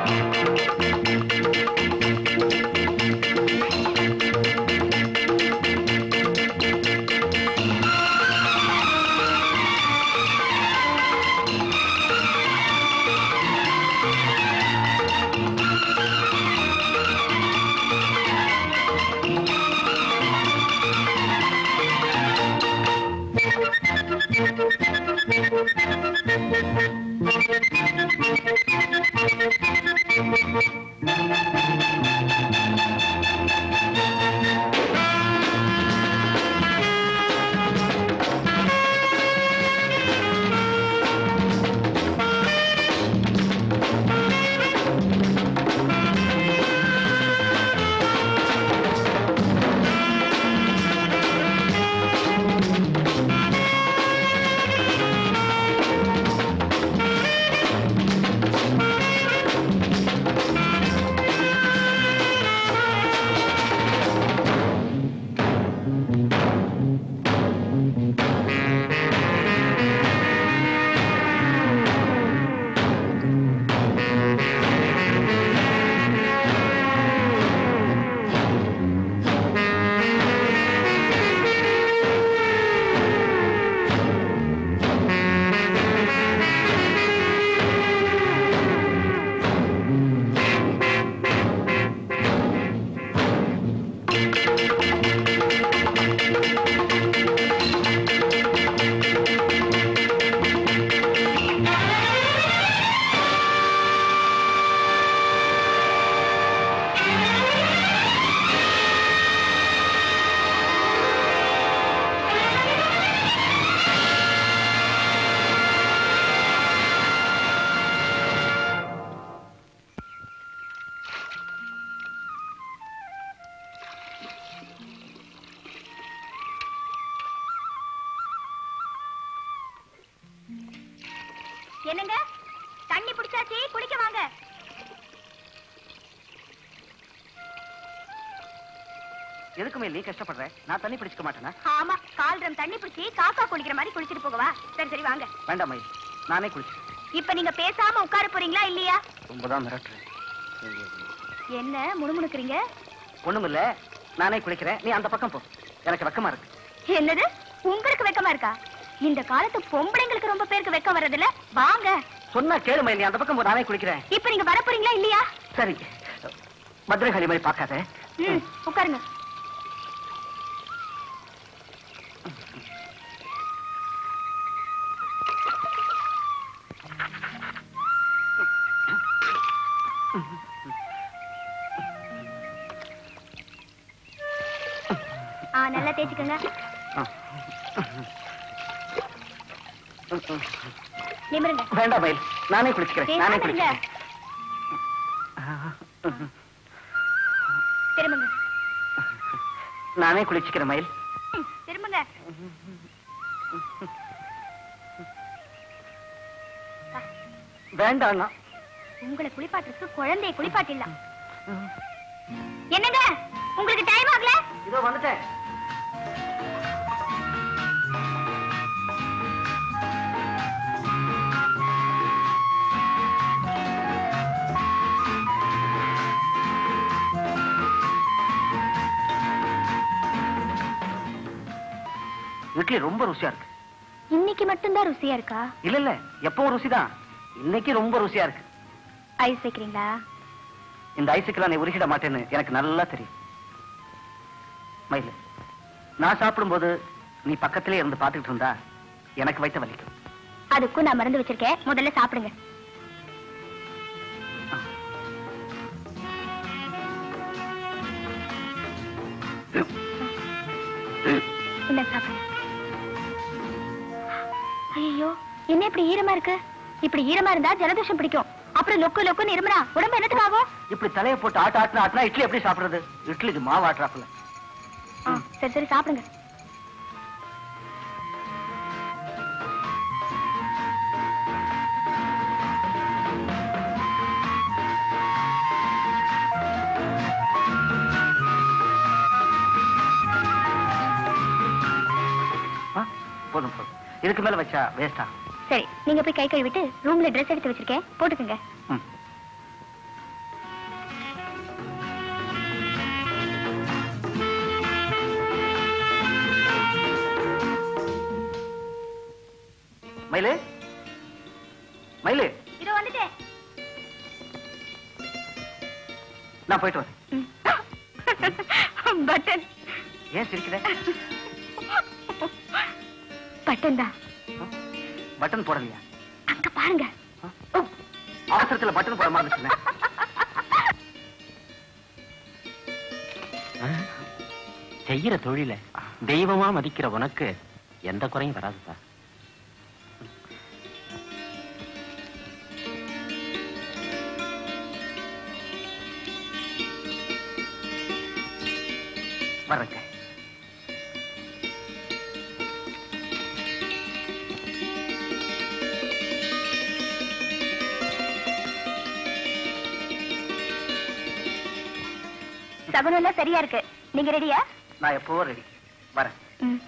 என்னங்க தண்ணி பிடிச்சாச்சு குடிக்க வாங்க எதுக்குமே நீ கஷ்டப்படுற நான் தண்ணி பிடிச்சுக்க மாட்டேனா ஆமா கால் ட்ரம் தண்ணி பிடிச்சி காக்கா குளிக்கிற மாதிரி குளிச்சிட்டு போகவா சரி சரி வாங்க வேண்டாம் மயில் நானே குளிச்சு இப்ப நீங்க பேசாம உட்கார போறீங்களா இல்லையா ரொம்ப தான் மிரட்டுறேன் என்ன முணுமுணுக்குறீங்க ஒண்ணுமில்ல நானே குளிக்கிறேன் நீ அந்த பக்கம் போ எனக்கு வெக்கமா இருக்கு என்னது உங்களுக்கு வெக்கமா இருக்கா இந்த காலத்து பொம்பளைங்களுக்கு ரொம்ப பேருக்கு வெக்கம் வர்றதில்ல வாங்க சொன்னா கேளு மயில் நீ அந்த பக்கம் போ நானே குளிக்கிறேன் இப்ப நீங்க வர போறீங்களா இல்லையா சரி பத்ரகாளி மாதிரி பார்க்காத ம் உட்காருங்க ஆ நல்லா தேய்ச்சுக்கோங்க நிமிருங்க வேண்டாம் மயில் நானே குளிச்சுக்கிறேன் நானே பேசாம இருங்க. குளிக்கிறேன் திரும்புங்க நானே குளிச்சுக்கிறேன் மயில் ம், திரும்புங்க வேண்டாம் உங்களை குளிப்பாட்டுறதுக்கு குழந்தைய குளிப்பாட்டிடலாம் என்னங்க உங்களுக்கு டைம் ஆகல இதோ வந்துட்டேன் இட்லி ரொம்ப ருசியா இருக்கு இன்னைக்கு மட்டும்தான் ருசியா இருக்கா இல்ல இல்ல எப்பவும் ருசிதான் இன்னைக்கு ரொம்ப ருசியா இருக்கு ஐஸ் வைக்கிறீங்களா இந்த ஐஸுக்கெல்லாம் நீ உருகிட மாட்டேன்னு எனக்கு நல்லா தெரியும் மயிலு நான் சாப்பிடும்போது நீ பக்கத்திலே இருந்து பார்த்துக்கிட்டு இருந்தா எனக்கு வைத்த வலிக்கும் அதுக்கும் நான் மருந்து வச்சிருக்கேன் முதல்ல சாப்பிடுங்க இந்த சாப்பிடுங்க ஐயோ என்ன இப்படி ஈரமா இருக்கு இப்படி ஈரமா இருந்தா ஜலதோஷம் பிடிக்கும் அப்புறம் லொக்கு லொக்குன்னு இருமரா உடம்பு என்னத்துக்கு ஆகும் இப்படி தலையை போட்டு ஆட்ட ஆட்டினா ஆட்டினா இட்லி எப்படி சாப்பிடுறது இட்லிக்கு மாவு ஆட்டுறாப்புல ஆ, சரி சரி சாப்பிடுங்க ஆ, போதும் போதும் இதுக்கு மேல வச்சா வேஸ்டா சரி நீங்க போய் கை கழுவிட்டு ரூம்ல ட்ரெஸ் எடுத்து வச்சிருக்கேன் போட்டுக்கோங்க ம் மயிலு இதோ வந்துட்டேன் நான் போயிட்டு வரேன் பட்டன் ஏன் சிரிக்கிற பட்டன் தான் பட்டன் போடலையா அங்க பாருங்க ஆ? அவசரத்துல பட்டன் போட மாதிரி செய்யற தொழில தெய்வமா மதிக்கிற உனக்கு எந்த குறையும் வராது சார் வர்றேங்க சகுனம் எல்லாம் சரியா இருக்கு நீங்க ரெடியா நான் எப்போ ரெடி வரேன்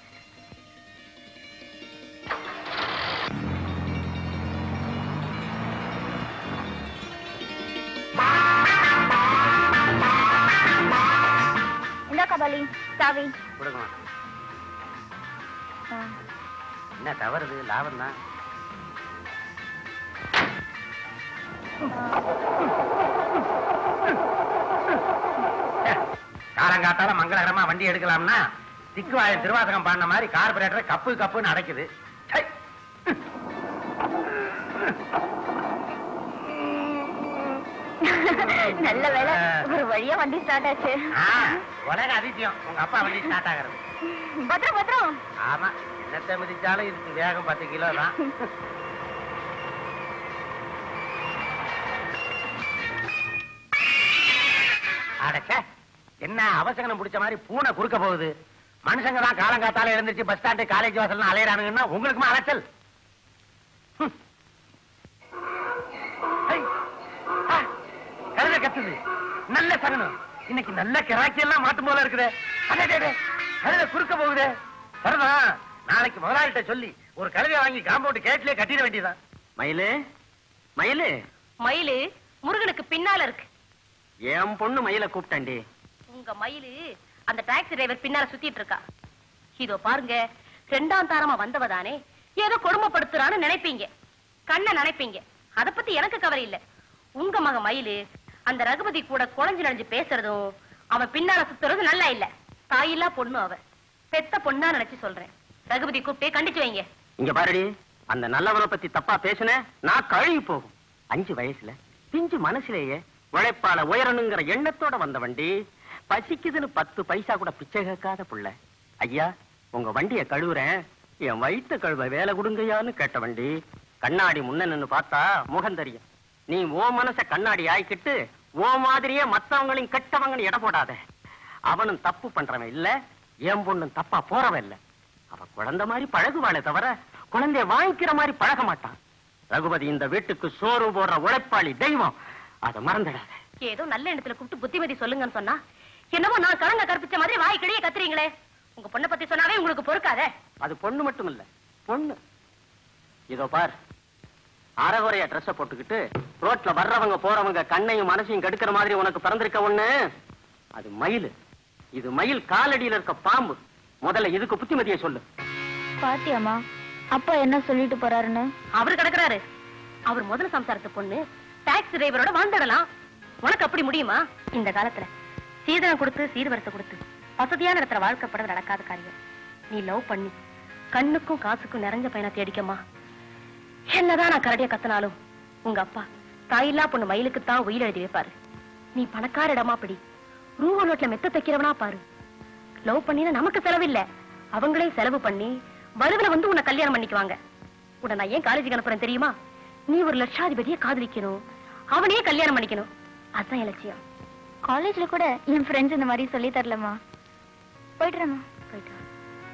இந்த கபாலி சாவி கொடுக்க மாட்டேன் என்ன தவறுது லாபம் தான் காலங்காத்தால மங்களகரமா வண்டி எடுக்கலாம்னா திக்குவாய திருவாசகம் பாடின மாதிரி கார்பரேட்டர் கப்பு கப்புன்னு அடைக்குது சை. நல்ல வேலை ஒரு வழியா வண்டி ஸ்டார்ட் ஆச்சு ஆ, உலக அதிசயம் உங்க அப்பா வண்டி ஸ்டார்ட் ஆகிறது பத்திரம் பத்திரம் ஆமா என்னத்தை மிதிச்சாலும் இதுக்கு வேகம் பத்து கிலோ தான் அடச்சே என்ன அவசரம் பிடிச்ச மாதிரி பூனை குறுக்க போகுது மனுஷங்க தான் காலங்காத்தால எழுந்திருச்சு பஸ் ஸ்டாண்டு காலேஜ் வாசல் அலையறானுங்கன்னா உங்களுக்குமா அலைச்சல் ஹம். ஐ. ஆ, கழுதை கத்துது நல்ல சகனம் இன்னைக்கு நல்ல கிராக்கி எல்லாம் மாட்டும் போல இருக்குதே அடே, அடே, அடே. கழுதை குறுக்க போகுதே சரிதான் நாளைக்கு முதலாளிட்ட சொல்லி ஒரு கழுதை வாங்கி காம்பவுண்ட் கேட்லயே கட்டிட வேண்டியதான் மயிலு மயிலு மயிலு முருகனுக்கு பின்னால இருக்கு என் பொண்ணு மயில கூப்பிட்டாண்டி உங்க மயிலு அந்த டாக்ஸி டிரைவர் பின்னால சுத்திட்டு இருக்கா இதோ பாருங்க ரெண்டாம் தாரமா வந்தவ தானே ஏதோ கொடுமைப்படுத்துறான்னு நினைப்பீங்க கண்ண நினைப்பீங்க அத பத்தி எனக்கு கவலை இல்ல உங்க மக மயிலு அந்த ரகுபதி கூட குழஞ்சு நடிஞ்சு பேசுறதும் அவன் பின்னால சுத்துறதும் நல்லா இல்ல தாயில்லா பொண்ணு அவ பெத்த பொண்ணா நினைச்சு சொல்றேன் ரகுபதி கூப்பிட்டு கண்டிச்சு வைங்க இங்க பாருடி அந்த நல்லவனை பத்தி தப்பா பேசுன நான் கழுகி போகும் அஞ்சு வயசுல பிஞ்சு மனசுலேயே உழைப்பால உயரணுங்கிற எண்ணத்தோட வந்த வண்டி பசிக்குதுன்னு பத்து பைசா கூட பிச்சை கேட்காத புள்ள ஐயா உங்க வண்டிய கழுவுறேன் என் வயித்த கழுவ வேலை கொடுங்கய்யான்னு கேட்ட வண்டி கண்ணாடி முன்ன நின்னு பார்த்தா முகம் தெரியும் நீ ஓ மனச கண்ணாடி ஆயிக்கிட்டு ஓ மாதிரியே மத்தவங்களையும் கெட்டவங்கன்னு எடை போடாத அவனும் தப்பு பண்றவன் இல்ல என் பொண்ணும் தப்பா போறவன் இல்ல அவ குழந்தை மாதிரி பழகுவாளே தவிர குழந்தைய வாங்கிக்கிற மாதிரி பழக மாட்டான் ரகுபதி இந்த வீட்டுக்கு சோறு போடுற உழைப்பாளி தெய்வம் அதை மறந்துடாத ஏதோ நல்ல எண்ணத்துல கூப்பிட்டு புத்திமதி சொல்லுங்கன்னு சொன்னா என்னமோ நான் கலங்க கற்பிச்ச மாதிரி வாய் கிளியே கத்துறீங்களே உங்க பொண்ணை பத்தி சொன்னாவே உங்களுக்கு பொறுக்காதே அது பொண்ணு மட்டும் இல்ல பொண்ணு இதோ பார் அறகுறைய ட்ரெஸ் போட்டுக்கிட்டு ரோட்ல வர்றவங்க போறவங்க கண்ணையும் மனசையும் கெடுக்கிற மாதிரி உனக்கு பிறந்திருக்க ஒண்ணு அது மயில் இது மயில் காலடியில இருக்க பாம்பு முதல்ல இதுக்கு புத்திமதியை சொல்லு பாத்தியாமா அப்பா என்ன சொல்லிட்டு போறாருன்னு அவரு கிடக்குறாரு அவர் முதல் சம்சாரத்து பொண்ணு டாக்ஸி டிரைவரோட வாழ்ந்துடலாம் உனக்கு அப்படி முடியுமா இந்த காலத்துல சீதனம் கொடுத்து சீர்வரிசை கொடுத்து வசதியான இடத்துல வாழ்க்கப்படுறது நடக்காத காரியம் நீ லவ் பண்ணி கண்ணுக்கும் காசுக்கும் நிறைஞ்ச பையனை தேடிக்கமா என்னதான் நான் கரடியா கத்தினாலும் உங்க அப்பா தாயில்லா பொண்ணு மயிலுக்கு தான் உயிர் எழுதி வைப்பாரு நீ பணக்கார இடமா படி ரூபா நோட்ல மெத்த தைக்கிறவனா பாரு லவ் பண்ணினா நமக்கு செலவில்ல அவங்களே செலவு பண்ணி வலுவில வந்து உன்னை கல்யாணம் பண்ணிக்குவாங்க உன்னை நான் ஏன் காலேஜுக்கு அனுப்புறேன் தெரியுமா நீ ஒரு லட்சாதிபதியை காதலிக்கணும் அவனையே கல்யாணம் பண்ணிக்கணும் அதுதான் என் லட்சியம் காலேஜ்ல கூட என் ஃப்ரெண்ட்ஸ் இந்த மாதிரி சொல்லி தரலமா போயிட்டுறேம்மா போயிட்டு வா.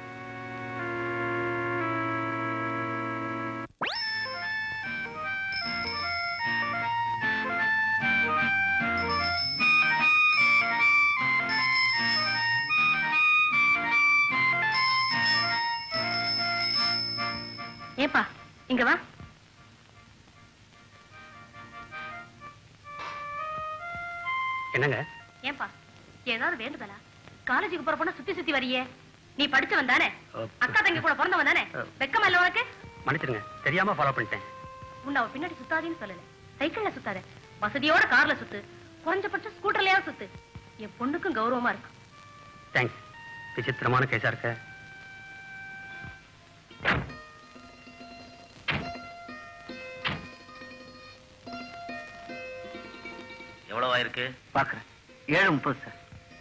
ஏப்பா இங்க வா என்னங்க ஏன்பா ஏதாவது வேண்டுதலா காலேஜுக்கு போற பொண்ணு சுத்தி சுத்தி வரியே நீ படிச்சவன் தானே அக்கா தங்கி கூட பிறந்தவன் தானே வெக்கமா இல்ல உனக்கு மன்னிச்சிருங்க தெரியாம ஃபாலோ பண்ணிட்டேன் உன்னை அவ பின்னாடி சுத்தாதேன்னு சொல்லல சைக்கிள்ல சுத்தாத வசதியோட கார்ல சுத்து குறைஞ்சபட்சம் ஸ்கூட்டர்லயா சுத்து என் பொண்ணுக்கும் கௌரவமா இருக்கும் தேங்க்ஸ் விசித்திரமான கேஸா இருக்க எவ்வளவு ஆயிருக்கு பாக்குறேன் ஏழு முப்பது சார்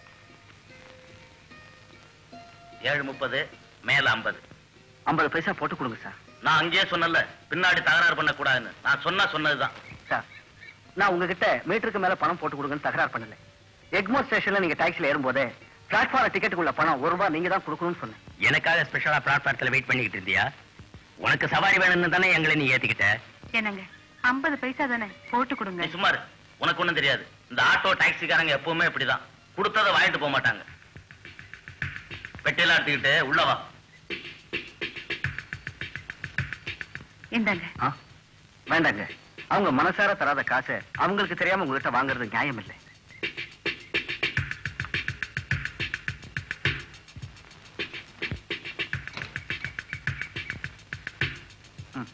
ஏழு முப்பது மேல ஐம்பது ஐம்பது பைசா போட்டு கொடுங்க சார் நான் அங்கேயே சொன்னல பின்னாடி தகராறு பண்ண கூடாதுன்னு நான் சொன்னா சொன்னதுதான் சார் நான் உங்ககிட்ட மீட்டருக்கு மேல பணம் போட்டு கொடுங்கன்னு தகராறு பண்ணல எக்மோர் ஸ்டேஷன்ல நீங்க டாக்ஸில ஏறும்போதே பிளாட்ஃபார்ம் டிக்கெட்டுக்குள்ள பணம் ஒரு ரூபாய் நீங்க தான் கொடுக்கணும்னு சொன்னேன் எனக்காக ஸ்பெஷலா பிளாட்ஃபாரத்துல வெயிட் பண்ணிக்கிட்டு இருந்தியா உனக்கு சவாரி வேணும்னு தானே எங்களை நீ ஏத்திக்கிட்ட என்னங்க ஐம்பது பைசா தானே போட்டு கொடுங்க நீ சும்மா இரு. உனக்கு ஒண்ணும் தெரியாது இந்த ஆட்டோ டாக்ஸிக்காரங்க எப்பவுமே இப்படிதான் கொடுத்ததை வாங்கிட்டு போக மாட்டாங்க பெட்டியெல்லாம் எடுத்துக்கிட்டு உள்ள வா இந்தாங்க ஆ? வேண்டாங்க அவங்க மனசார தராத காசை அவங்களுக்கு தெரியாம உங்ககிட்ட வாங்குறது நியாயம் இல்லை ம்.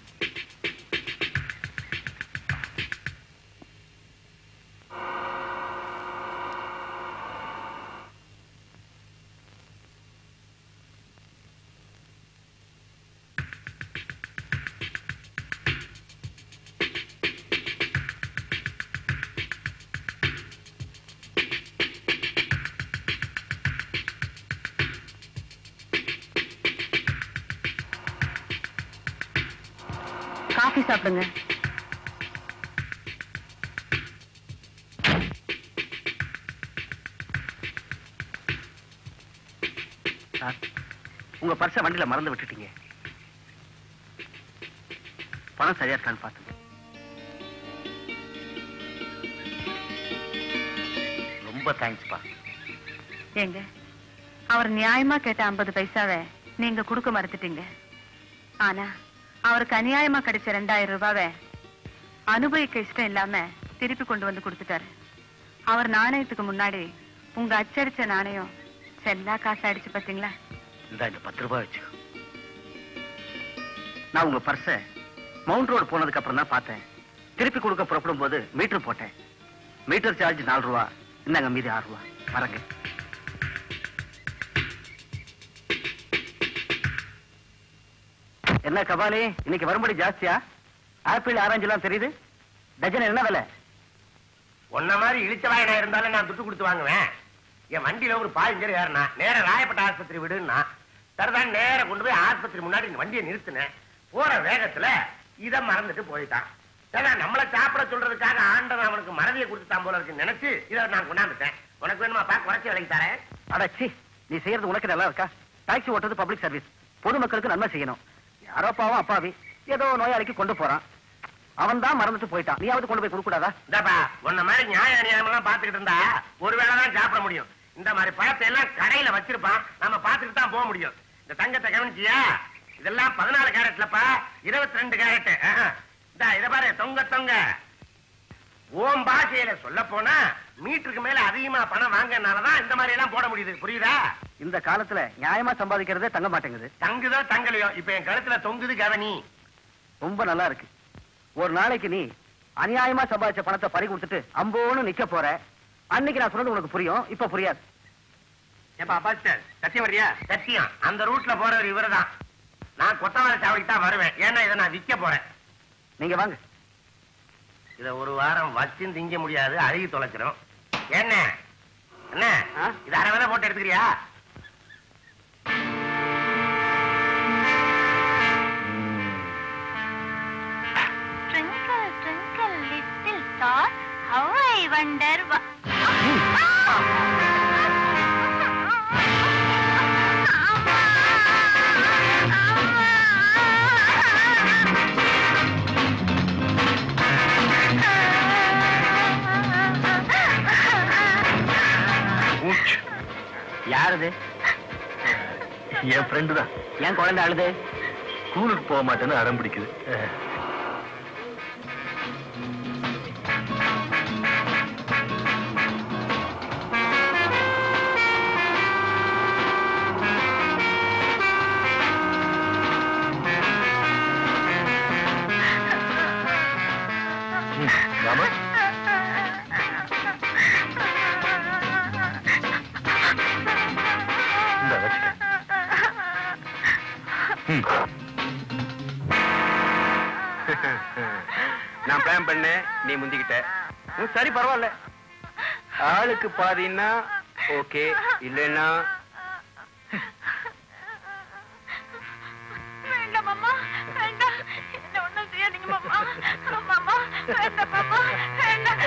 காஃபி சாப்பிடுங்க சார் உங்க பர்ஸ வண்டியில மறந்து விட்டுட்டீங்க பணம் சரியா இருக்கான்னு பாத்துங்க ரொம்ப தேங்க்ஸ்ப்பா ஏங்க அவர் நியாயமா கேட்ட ஐம்பது பைசாவை நீங்க கொடுக்க மறுத்துட்டீங்க ஆனா அவருக்கு அநியாயமா கிடைச்ச ரெண்டாயிரம் ரூபாவை அனுபவிக்க இஷ்டம் இல்லாம திருப்பி கொண்டு வந்து கொடுத்துட்டாரு அவர் நாணயத்துக்கு முன்னாடி உங்க அச்சடிச்ச நாணயம் செல்லா காசு ஆயிடுச்சு பாத்தீங்களா இந்த இந்த பத்து ரூபாய் வச்சு நான் உங்க பர்ஸ மவுண்ட் ரோடு போனதுக்கு அப்புறம் தான் பார்த்தேன் திருப்பி கொடுக்க புறப்படும் போது மீட்டர் போட்டேன் மீட்டர் சார்ஜ் நாலு ரூபா இந்தாங்க மீதி ஆறு ரூபா வரங்க என்ன கபாலி இன்னைக்கு வரும்படி ஜாஸ்தியா ஆப்பிள் ஆரஞ்சு எல்லாம் தெரியுது டஜன் என்ன விலை உன்ன மாதிரி இழிச்ச வாயனா இருந்தாலும் நான் துட்டு கொடுத்து வாங்குவேன் என் வண்டியில ஒரு பாஞ்சர் ஏறினா நேர ராயப்பட்ட ஆஸ்பத்திரி விடுன்னா சரிதான் நேர கொண்டு போய் ஆஸ்பத்திரி முன்னாடி இந்த வண்டியை நிறுத்தினேன் போற வேகத்துல இத மறந்துட்டு போயிட்டான் ஏன்னா நம்மள சாப்பிட சொல்றதுக்காக ஆண்டவன் அவனுக்கு மறதியை கொடுத்துட்டான் போல இருக்குன்னு நினைச்சு இதை நான் கொண்டாந்துட்டேன் உனக்கு வேணுமா பா குறைச்சி விலைக்கு தரேன் அடச்சி நீ செய்யறது உனக்கு நல்லா இருக்கா டாக்ஸி ஓட்டுறது பப்ளிக் சர்வீஸ் பொதுமக்களுக்கு நன்மை செய்யணும் யாரோ பாவம் அப்பாவி ஏதோ நோயாளிக்கு கொண்டு போறான் அவன் தான் மறந்துட்டு போயிட்டான் நீயாவது கொண்டு போய் கொடுக்க கூடாதா இந்தாப்பா உன்ன மாதிரி நியாய அநியாயம் எல்லாம் பாத்துக்கிட்டு இருந்தா ஒருவேளை தான் சாப்பிட முடியும் இந்த மாதிரி பழத்தை எல்லாம் கடையில வச்சிருப்பான் நம்ம பாத்துக்கிட்டு தான் போக முடியும் இந்த தங்கத்தை கவனிச்சியா இதெல்லாம் பதினாலு கேரட்லப்பா இருபத்தி ரெண்டு கேரட் இந்த இத பாரு தொங்க தொங்க ஓம் பாஷையில சொல்ல போனா மீட்டருக்கு மேல அதிகமா பணம் வாங்கனாலதான் இந்த மாதிரி எல்லாம் போட முடியுது புரியுதா இந்த காலத்துல நியாயமா சம்பாதிக்கிறதே தங்க மாட்டேங்குது தங்குதோ தங்கலையோ இப்ப என் கழுத்துல தொங்குது கவனி ரொம்ப நல்லா இருக்கு ஒரு நாளைக்கு நீ அநியாயமா சம்பாதிச்ச பணத்தை பறி கொடுத்துட்டு அம்போன்னு நிக்க போற அன்னைக்கு நான் சொன்னது உனக்கு புரியும் இப்ப புரியாது ஏப்பா பாஸ்டர் சத்தியம் வரியா சத்தியம் அந்த ரூட்ல போறவர் இவர்தான் நான் கொத்தவாரி சாவடிக்கு தான் வருவேன் ஏன்னா இதை நான் விற்க போறேன் நீங்க வாங்க இத ஒரு வாரம் வச்சு திங்க முடியாது அழுகி தொலைச்சிடும் என்ன என்ன ஆ? இது அரை வேலை போட்டு எடுத்துக்கிறியா Twinkle, twinkle, little star, how I wonder wha- யாருது என் ஃப்ரெண்டு தான் ஏன் குழந்தை அழுது ஸ்கூலுக்கு போக மாட்டேன்னு அடம் பிடிக்குது ராமா இந்த வச்சுக்க ம். நான் பிளான் பண்ணேன் நீ முந்திக்கிட்ட ம், சரி பரவாயில்ல ஆளுக்கு பாதின்னா ஓகே இல்லைன்னா வேண்டாம் மாமா வேண்டாம் என்ன ஒண்ணும் செய்யாதீங்க மாமா மாமா வேண்டாம் மாமா வேண்டாம்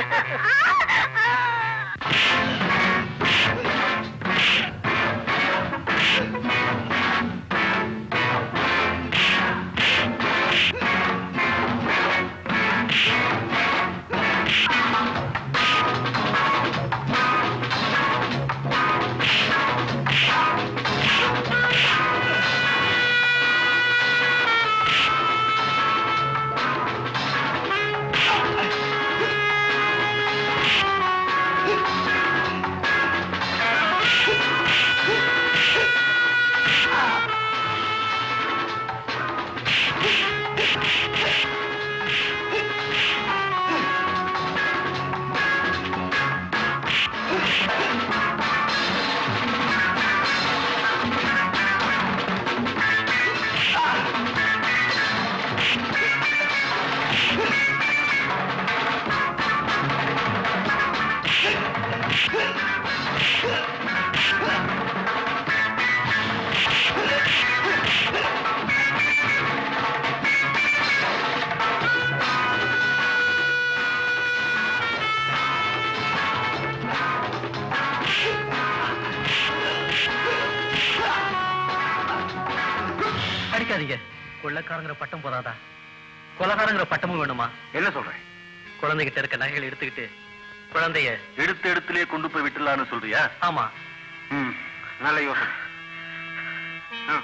அடிக்காதீங்க கொள்ளக்காரங்கிற பட்டம் போதாதா கொலகாரங்கிற பட்டமும் வேணுமா என்ன சொல்றேன் குழந்தைகிட்ட இருக்க நகைகள் எடுத்துக்கிட்டு குழந்தைய எடுத்த இடத்திலே கொண்டு போய் விட்டுலான்னு சொல்றியா ஆமா ம் நல்ல யோசனை ஆ.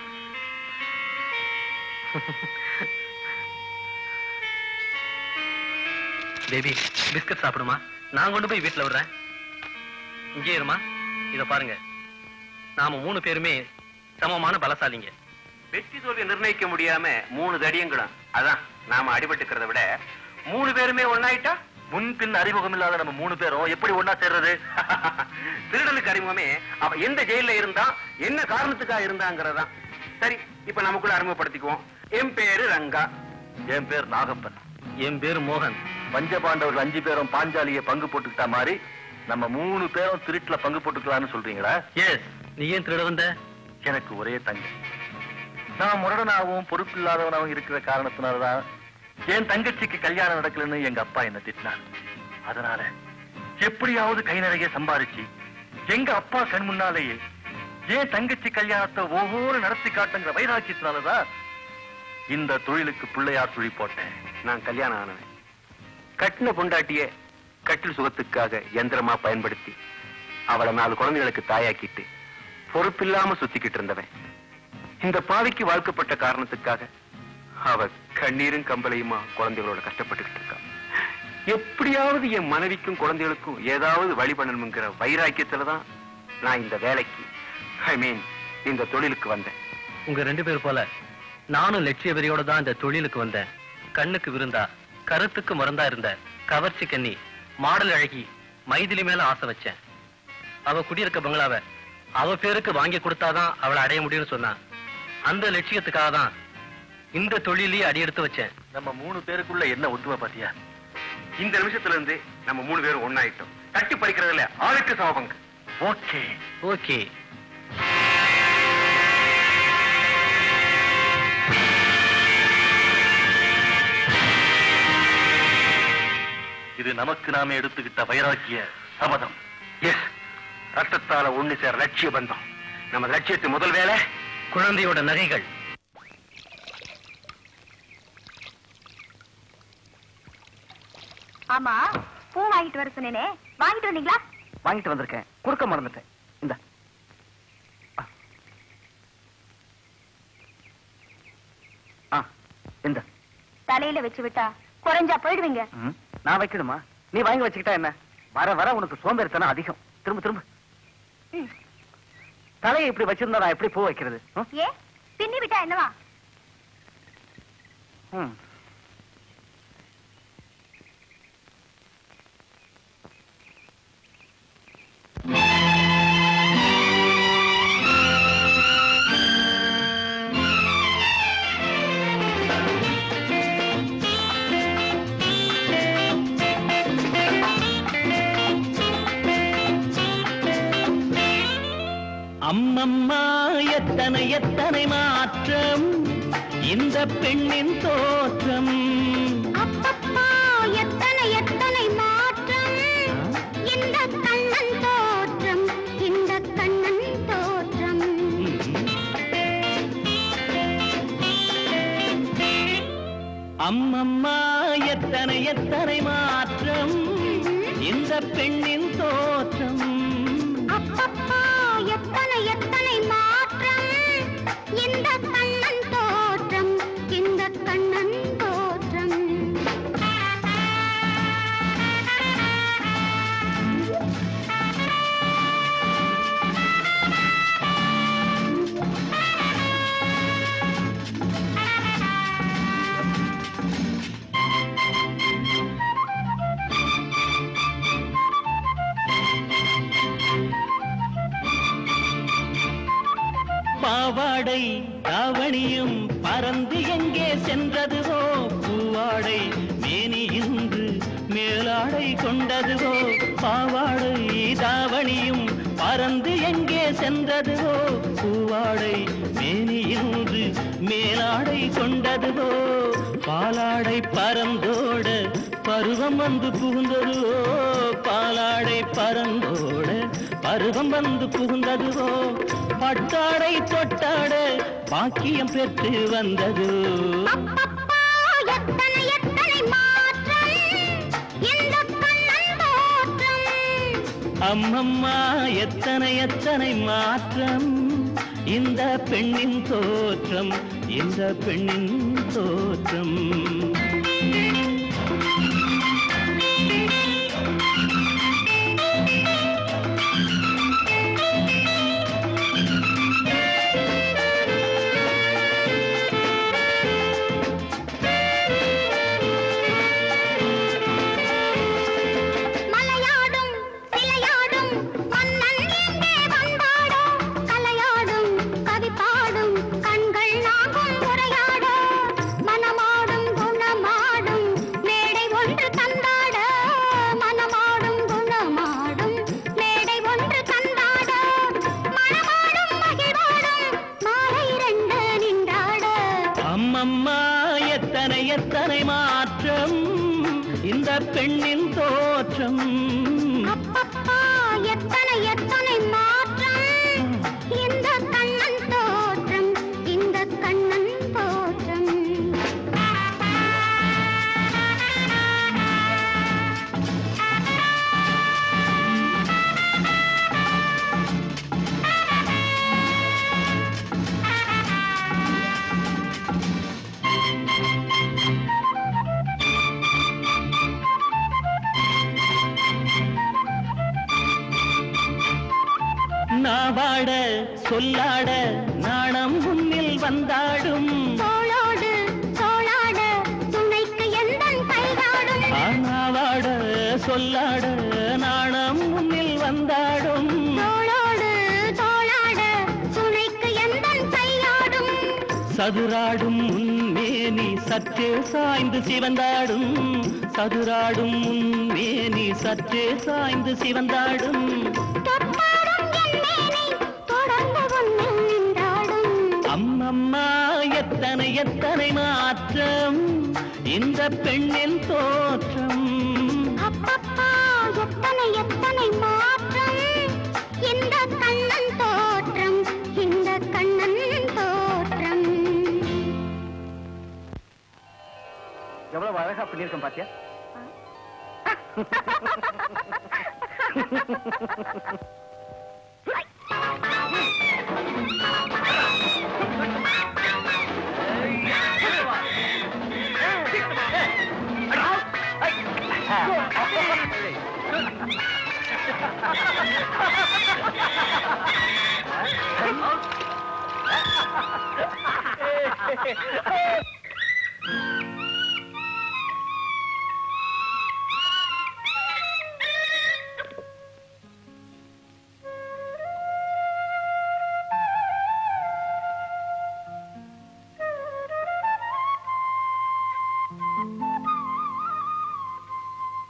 பேபி பிஸ்கட் சாப்பிடுமா நான் கொண்டு போய் வீட்டுல விடுறேன் இங்கே இருமா இத பாருங்க நாம மூணு பேருமே சமமான பலசாலிங்க வெற்றி தோல்வி நிர்ணயிக்க முடியாம மூணு தடியங்களும் அதான் நாம அடிபட்டுக்கிறத விட மூணு பேருமே ஒண்ணாயிட்டா முன்பின் அறிமுகம் இல்லாத நம்ம மூணு பேரும் எப்படி ஒண்ணா சேர்றது திருடனுக்கு அறிமுகமே அவ எந்த ஜெயில இருந்தா என்ன காரணத்துக்காக இருந்தாங்கிறதான் சரி இப்ப நமக்குள்ள அறிமுகப்படுத்திக்குவோம் என் பேரு ரங்கா என் பேர் நாகப்பன் என் பேரு மோகன் பஞ்சபாண்டவர்கள் அஞ்சு பேரும் பாஞ்சாலிய பங்கு போட்டுக்கிட்ட மாதிரி நம்ம மூணு பேரும் திருட்டுல பங்கு போட்டுக்கலாம்னு சொல்றீங்களா எஸ் நீ ஏன் திருட வந்த எனக்கு ஒரே தங்க நான் முரடனாகவும் பொறுப்பில்லாதவனாகவும் இருக்கிற காரணத்தினாலதான் என் தங்கச்சிக்கு கல்யாணம் நடக்கலன்னு எங்க அப்பா என்ன திட்டினார் அதனால எப்படியாவது கை நிறைய சம்பாதிச்சு எங்க அப்பா கண் முன்னாலேயே என் தங்கச்சி கல்யாணத்தை ஒவ்வொரு நடத்தி காட்டுங்கிற வைராக்கியத்தினாலதான் இந்த தொழிலுக்கு பிள்ளையார் சுழி போட்டேன் நான் கல்யாணம் ஆனவன் கட்டின பொண்டாட்டிய கட்டில் சுகத்துக்காக எந்திரமா பயன்படுத்தி அவளை நாலு குழந்தைகளுக்கு தாயாக்கிட்டு பொறுப்பில்லாம சுத்திக்கிட்டு இருந்தவன் இந்த பாவிக்கு வாழ்க்கப்பட்ட காரணத்துக்காக அவ கண்ணீரும் கம்பளையுமா குழந்தைகளோட கஷ்டப்பட்டுக்கிட்டு இருக்கா எப்படியாவது என் மனைவிக்கும் குழந்தைகளுக்கும் ஏதாவது வழி பண்ணணுங்கிற வைராக்கியத்துலதான் நான் இந்த வேலைக்கு ஐ மீன் இந்த தொழிலுக்கு வந்தேன் உங்க ரெண்டு பேர் போல நானும் லட்சிய வெறியோட தான் இந்த தொழிலுக்கு வந்தேன் கண்ணுக்கு விருந்தா கருத்துக்கு மருந்தா இருந்த கவர்ச்சி கண்ணி மாடல் அழகி மைதிலி மேல ஆசை வச்சேன் அவ குடியிருக்க பங்களாவை அவ பேருக்கு வாங்கி கொடுத்தாதான் அவளை அடைய முடியும்னு சொன்னா அந்த லட்சியத்துக்காக தான் இந்த தொழிலையே அடியெடுத்து வச்சேன் நம்ம மூணு பேருக்குள்ள என்ன ஒத்துமை பாத்தியா இந்த நிமிஷத்துல இருந்து நம்ம மூணு பேரும் ஒண்ணாயிட்டோம் தட்டி பறிக்கிறதுல ஆளுக்கு சம பங்கு ஓகே ஓகே இது நமக்கு நாமே எடுத்துக்கிட்ட வைராக்கிய சபதம் எஸ் ரத்தத்தால ஒண்ணு சேர லட்சிய பந்தம் நம்ம லட்சியத்து முதல் வேலை குழந்தையோட நகைகள் ஆமா பூ வாங்கிட்டு வர சொன்னேனே வாங்கிட்டு வந்தீங்களா வாங்கிட்டு வந்திருக்கேன் குறுக்க மறந்துட்டேன் இந்த ஆ இந்த தலையில வச்சு விட்டா குறைஞ்சா போயிடுவீங்க ம், நான் வைக்கணுமா நீ வாங்கி வச்சுக்கிட்டா என்ன வர வர உனக்கு சோம்பேறித்தனம் அதிகம் திரும்ப திரும்ப ம். தலையை இப்படி வச்சிருந்தா நான் எப்படி பூ வைக்கிறது ம்? ஏ பின்னி விட்டா என்னவா ம். அம்மம்மா எத்தனை எத்தனை மாற்றம் இந்த பெண்ணின் தோற்றம் அப்பப்பா எத்தனை எத்தனை மாற்றம் இந்த கண்ணன் தோற்றம் இந்த கண்ணன் தோற்றம் அம்மம்மா எத்தனை எத்தனை மாற்றம் இந்த பெண்ணின் தோற்றம் அப்பப்பா எத்தனை எத்தனை மாற்றம் இந்த கண்ணன் தோற்றம் இந்த கண்ணன் தோற்றம் பாவாடை தாவணியும் பறந்து எங்கே சென்றதுவோ பூவாடை மேனி இன்று மேலாடை கொண்டதுவோ பாவாடை தாவணியும் பறந்து எங்கே சென்றதுவோ பூவாடை மேனி இன்று மேலாடை கொண்டதுவோ பாலாடை பறந்தோட பருவம் வந்து புகுந்ததுவோ பாலாடை பறந்தோட பருவம் வந்து புகுந்ததுவோ பட்டாடை தொட்டாட பாக்கியம் பெற்று வந்தது அப்பப்பா எத்தனை எத்தனை மாற்றம் இந்த கண்ணன் தோற்றம் அம்மம்மா எத்தனை எத்தனை மாற்றம் இந்த பெண்ணின் தோற்றம் இந்த பெண்ணின் தோற்றம் மலையாடும் சிலையாடும் மன்னன் எங்கே வந்தாடோ கலையாடும் கவி பாடும் கண்கள் நாகும் உரையாட மனமாடும் குணமாடும் மேடை ஒன்று தந்தாட மனமாடும் குணமாடும் மேடை ஒன்று தந்தாட மனமாடும் மகிழ்வாடும் மாலை இரண்டு நின்றாட அம்மம்மா எத்தனை எத்தனை மாற்றம் இந்த பெண்ணின் தோற்றம் அப்பப்பா எத்தனை எத்தனை மாற்றம் இந்த கண்ணன் தோற்றம் இந்த கண்ணன் தோற்றம் நாவாட சொல்லாட நாணம் முன்னில் வந்தாடும் தோளோடு தோளாட துணைக்கு எந்தன் கைகாடும் ஆனாவாட சொல்லாட நாணம் முன்னில் வந்தாடும் தோளோடு தோளாட துணைக்கு எந்தன் கையாடும் சதுராடும் முன்மேனி சற்றே சாய்ந்து சிவந்தாடும் சதுராடும் முன்மேனி சற்றே சாய்ந்து சிவந்தாடும் தொட்டாடும் என் மேனி தொடர்ந்து உன்னில் நின்றாடும் அம்மம்மா எத்தனை எத்தனை மாற்றம் இந்த பெண்ணின் தோற்றம் அப்பப்பா எத்தனை எத்தனை மாற்றம் இந்த கண்ணன் தோற்றம் இந்த கண்ணன் தோற்றம் எவ்வளவு அழகா பண்ணியிருக்கேன் பாத்தியா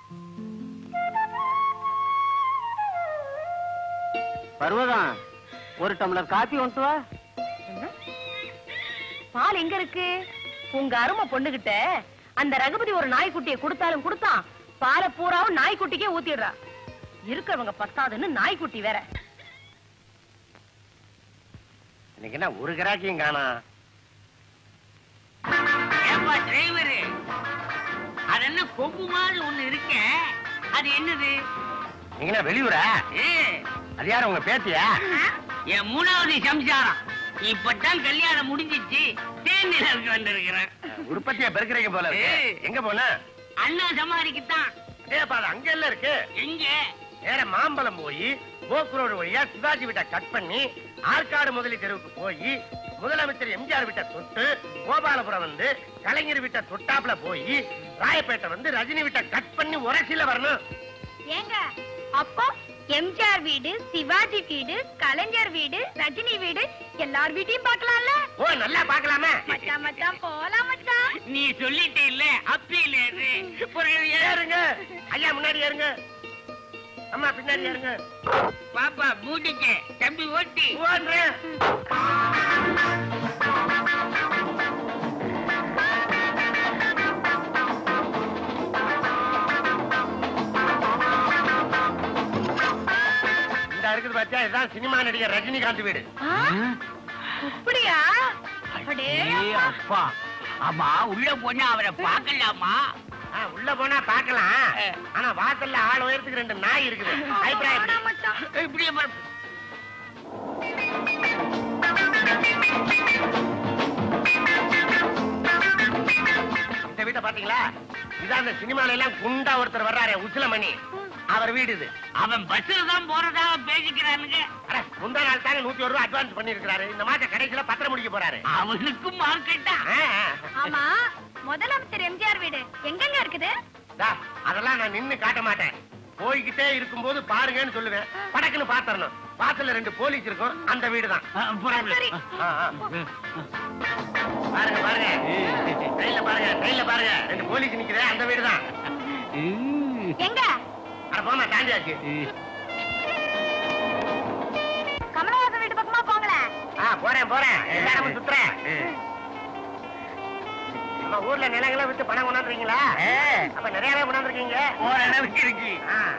பருவதம் ஒரு டம்ளர் காப்பி ஒன்று வா பால் எங்க இருக்கு உங்க அருமை பொண்ணுகிட்ட அந்த ரகுபதி ஒரு நாய்க்குட்டியை கொடுத்தாலும் கொடுத்தான் பாலை பூராவும் நாய்க்குட்டிக்கே ஊத்திடுறா இருக்கிறவங்க பத்தாதுன்னு நாய்க்குட்டி வேற இன்னைக்கு என்ன ஒரு கிராக்கியும் காணா ஏப்பா டிரைவரு அது என்ன கொம்பு மாதிரி ஒண்ணு இருக்க அது என்னது நீங்க என்ன வெளியூரா ஏ, அது யாரு உங்க பேத்தியா என் மூணாவது சம்சாரம் இப்பதான் கல்யாணம் முடிஞ்சிச்சு தேனிலவுக்கு வந்திருக்கிறேன் உற்பத்தியா பெருக்கிறீங்க போல இருக்கு. ஏய். எங்க போன அண்ணா சமாளிக்குத்தான் ஏப்பா அது அங்க எல்லாம் இருக்கு எங்க நேர மாம்பழம் போய் போக்குரோடு வழியா சிவாஜி வீட்டை கட் பண்ணி ஆற்காடு முதலி தெருவுக்கு போய் முதலமைச்சர் எம்ஜிஆர் வீட்டை தொட்டு கோபாலபுரம் வந்து கலைஞர் வீட்டை தொட்டாப்புல போய் ராயப்பேட்டை வந்து ரஜினி வீட்டை கட் பண்ணி உரசில வரணும் ஏங்க அப்போ எம்ஜிஆர் வீடு சிவாஜி வீடு கலைஞர் வீடு ரஜினி வீடு எல்லார் வீட்டையும் பார்க்கலாம்ல ஓ நல்லா பாக்கலாமே மச்சான் மச்சான் போலாம் மச்சான் நீ சொல்லிட்டே இல்ல அப்பீல் ஏறுங்க ஐயா முன்னாடி ஏறுங்க அம்மா பின்னாடி ஏறுங்க பாப்பா மூட்டுக்கு தம்பி ஓட்டி ஓடுறேன் இந்த இருக்குது பாத்தியா இதுதான் சினிமா நடிகர் ரஜினிகாந்த் வீடு அப்படியா அடே அப்பா ஆமா உள்ள போனா அவரை பார்க்கலாமா ஆ, உள்ள போனா பாக்கலாம் ஆனா வாசல்ல ஆள் உயரத்துக்கு ரெண்டு நாய் இருக்குது அபிப்பிராயம் எப்படி? மச்சான் இப்படியே பாரு. இந்த வீட்டை பாத்தீங்களா இதான் அந்த சினிமால எல்லாம் குண்டா ஒருத்தர் வர்றாரு உசிலமணி அவர் வீடு இது அவன் பஸ்ல தான் போறதாக பேசிக்கிறானுங்க அட, முந்தா நாள் தாங்க நூத்தி ஒரு ரூபாய் அட்வான்ஸ் பண்ணிருக்காரு இந்த மாச கடைசியில பத்திரம் முடிக்க போறாரு அவனுக்கும் மார்க்கெட்டா ஆ, ஆ. ஆமா முதலமைச்சர் எம்ஜிஆர் வீடு எங்கெங்க இருக்குது டா, அதெல்லாம் நான் நின்னு காட்ட மாட்டேன் போய்கிட்டே இருக்கும்போது பாருங்கன்னு சொல்லுவேன் படக்குன்னு பாத்தரணும் வாசல்ல ரெண்டு போலீஸ் இருக்கும் அந்த வீடுதான் சரி ஆ, ஆ. பாருங்க பாருங்க ட்ரெயின்ல பாருங்க ட்ரெயின்ல பாருங்க ரெண்டு போலீஸ் நிக்குதே அந்த வீடுதான் எங்க அட போமா தாண்டியாச்சு கமலஹாசன் வீட்டு பக்கமா போங்களேன் ஆ போறேன் போறேன் எல்லாரும் சுத்துறேன் நம்ம ஊர்ல நிலங்களை வித்து பணம் கொண்டாந்துருக்கீங்களா அப்ப நிறையவே கொண்டாந்துருக்கீங்க ஓரளவுக்கு இருக்கு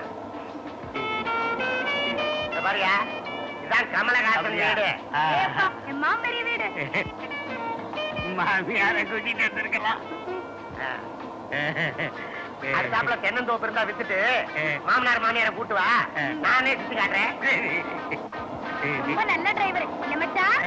இந்த பாருயா இதான் கமலஹாசன் வீடு ஏப்பா, என் மாம்பெரிய வீடு மாமியார கூட்டிட்டு வந்திருக்கலாம் அடுத்தாப்புல தென்னந்தோப்பு இருந்தா வித்துட்டு மாமனார் மாமியாரை கூட்டு வா நானே சுத்தி காட்டுறேன் ரொம்ப நல்ல டிரைவர் இல்ல மச்சான்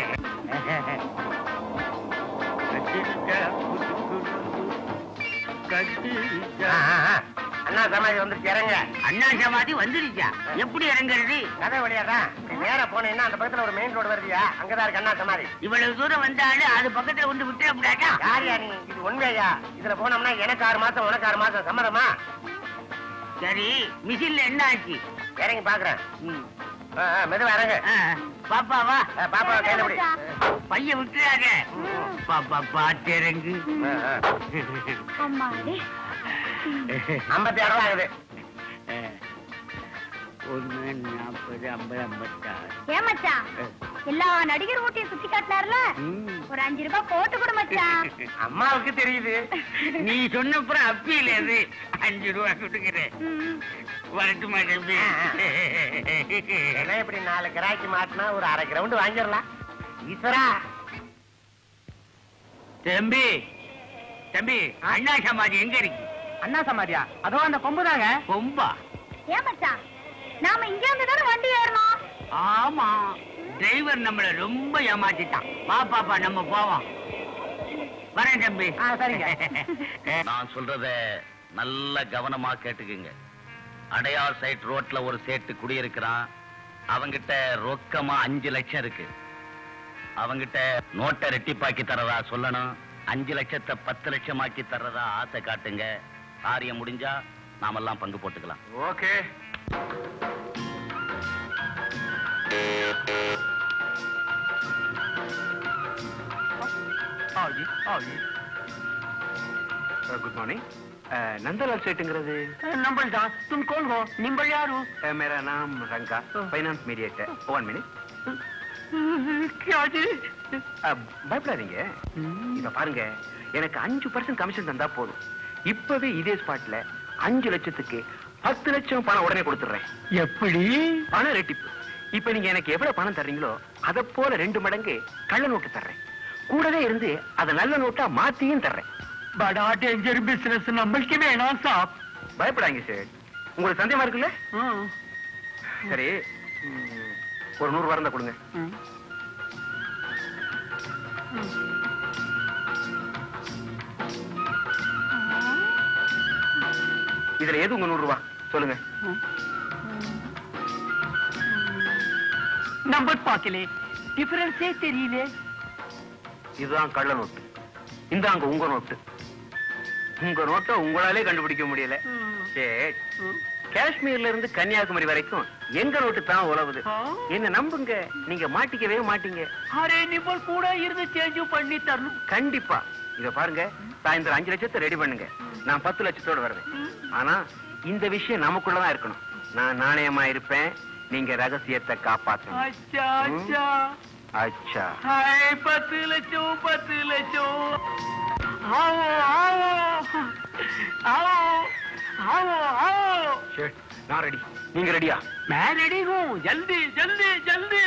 ஆ, ஆ, ஆ. அண்ணா சமாதி வந்துருச்சு இறங்க அண்ணா சமாதி வந்துருச்சா எப்படி இறங்குறது கதை வழியாதான் நேரா போனீங்கன்னா அந்த பக்கத்துல ஒரு மெயின் ரோடு வருதியா அங்கதான் இருக்கு அண்ணா சமாதி இவ்வளவு தூரம் வந்தாலும் அது பக்கத்துல வந்து விட்டுற கூடாதா யார் யா நீ இது உண்மையா இதுல போனோம்னா எனக்கு ஆறு மாசம் உனக்கு ஆறு மாசம் சம்மதமா சரி மிஷின்ல என்ன ஆச்சு இறங்கி பாக்குறேன் ஆ, ஆ, மெதுவா இறங்க ஆ, பாப்பா வா ஆ, பாப்பா கையில பிடி பையன் விட்டுறாத பாப்பா பாத்து இறங்கு ஆ, ஆ. அம்மாடி ஐம்பத்தி ஆறு ரூபா ஆகுது ஒண்ணு நாற்பது ஐம்பது ஐம்பத்தாறு ஏன் மச்சான் எல்லா நடிகர் ஊட்டியும் சுத்தி காட்டினார்ல ஒரு அஞ்சு ரூபாய் போட்டு கொடு மச்சான் அம்மாவுக்கு தெரியுது நீ சொன்னப்புறம் அப்பீல் அது அஞ்சு ரூபா கொடுக்குறேன் ம். வரட்டுமா தம்பி ஏன்னா இப்படி நாலு கிராக்கி மாட்டினா ஒரு அரை கிரவுண்ட் வாங்கிடலாம் ஈஸ்வரா தம்பி தம்பி அண்ணா சமாதி எங்க இருக்கு அண்ணா சமாதியா அதோ அந்த கொம்பு தாங்க கொம்பா ஏன் மச்சான் நாம இங்க இருந்து தானே வண்டி ஏறணும் ஆமா டிரைவர் நம்மள ரொம்ப ஏமாத்திட்டான் வா பாப்பா நம்ம போவோம் வரேன் தம்பி ஆ, சரிங்க. நான் சொல்றத நல்ல கவனமா கேட்டுக்குங்க அடையார் சைட் ரோட்ல ஒரு சேட்டு குடியிருக்கிறான் அவங்கிட்ட ரொக்கமா அஞ்சு லட்சம் இருக்கு அவங்கிட்ட நோட்டை ரெட்டிப்பாக்கி தரதா சொல்லணும் அஞ்சு லட்சத்தை பத்து லட்சமாக்கி தர்றதா ஆசை காட்டுங்க காரியம் முடிஞ்சா நாமெல்லாம் பங்கு போட்டுக்கலாம் ஓகே குட் மார்னிங் நந்தலால் சேட்டுங்கிறது நம்பல் தான் தும் கோல் ஹோ நிம்பல் யாரு मेरा नाम Ranga finance mediator one minute அஹ், பயப்படாதீங்க இப்ப பாருங்க எனக்கு அஞ்சு பர்சன்ட் கமிஷன் தந்தா போதும் இப்பவே இதே ஸ்பாட்ல அஞ்சு லட்சத்துக்கு பத்து லட்சம் பணம் உடனே கொடுத்துடுறேன் எப்படி பண ரெட்டிப்பு இப்ப நீங்க எனக்கு எவ்வளவு பணம் தர்றீங்களோ அத போல ரெண்டு மடங்கு கள்ள நோட்டு தர்றேன் கூடவே இருந்து அத நல்ல நோட்டா மாத்தியும் தர்றேன் படா டேஞ்சர் பிசினஸ் நம்மளுக்கு வேணாம் சாப் பயப்படாங்க சார் உங்களுக்கு சந்தேகமா இருக்குல்ல சரி ம், ஒரு நூறு வாரம் கொடுங்க இதுல எது உங்க நூறு ரூபா சொல்லுங்க நம்பர் பார்க்கலே டிஃபரன்ஸே தெரியல இதுதான் கள்ள நோட்டு இந்தாங்க உங்க நோட்டு உங்க நோட்டை உங்களாலே கண்டுபிடிக்க முடியல சரி காஷ்மீர்ல இருந்து கன்னியாகுமரி வரைக்கும் எங்க நோட்டு தான் உழவுது என்ன நம்புங்க நீங்க மாட்டிக்கவே மாட்டீங்க அரே நிபல் கூட இருந்து சேஞ்ச் பண்ணி தரணும் கண்டிப்பா இத பாருங்க சாயந்தரம் அஞ்சு லட்சத்தை ரெடி பண்ணுங்க நான் பத்து லட்சத்தோட வருவேன் ஆனா இந்த விஷயம் நமக்குள்ளதான் இருக்கணும் நான் நாணயமா இருப்பேன் நீங்க ரகசியத்தை காப்பாத்தணும் அச்சா அச்சா அச்சா ஹாய் பத்து லட்சம் பத்து லட்சம் ஆவோ ஆவோ ஆவோ ஆவோ ஆவோ சரி நான் ரெடி நீங்க ரெடியா मैं रेडी हूँ जल्दी जल्दी जल्दी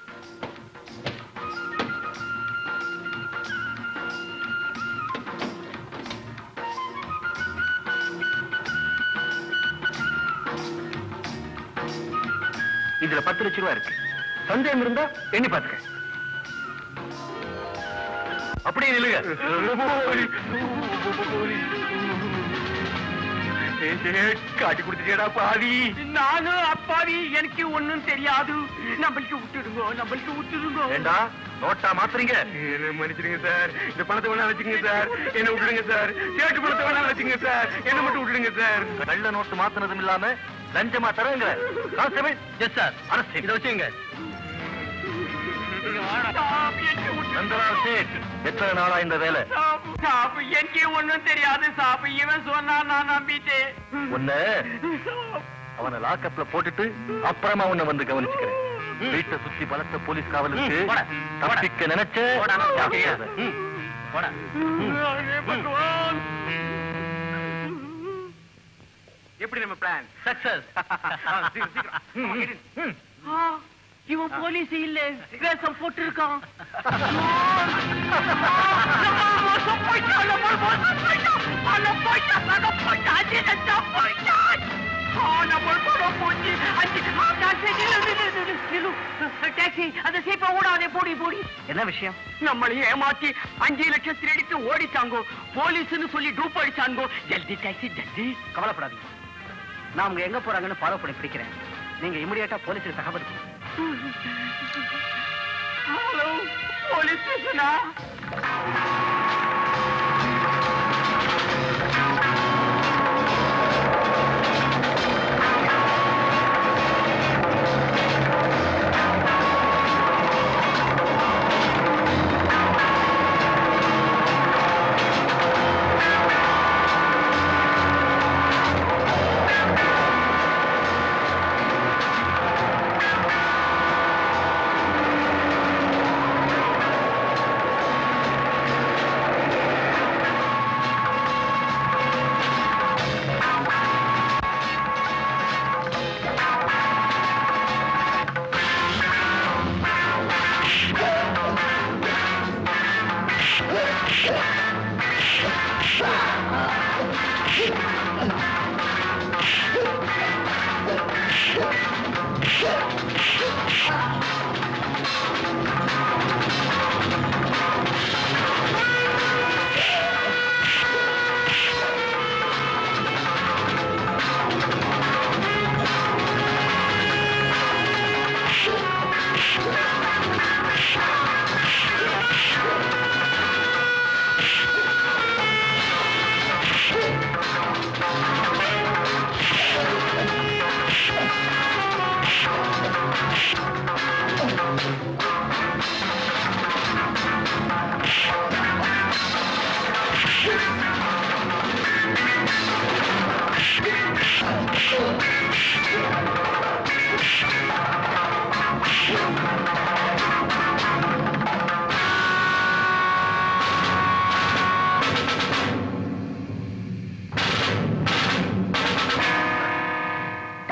இதுல பத்து லட்சம் ரூபாய் இருக்கு சந்தேகம் இருந்தா எண்ணி பாத்துக்க அப்படியே நில்லுங்க காட்டி கொடுத்துட்டேடா பாவி நானும் அப்பாவி எனக்கு ஒண்ணும் தெரியாது நம்மளுக்கு விட்டுடுங்க நம்மளுக்கு விட்டுடுங்க ஏண்டா நோட்டா மாத்துறீங்க என்ன மன்னிச்சிடுங்க சார் இந்த பணத்தை வேணா வச்சுங்க சார் என்ன விட்டுடுங்க சார் சேட்டு பணத்தை வேணா வச்சுங்க சார் என்ன மட்டும் விட்டுடுங்க சார் கள்ள நோட்டு மாத்தினதும் இல்லாம லஞ்சமா தரங்க கான்ஸ்டபிள் எஸ் சார் அரசு இதை வச்சுங்க சாப், எனக்கு விட்டு- நந்தலால் சேட் எத்தனை நாளா இந்த வேலை சாப், சாப், எனக்கு ஒண்ணும் தெரியாது சாப் இவன் சொன்னா நான் நம்பிட்டேன் உன்னை அவனை லாக்கப்ல போட்டுட்டு அப்புறமா உன்னை வந்து கவனிச்சுக்கிறேன் வீட்டை சுத்தி பலத்த போலீஸ் காவலுக்கு ம், போடா, போடா. தப்பிக்க நினைச்ச போடா, நான் ஜாக்கிரதை. ம், போடா. அரே பகவான் எப்படி நம்ம பிளான் சக்சஸ் ஆ, இவன் போலீஸ் இல்ல வேஷம் போட்டிருக்கான் என்ன விஷயம் நம்மளை ஏமாத்தி அஞ்சு லட்சம் திருடிட்டு ஓடிட்டாங்கோ போலீஸ்னு சொல்லி டூப் அடிச்சாங்கோ ஜல்தி டாக்ஸி ஜல்தி கவலைப்படாதீங்க நான் உங்க எங்க போறாங்கன்னு ஃபாலோ பண்ணி பிடிக்கிறேன் நீங்க இமிடியேட்டா போலீஸுக்கு தகவல் கொடுங்க. ஹலோ போலீஸ் ஸ்டேஷனா ஆ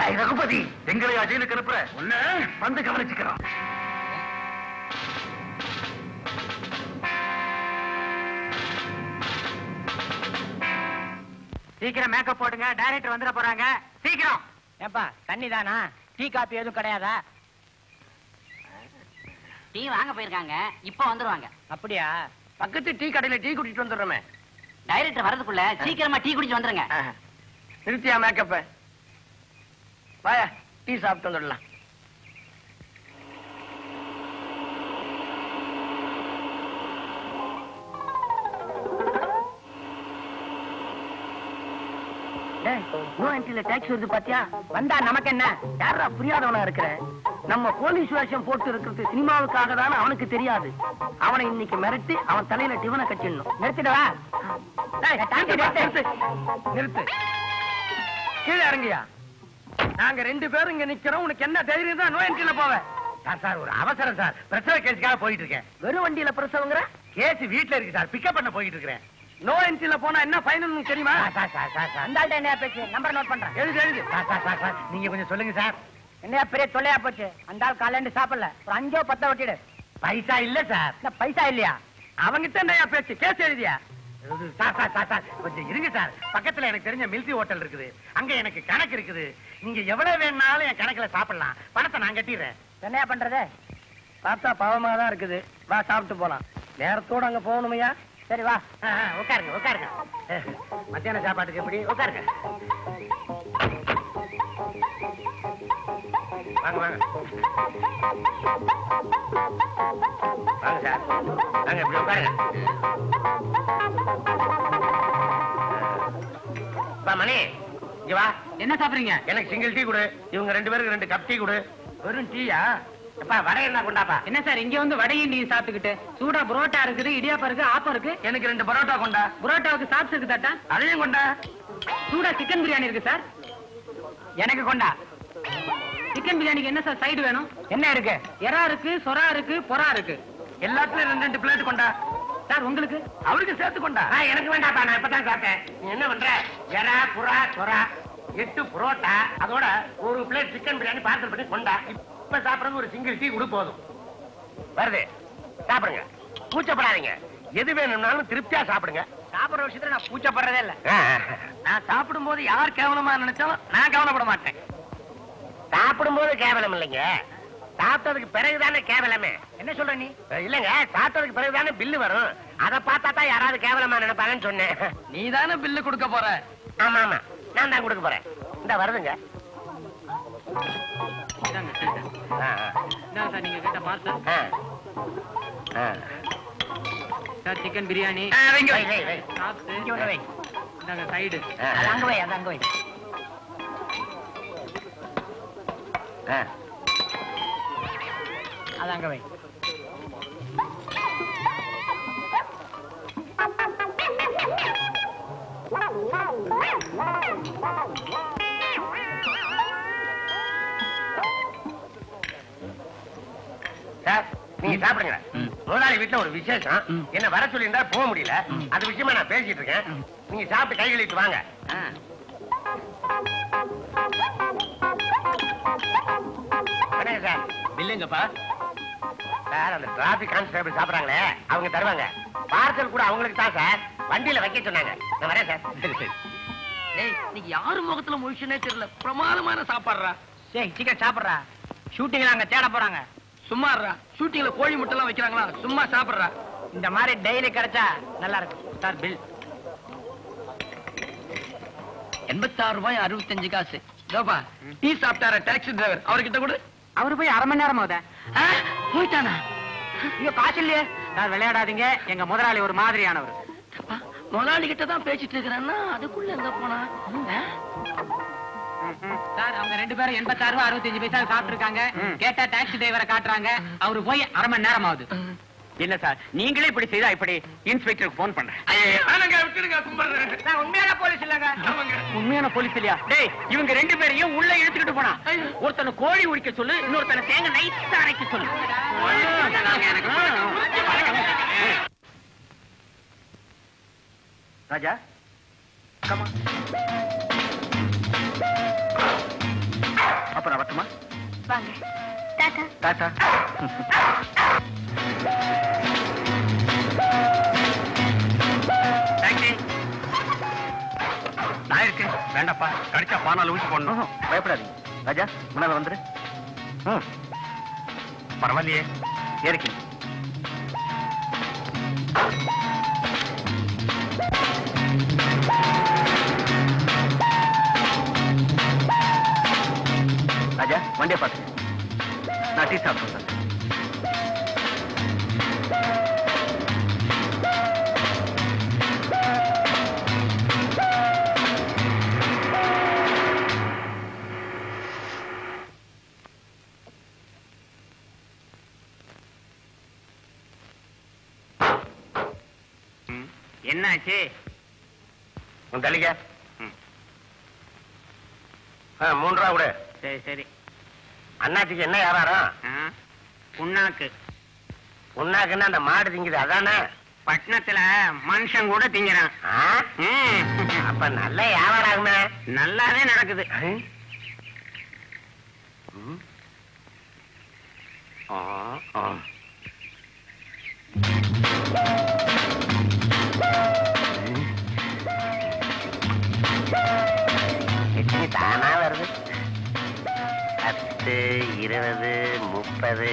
டேய் ரகுபதி எங்களை அஜயிலுக்கு அனுப்புற ஒண்ணு வந்து கவனிச்சுக்கிறோம் சீக்கிரம் மேக்கப் போடுங்க டைரக்டர் வந்துட போறாங்க சீக்கிரம் ஏப்பா தண்ணி தானா டீ காப்பி எதுவும் கிடையாதா டீ வாங்க போயிருக்காங்க இப்ப வந்துருவாங்க அப்படியா பக்கத்து டீ கடையில டீ குடிச்சிட்டு வந்துடுறோமே டைரக்டர் வரதுக்குள்ள சீக்கிரமா டீ குடிச்சு வந்துருங்க நிறுத்தியா மேக்கப்ப வாயா டீ சாப்பிட்டு வந்துடலாம் நோ என்ட்ரில டாக்ஸி வருது பாத்தியா வந்தா நமக்கு என்ன யாரா புரியாதவனா இருக்கிற நம்ம போலீஸ் வேஷம் போட்டு இருக்கிறது சினிமாவுக்காக தானே அவனுக்கு தெரியாது அவனை இன்னைக்கு மிரட்டி அவன் தலையில டிவனை கட்டிடணும் நிறுத்திடவா ஏய், நிறுத்து, நிறுத்து, நிறுத்து கீழே இறங்கியா நாங்க ரெண்டு பேரும் இங்க நிக்கிறோம் உனக்கு என்ன தைரியம் தான் நோ என்ட்ரில போவ சார் சார் ஒரு அவசரம் சார் பிரசவ கேஸுக்காக போயிட்டு இருக்கேன் வெறும் வண்டியில பிரசவங்கிற கேஸ் வீட்ல இருக்கு சார் பிக்கப் பண்ண போயிட்டு இருக்கேன் நோ என்ட்ரில போனா என்ன ஃபைனல் தெரியுமா சார் சார் சார் சார் அந்த ஆள்கிட்ட என்ன பேச்சு நம்பர் நோட் பண்றேன் எழுது எழுது சார் சார் சார் சார் நீங்க கொஞ்சம் சொல்லுங்க சார் என்னையா பெரிய தொல்லையா போச்சு அந்த ஆள் காலையில சாப்பிடல ஒரு அஞ்சோ பத்தோ வெட்டிடு பைசா இல்ல சார் என்ன பைசா இல்லையா அவங்கிட்ட என்னையா பேச்சு கேஸ் எழுதியா எழுது. சார் சார் சார் சார் கொஞ்சம் இருங்க சார் பக்கத்துல எனக்கு தெரிஞ்ச மில்சி ஹோட்டல் இருக்குது அங்க எனக்கு கணக்கு இருக்குது நீங்க எவ்வளவு வேணாலும் என் கணக்குல சாப்பிடலாம் பணத்தை நான் கட்டிடுறேன் என்னையா பண்றது பார்த்தா பாவமா தான் இருக்குது வா சாப்பிட்டு போலாம் நேரத்தோட அங்க போகணுமையா சரி வா ஆ, ஆ, உட்காருங்க உட்காருங்க அஹ், மத்தியான சாப்பாட்டுக்கு எப்படி உட்காருங்க வாங்க வாங்க வாங்க சார் வாங்க இப்படி உட்காருங்க வா மணி இங்க வா என்ன சாப்பிடுறீங்க எனக்கு சிங்கிள் டீ கொடு இவங்க ரெண்டு பேருக்கு ரெண்டு கப் டீ கொடு வெறும் டீயா அப்பா வடை என்ன கொண்டாப்பா என்ன சார் இங்க வந்து வடையும் டீ சாப்பிட்டுக்கிட்டு சூடா புரோட்டா இருக்குது இடியாப்பம் இருக்கு ஆப்பம் இருக்கு எனக்கு ரெண்டு பரோட்டா கொண்டா புரோட்டாவுக்கு சாப்ஸ் இருக்கு தாத்தா அதையும் கொண்டா சூடா சிக்கன் பிரியாணி இருக்கு சார் எனக்கு கொண்டா சிக்கன் பிரியாணிக்கு என்ன சார் சைடு வேணும் என்ன இருக்கு எறா இருக்கு சொரா இருக்கு பொரா இருக்கு எல்லாத்துலயும் ரெண்டு ரெண்டு பிளேட் கொண்டா சார் உங்களுக்கு அவருக்கு சேர்த்து கொண்டா ஆ, எனக்கு வேண்டாப்பா நான் இப்பதான் சாப்பிட்டேன் நீ என்ன பண்ற எறா புறா சொரா எட்டு புரோட்டா அதோட ஒரு பிளேட் சிக்கன் பிரியாணி பார்சல் பண்ணி கொண்டா இப்ப சாப்பிடுறது ஒரு சிங்கிள் டீ கூட போதும் வருது சாப்பிடுங்க கூச்சப்படாதீங்க எது வேணும்னாலும் திருப்தியா சாப்பிடுங்க சாப்பிடுற விஷயத்துல நான் பூச்சப்படுறதே இல்ல நான் சாப்பிடும் போது யார் கேவலமா நினைச்சாலும் நான் கவலைப்பட மாட்டேன் சாப்பிடும் போது கேவலம் இல்லைங்க சாப்பிட்டதுக்கு பிறகுதானே கேவலமே என்ன சொல்ற நீ இல்லங்க சாப்பிட்டதுக்கு பிறகுதானே பில்லு வரும் அத பார்த்தா தான் யாராவது கேவலமா நினைப்பாங்கன்னு சொன்னேன் நீ தானே பில்லு கொடுக்க போற ஆமா ஆமா நான் தான் கொடுக்க போறேன் இந்த வருதுங்க ஆ, சார் நீங்க கேட்ட பார்சல் ஆ. ஆ. சார் சிக்கன் பிரியாணி ஆ, வைங்க, வை, வை, வை. சாப்ஸ் இங்க ஒண்ணு வை. இந்தாங்க சைடு ஆ, அது அங்க வை அது அங்க வை ஆ. அது அங்க வை சார் நீங்க சாப்பிடுங்க முதலாளி வீட்டுல ஒரு விசேஷம் என்ன வர சொல்லியிருந்தா போக முடியல அது விஷயமா நான் பேசிட்டு இருக்கேன் நீங்க சாப்பிட்டு கை கழுவிட்டு வாங்க வணக்கம் சார் இல்லைங்கப்பா சார் அந்த டிராபிக் கான்ஸ்டபிள் சாப்பிடுறாங்களே அவங்க தருவாங்க பார்சல் கூட அவங்களுக்கு தான் சார் வண்டியில வைக்க சொன்னாங்க நான் வரேன் சார் சரி சரி டேய் நீங்க யாரு முகத்துல முழிச்சுனே தெரியல பிரமாதமான சாப்பாடுறா சரி சீக்கிரம் சாப்பிடுறா ஷூட்டிங்ல அங்க தேட போறாங்க சும்மா இருடா ஷூட்டிங்ல கோழி முட்டை எல்லாம் வைக்கிறாங்களா சும்மா சாப்பிடுறா இந்த மாதிரி டெய்லி கிடைச்சா நல்லா இருக்கும் சார் பில் எண்பத்தாறு ரூபாய் அறுபத்தஞ்சு காசு இதோப்பா டீ சாப்பிட்டார டாக்ஸி டிரைவர் அவர்கிட்ட கொடு அவரு போய் அரை மணி நேரம் ஆகுதா போயிட்டானா ஐயோ காசு இல்லையே சார் விளையாடாதீங்க எங்க முதலாளி ஒரு மாதிரியானவர் முதலாளி கிட்ட தான் பேசிட்டு இருக்கிறேன்னா அதுக்குள்ள எங்க போனா சார் அவங்க ரெண்டு பேரும் எண்பத்தாறு ரூபா அறுபத்தஞ்சு பைசா சாப்பிட்டுருக்காங்க கேட்டா டாக்ஸி டிரைவரை காட்டுறாங்க அவரு போய் அரை மணி நேரம் ஆகுது இல்ல சார் நீங்களே இப்படி செய்தா இப்படி இன்ஸ்பெக்டருக்கு போன் பண்றேன் உண்மையான போலீஸ் இல்லங்க உண்மையான போலீஸ் இல்லையா டேய் இவங்க ரெண்டு பேரையும் உள்ள இழுத்துக்கிட்டு போனா ஒருத்தனை கோழி உரிக்க சொல்லு இன்னொருத்தனை தேங்க நைஸா அரைக்க சொல்லு ராஜா கமா வாங்க டாடா டாட்டா டாக்ஸி நான் இருக்கு வேண்டாப்பா கடிச்சா பானால ஊசி போடணும் ம்ஹும், பயப்படாதீங்க ராஜா முன்னால வந்துரு ம் பரவாயில்லையே ஏறிக்கணும் ராஜா வண்டியை பார்த்துக்க நான் டீ சாப்பிட்டு வந்தேன் என்னாச்சு உன் தள்ளிக்க ஆ, மூணு ரூபா கொடு சரி சரி அண்ணாச்சிக்கு என்ன யாராரம் ஆ, புண்ணாக்கு உன்னாக்குன்னா அந்த மாடு திங்குது அதானே பட்டணத்துல மனுஷன் கூட திங்கிறான் ஆ? ம். அப்ப நல்ல வியாபாரம் ஆகுமே நல்லாவே நடக்குது ம். ஆ, ஆ. லட்சுமி தானா வருது பத்து இருபது முப்பது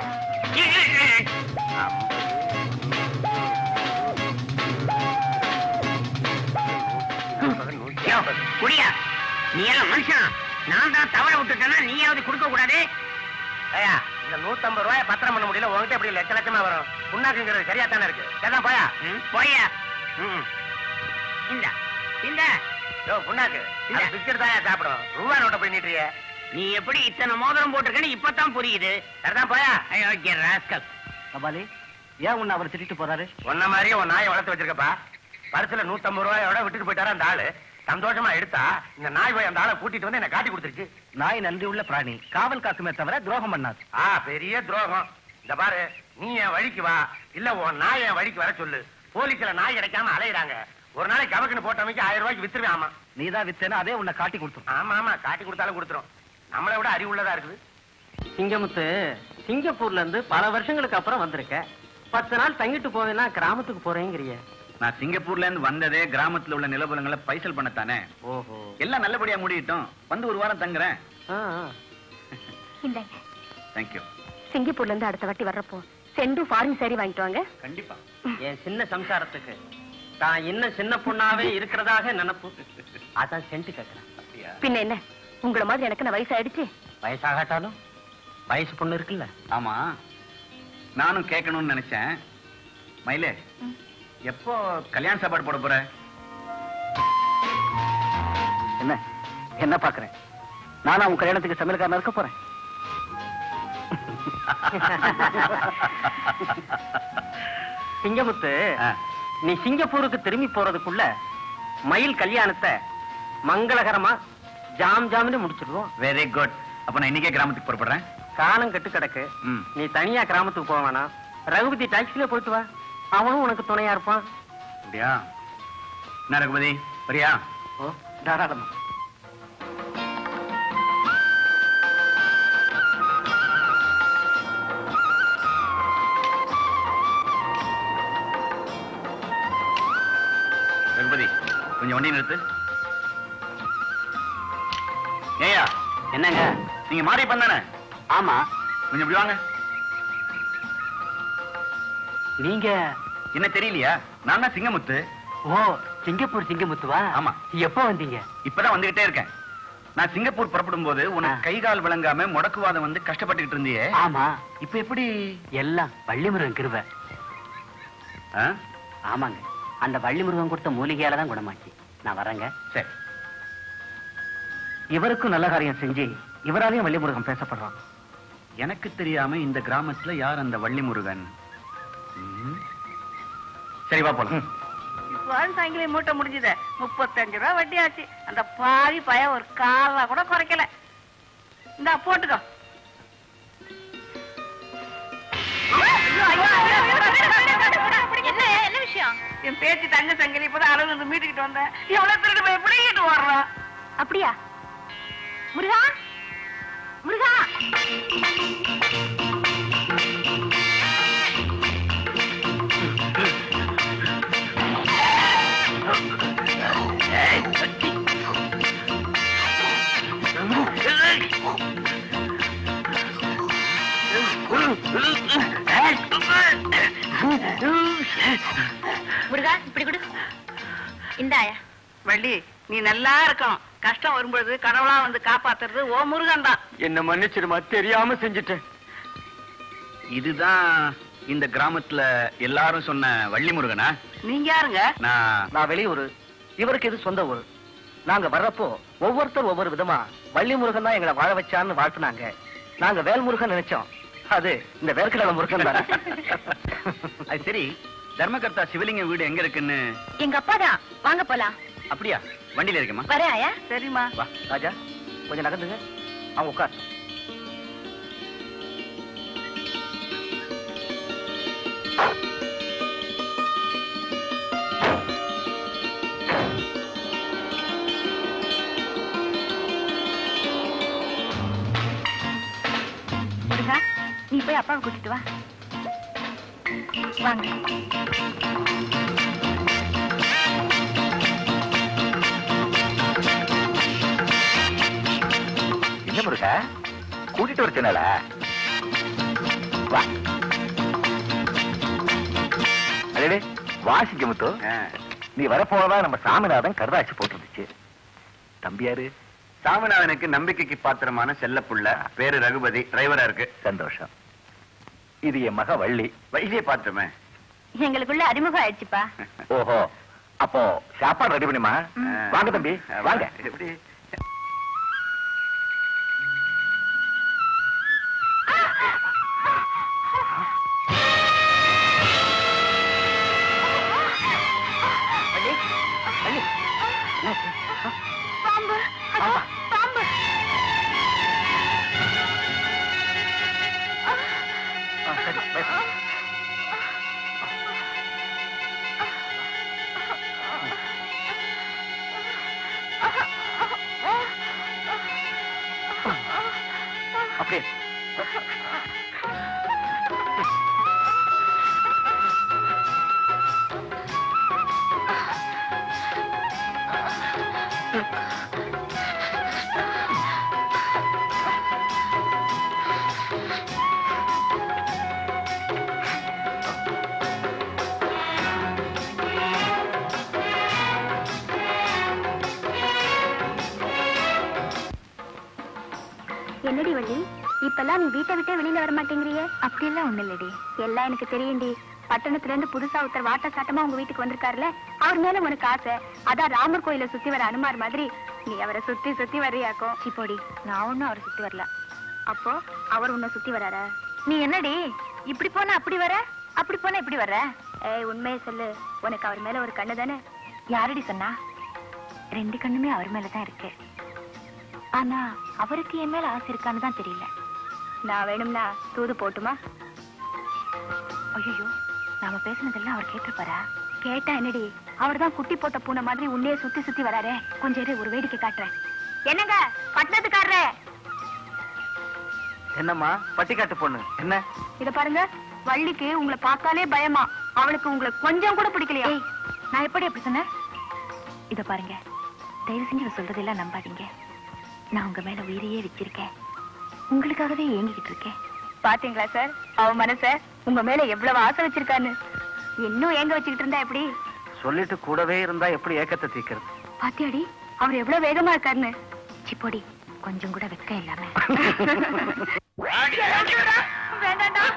யோ, குடியா நீ எல்லாம் மனுஷன் நான் தான் தவற விட்டுட்டேன்னா நீயாவது கொடுக்க கூடாது ஐயா இந்த நூத்தம்பது ரூபாய் பத்திரம் பண்ண முடியல உங்ககிட்ட எப்படி லட்ச லட்சமா வரும் புண்ணாக்குங்கிறது சரியா தானே இருக்கு சரிதான் போயா ம், போயா ம். இந்தா இந்த யோ புண்ணாக்கு இல்ல. பிஸ்கட் தான் சாப்பிடும் ரூபா நோட்டை போய் நீட்டுறிய நீ எப்படி இத்தனை மோதிரம் போட்டிருக்கேன்னு இப்பதான் புரியுது சரிதான் போயா ஐயோ ராஸ்கல் கபாலி ஏன் உன்னை அவர் திட்டிட்டு போறாரு உன்ன மாதிரியே உன் நாயை வளர்த்து வச்சிருக்கப்பா பரிசுல நூத்தம்பது ரூபாயோட விட்டுட்டு போயிட்டாரா அந்த ஆளு சந்தோஷமா எடுத்தா இந்த நாய் போய் அந்த ஆளை கூட்டிட்டு வந்து என்ன காட்டி கொடுத்துருச்சு நாய் நன்றி உள்ள பிராணி காவல் காக்குமே தவிர துரோகம் பண்ணாது ஆ பெரிய துரோகம் இந்த பாரு நீ என் வழிக்கு வா இல்ல உன் நாய் என் வழிக்கு வர சொல்லு போலீஸ்ல நாய் கிடைக்காம அலையுறாங்க ஒரு நாளைக்கு கவக்குன்னு போட்டவங்க ஆயிரம் ரூபாய்க்கு வித்துருவேன் ஆமா நீதான் வித்தேன்னா அதே உன்னை காட்டி கொடுத்துரும் ஆமா ஆமா காட்டி கொடுத்தாலும் கொடுத்துரும் நம்மளை விட அறிவுள்ளதா இருக்குது சிங்கமுத்து சிங்கப்பூர்ல இருந்து பல வருஷங்களுக்கு அப்புறம் வந்திருக்க பத்து நாள் தங்கிட்டு போவேன்னா கிராமத்துக்கு போறேங்கிறிய நான் சிங்கப்பூர்ல இருந்து வந்ததே கிராமத்துல உள்ள நிலபலங்களை பைசல் பண்ணத்தானே ஓஹோ எல்லாம் நல்லபடியா முடியட்டும் வந்து ஒரு வாரம் தங்குறேன் ஆ, ஆ. இந்தாங்க தேங்க்யூ சிங்கப்பூர்ல இருந்து அடுத்த வாட்டி வர்றப்போ செண்டு ஃபாரின் சாரி வாங்கிட்டு வாங்க கண்டிப்பா என் சின்ன சம்சாரத்துக்கு தான் இன்னும் சின்ன பொண்ணாவே இருக்கிறதாக நினைப்பு அதான் சென்ட் கேட்கிறேன் அப்படியா பின்ன என்ன உங்களை மாதிரி எனக்கு என்ன வயசாயிடுச்சு வயசாகாட்டாலும் வயசு பொண்ணு இருக்குல்ல ஆமா நானும் கேட்கணும்னு நினைச்சேன் மயிலே எப்போ கல்யாண சாப்பாடு போட போற என்ன என்ன பாக்குறேன் நானா உன் கல்யாணத்துக்கு சமையல்காரனா இருக்க போறேன் சிங்கமுத்து ஆ, நீ சிங்கப்பூருக்கு திரும்பி போறதுக்குள்ள மயில் கல்யாணத்தை மங்களகரமா ஜாம் ஜாம்னு முடிச்சிடுவோம் வெரி குட் அப்ப நான் இன்னைக்கே கிராமத்துக்கு புறப்படுறேன் காலம் கெட்டு கிடக்கு ம். நீ தனியா கிராமத்துக்கு போக வேணாம் ரகுபதி டாக்ஸில போயிட்டு வா அவனும் உனக்கு துணையா இருப்பான் அப்படியா என்ன ரகுபதி வரியா ஓ தாராளமா ரகுபதி கொஞ்சம் வண்டி நிறுத்து ஏயா என்னங்க நீங்க மாறி பண்ணானே ஆமா கொஞ்சம் இப்படி வாங்க நீங்க என்ன தெரியலையா நான் தான் சிங்கமுத்து ஓ சிங்கப்பூர் சிங்கமுத்துவா ஆமா. எப்போ வந்தீங்க இப்பதான் வந்துகிட்டே இருக்கேன் நான் சிங்கப்பூர் புறப்படும் போது உனக்கு ஆ. கை கால் விளங்காம முடக்குவாதம் வந்து கஷ்டப்பட்டுக்கிட்டு இருந்தியே ஆமா இப்ப எப்படி எல்லாம் வள்ளிமுருகன் கிருப ஆ? ஆமாங்க அந்த வள்ளிமுருகன் கொடுத்த மூலிகையால தான் குணமாச்சு நான் வரேங்க சரி இவருக்கும் நல்ல காரியம் செஞ்சு இவராலையும் வள்ளிமுருகன் பேசப்படுறான் எனக்கு தெரியாம இந்த கிராமத்துல யார் அந்த வள்ளி முருகன் ம். சரி வா போலாம் சாயங்கிலம் மூட்டை முடிஞ்சது முப்பத்தஞ்சு ரூபா வட்டி ஆச்சு அந்த பாவி பையன் ஒரு காலா கூட குறைக்கல இந்தா போட்டுக்கோ என்ன என்ன விஷயம் என் பேச்சு தங்க சங்கிலி இப்பதான் அளவு இருந்து மீட்டுக்கிட்டு வந்தேன் எவ்வளவு திருட்டு போய் பிடிக்கிட்டு வர்றான் அப்படியா முருகா முருகா முருகா இப்படி கொடு இந்தாயா வள்ளி நீ நல்லா இருக்கணும் கஷ்டம் வரும்பொழுது கடவுளா வந்து காப்பாத்துறது ஓ முருகன் தான் என்ன மன்னிச்சிடுமா தெரியாம செஞ்சுட்டேன் இதுதான் இந்த கிராமத்துல எல்லாரும் சொன்ன வள்ளி முருகனா நீங்க யாருங்க நான் நான் வெளியூர் இவருக்கு இது சொந்த ஊர் நாங்க வர்றப்போ ஒவ்வொருத்தர் ஒவ்வொரு விதமா வள்ளி முருகன் தான் எங்களை வாழ வச்சான்னு வாழ்த்துனாங்க நாங்க வேல் முருகன் நினைச்சோம் அது இந்த வேர்க்கடலை முருகன் தானே அது சரி தர்மகர்த்தா சிவலிங்க வீடு எங்க இருக்குன்னு எங்க அப்பா தான் வாங்க போலாம் அப்படியா வண்டியில இருக்கமா வரேன் ஆயா சரிம்மா வா ராஜா கொஞ்சம் நகர்ந்துங்க அவங்க உட்கார் முருகா நீ போய் அப்பாவை கூட்டிட்டு வா வாங்க என்ன முருகா கூட்டிட்டு வர சொன்னால வா அடே வாசிக்க முத்து நீ வரப்போனதா நம்ம சாமிநாதன் கருதாட்சி போட்டுருந்துச்சு தம்பியாரு சாமிநாதனுக்கு நம்பிக்கைக்கு பாத்திரமான செல்ல புள்ள பேரு ரகுபதி டிரைவரா இருக்கு சந்தோஷம் இது என் மக வள்ளி வயசிய பாத்திரமே எங்களுக்குள்ள அறிமுகம் ஆயிடுச்சுப்பா ஓஹோ அப்போ சாப்பாடு ரெடி பண்ணுமா வாங்க தம்பி வாங்க எப்படி வள்ளி வள்ளி என்னாச்சு? பாம்பு அதோ, பாம்பு ஆ, சரி பேசு. அப்படியே என்னடி வள்ளி இப்பெல்லாம் நீ வீட்டை விட்டே வெளியில வர மாட்டேங்கிறியே அப்படியெல்லாம் ஒண்ணு இல்லடி எல்லாம் எனக்கு தெரியும்டி பட்டணத்துல இருந்து புதுசா ஒருத்தர் வாட்ட சாட்டமா உங்க வீட்டுக்கு வந்திருக்காருல அவர் மேல உனக்கு ஆசை அதான் ராமர் கோயில சுத்தி வர அனுமார் மாதிரி நீ அவரை சுத்தி சுத்தி வர்றியாக்கும் சிப்போடி நான் ஒண்ணும் அவரை சுத்தி வரல அப்போ அவர் உன்னை சுத்தி வராரா நீ என்னடி இப்படி போனா அப்படி வர அப்படி போனா இப்படி வர ஏய் உண்மையை சொல்லு உனக்கு அவர் மேல ஒரு கண்ணு தானே யாரடி சொன்னா ரெண்டு கண்ணுமே அவர் மேலதான் இருக்கு ஆனா அவருக்கு என் மேல ஆசை இருக்கான்னு தான் தெரியல நான் வேணும்னா தூது போட்டுமா ஐயோ நாம பேசுனதெல்லாம் அவர் கேட்டிருப்பாரா கேட்டா என்னடி அவர் தான் குட்டி போட்ட பூனை மாதிரி உன்னையே சுத்தி சுத்தி வராரே கொஞ்சம் இரு, ஒரு வேடிக்கை காட்டுறேன் என்னங்க பட்டணத்துக்காரரே என்னம்மா பட்டிக்காட்டு பொண்ணு என்ன இத பாருங்க வள்ளிக்கு உங்களை பார்த்தாலே பயமா அவளுக்கு உங்களை கொஞ்சம் கூட பிடிக்கலையா நான் எப்படி அப்படி சொன்னேன் இத பாருங்க தயவு செஞ்சு இவ சொல்றதெல்லாம் நம்பாதீங்க நான் உங்க மேல உயிரையே வச்சிருக்கேன் உங்களுக்காகவே ஏங்கிக்கிட்டு இருக்கேன் பாத்தீங்களா சார் அவ மனச உங்க மேல எவ்வளவு ஆசை வச்சிருக்கான்னு இன்னும் ஏங்க வச்சுக்கிட்டு இருந்தா எப்படி சொல்லிட்டு கூடவே இருந்தா எப்படி ஏக்கத்தை தீக்கிறது பாத்தியாடி அவர் எவ்வளவு வேகமா இருக்காருன்னு சிப்போடி கொஞ்சம் கூட வெக்கம் இல்லாம வேண்டாண்டா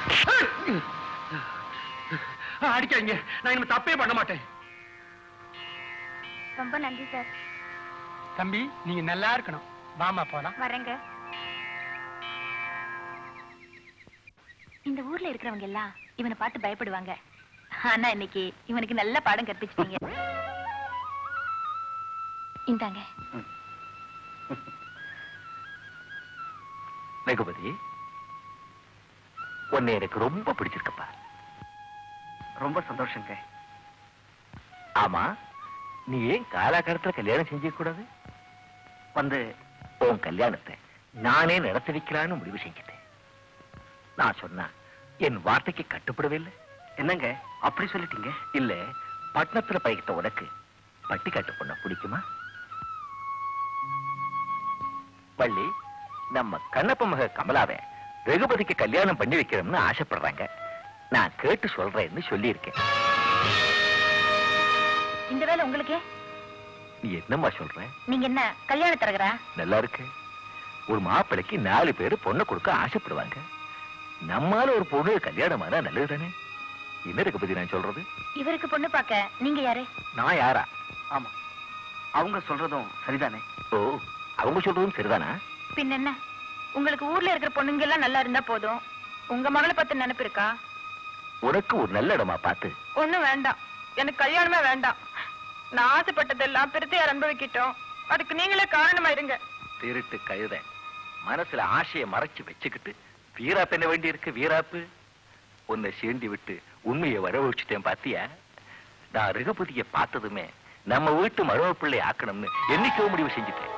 அடிக்காதீங்க நான் இனிமே தப்பே பண்ண மாட்டேன் ரொம்ப நன்றி சார் தம்பி நீங்க நல்லா இருக்கணும் வாமா போலாம் வரேங்க இந்த ஊர்ல இருக்கிறவங்க எல்லாம் இவனை பார்த்து பயப்படுவாங்க ஆனா இன்னைக்கு இவனுக்கு நல்ல பாடம் கற்பிச்சிட்டீங்க இந்தாங்க ரகுபதி உன்னை எனக்கு ரொம்ப பிடிச்சிருக்கப்பா ரொம்ப சந்தோஷங்க ஆமா நீ ஏன் காலாகாலத்துல கல்யாணம் செஞ்ச கூடாது வந்து உன் கல்யாணத்தை நானே நடத்தி வைக்கலான்னு முடிவு செஞ்சுட்டேன் நான் சொன்னா என் வார்த்தைக்கு கட்டுப்படவே இல்லை என்னங்க அப்படி சொல்லிட்டீங்க இல்ல பட்டணத்துல பயிர்த்த உனக்கு பட்டி காட்டு பொண்ண பிடிக்குமா வள்ளி நம்ம கண்ணப்ப மக கமலாவை ரகுபதிக்கு கல்யாணம் பண்ணி வைக்கிறோம்னு ஆசைப்படுறாங்க நான் கேட்டு சொல்றேன்னு சொல்லியிருக்கேன் இந்த வேலை உங்களுக்கே நீ என்னம்மா சொல்ற நீங்க என்ன கல்யாண தரகரா நல்லா இருக்கு ஒரு மாப்பிளைக்கு நாலு பேர் பொண்ணை கொடுக்க ஆசைப்படுவாங்க நம்மால ஒரு பொண்ணு கல்யாணமானா நல்லது தானே என்ன ரகுபதி நான் சொல்றது இவருக்கு பொண்ணு பார்க்க நீங்க யாரு நான் யாரா ஆமா அவங்க சொல்றதும் சரிதானே ஓ அவங்க சொல்றதும் சரிதானா பின்ன என்ன உங்களுக்கு ஊர்ல இருக்கிற பொண்ணுங்க எல்லாம் நல்லா இருந்தா போதும் உங்க மகளை பத்தி நினைப்பு இருக்கா உனக்கு ஒரு நல்ல இடமா பார்த்து ஒண்ணும் வேண்டாம் எனக்கு கல்யாணமே வேண்டாம் நான் ஆசைப்பட்டதெல்லாம் பிரித்தையார் அனுபவிக்கிட்டோம் அதுக்கு நீங்களே காரணமா இருங்க திருட்டு கழுத மனசுல ஆசைய மறைச்சு வச்சுக்கிட்டு வீராப்பு என்ன வேண்டி இருக்கு வீராப்பு உன்னை சீண்டி விட்டு உண்மையை வரவழைச்சுட்டேன் பாத்தியா நான் ரகுபதிய பார்த்ததுமே நம்ம வீட்டு மரும பிள்ளை ஆக்கணும்னு என்னைக்கோ முடிவு செஞ்சுட்டேன்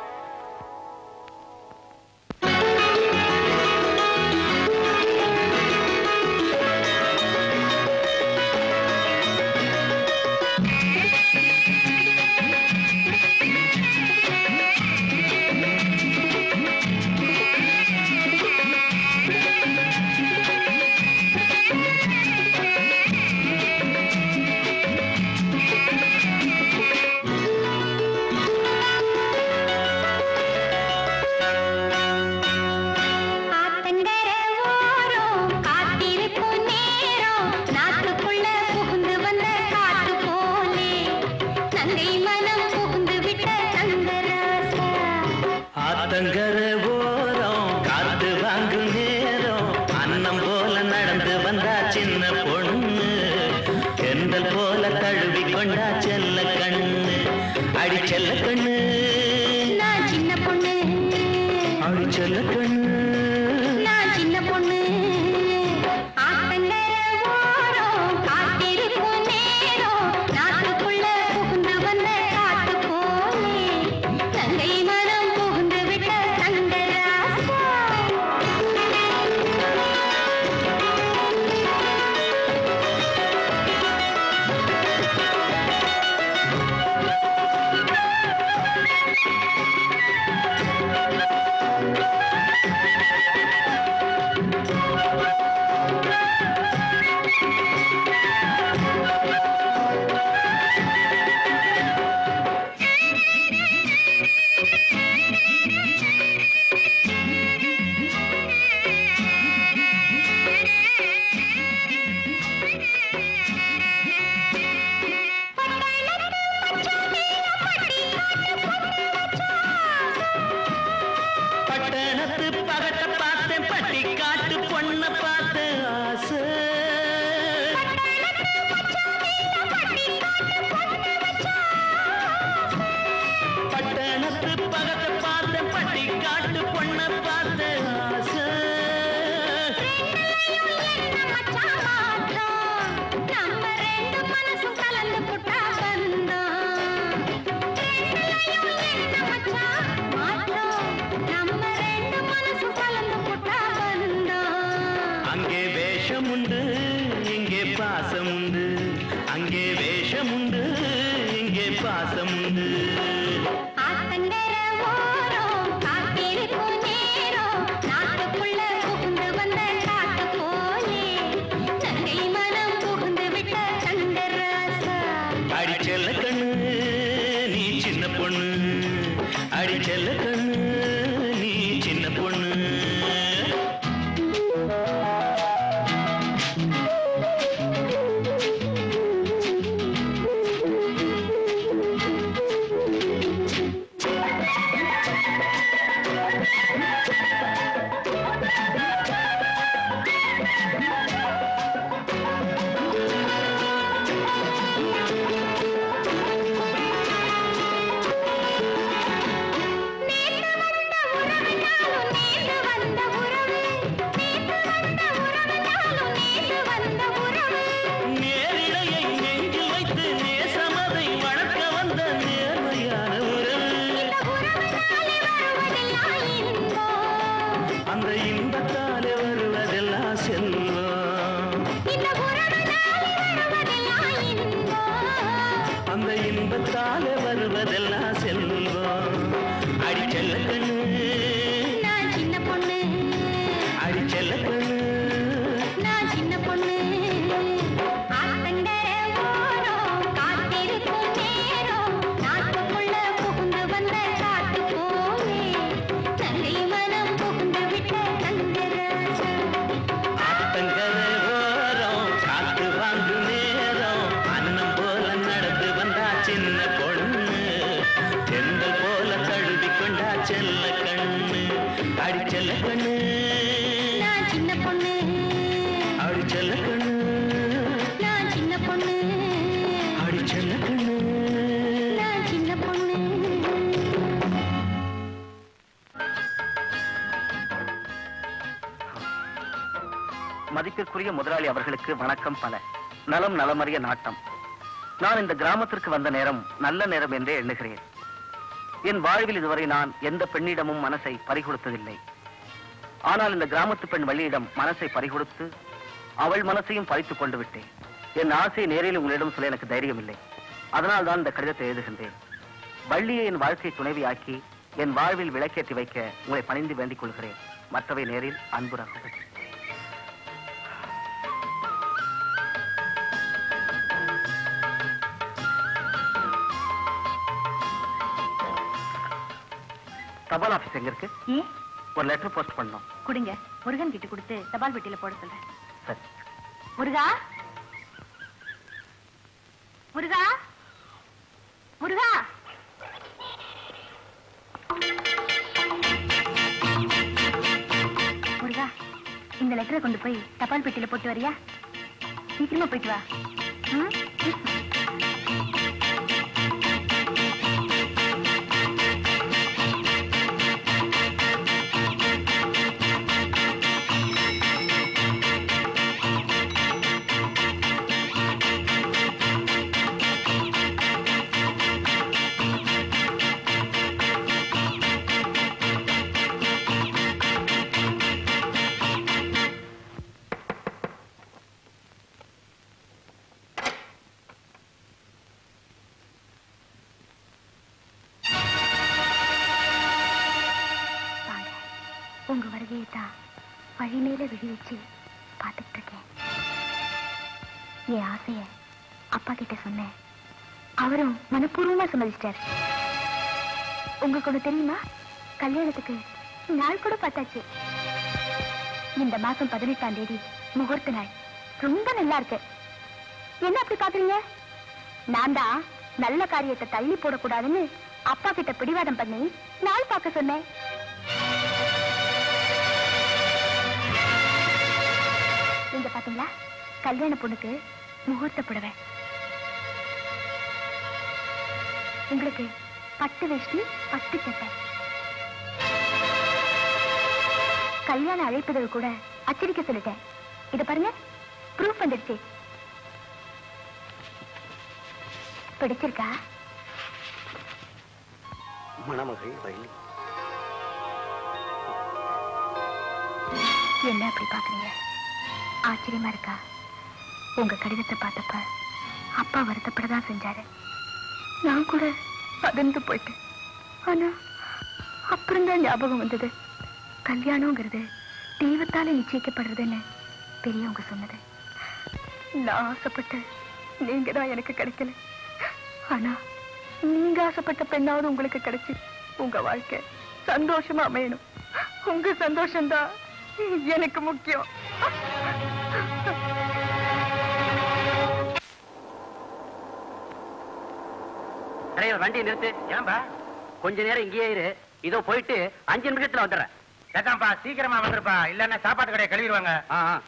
ஆத்தங்கர ஓரம் காத்திருக்கும் நேரம் நாட்டுக்குள்ள புகுந்து வந்த காட்டு போலே நங்கை மனம் புகுந்து விட்ட தங்கராசா ஆத்தங்கர ஓரம் காத்து வாங்கும் நேரம் அன்னம் போல நடந்து வந்தா சின்ன பொண்ணு எந்தல் போல தழுவி கொண்டா செல்ல கண்ணு அடி செல்ல கண்ணு நான் சின்ன பொண்ணு அடி செல்ல கண்ணு நான் சின்ன பொண்ணு ஆத்தங்கர ஓரம் காத்திருக்கும் நேரம் நாட்டுக்குள்ள புகுந்து வந்த காட்டு போலே நங்கை மனம் புகுந்து விட்ட தங்கராசா பட்டணத்து பகட்ட பார்த்தேன் பட்டி காட்டு பொண்ண பார்த்தேன் ஆசை பட்டணத்து பகட்ட பார்த்தேன் பட்டி காட்டு பொண்ண பார்த்தேன் ஆசை நம்ம ரெண்டு மனசும் கலந்து புட்டா பந்தம் மாற்றம் நம்ம ரெண்டு மனசும் கலந்து புட்டா பந்தம் அங்கே வேஷம் உண்டு இங்கே பாசம் உண்டு அங்கே வேஷம் உண்டு இங்கே பாசம் உண்டு ஆத்தங்கர ஓரம் காத்திருக்கும் நேரம் நாட்டுக்குள்ள புகுந்து வந்த காட்டு போலே நங்கை மனம் புகுந்து விட்ட தங்கராசா அடி செல்ல கண்ணு நீ சின்ன பொண்ணு அடி செல்ல கண்ணு நீ சின்ன பொண்ணு அந்த இன்பத்தாலே வருவதெல்லாம் செல்வம் அடி செல்ல கண்ணு நான் சின்ன பொண்ணு அடி செல்ல கண்ணு நான் சின்ன பொண்ணு ஆத்தங்கர ஓரம் காத்திருக்கும் நேரம் நாட்டுக்குள்ள புகுந்து வந்த காட்டு போவே தங்கை மனம் புகுந்து விட்ட தங்கராசா ஆத்தங்கரை ஓரம் காத்து வாங்கு நேரம் அன்னம் போல நடந்து வந்தா சின்ன பொண்ணு தென்றல் போல தழுவி கொண்டா செல்ல கண்ணு அடி செல்ல கண்ணு நான் சின்ன பொண்ணு அடி செல்ல கண்ணு நான் சின்ன பொண்ணு அடி செல்ல கண்ணு நான் சின்ன பொண்ணு மதிப்பிற்குரிய முதலாளி அவர்களுக்கு வணக்கம் பல நலம் நலமறிய நாட்டம் நான் இந்த கிராமத்திற்கு வந்த நேரம் நல்ல நேரம் என்றே எண்ணுகிறேன் என் வாழ்வில் இதுவரை நான் எந்த பெண்ணிடமும் மனசை பறிகொடுத்ததில்லை ஆனால் இந்த கிராமத்து பெண் வள்ளியிடம் மனசை பறிகொடுத்து அவள் மனசையும் பறித்துக் கொண்டு விட்டேன் என் ஆசையை நேரில் உங்களிடம் சொல்ல எனக்கு தைரியம் இல்லை அதனால் தான் இந்த கடிதத்தை எழுதுகின்றேன் வள்ளியை என் வாழ்க்கை துணைவியாக்கி என் வாழ்வில் விளக்கேற்றி வைக்க உங்களை பணிந்து வேண்டிக் கொள்கிறேன் மற்றவை நேரில் அன்பு ரகுபதி தபால் ஆபீஸ் எங்க இருக்கு ஏன் ஒரு லெட்டர் போஸ்ட் பண்ணோம் குடுங்க முருகன் கிட்ட கொடுத்து தபால் பெட்டியில போட சொல்றேன் சரி முருகா முருகா முருகா முருகா இந்த லெட்டரை கொண்டு போய் தபால் பெட்டியில போட்டு வரியா சீக்கிரமா போயிட்டு வா ம்? வாங்க உங்க வருகையை தான் வழி மேல விழி வச்சு பார்த்துட்டு இருக்கேன் என் ஆசைய அப்பா கிட்ட சொன்னேன் அவரும் மனப்பூர்வமா சம்மதிச்சிட்டார் உங்களுக்கு ஒண்ணு தெரியுமா கல்யாணத்துக்கு நாள் கூட பார்த்தாச்சு இந்த மாசம் பதினெட்டாம் தேதி முகூர்த்த நாள் ரொம்ப நல்லா இருக்கு என்ன அப்படி பாக்குறீங்க நான் தான் நல்ல காரியத்தை தள்ளி போடக்கூடாதுன்னு அப்பா கிட்ட பிடிவாதம் பண்ணி நாள் பார்க்க சொன்னேன் நீங்க பாத்தீங்களா கல்யாண பொண்ணுக்கு முகூர்த்த புடவை உங்களுக்கு பட்டு வேஷ்டி பட்டு சட்டை கல்யாண அழைப்புதல் கூட அச்சடிக்க சொல்லிட்டேன் இத பாருங்க ப்ரூஃப் வந்துடுச்சு பிடிச்சிருக்கா மணமகள் வள்ளி என்ன அப்படி பாக்குறீங்க ஆச்சரியமா இருக்கா உங்க கடிதத்தை பார்த்தப்ப அப்பா வருத்தப்படதான் செஞ்சாரு நான் கூட அதிர்ந்து போயிட்டேன் ஆனா அப்புறம்தான் ஞாபகம் வந்தது கல்யாணங்கிறது தெய்வத்தால நிச்சயிக்கப்படுறதுன்னு பெரியவங்க சொன்னது நான் ஆசைப்பட்ட நீங்க தான் எனக்கு கிடைக்கல ஆனா நீங்க ஆசைப்பட்ட பெண்ணாவது உங்களுக்கு கிடைச்சு உங்க வாழ்க்கை சந்தோஷமா அமையணும் உங்க சந்தோஷம்தான் எனக்கு முக்கியம் டிரைவர் வண்டி நிறுத்து ஏன்பா கொஞ்ச நேரம் இங்கேயே இரு இதோ போயிட்டு அஞ்சு நிமிஷத்துல வந்துடுறேன் கேட்டாம்பா சீக்கிரமா வந்துருப்பா இல்லன்னா சாப்பாட்டு கடையை கழுவிடுவாங்க ஆ ஆ.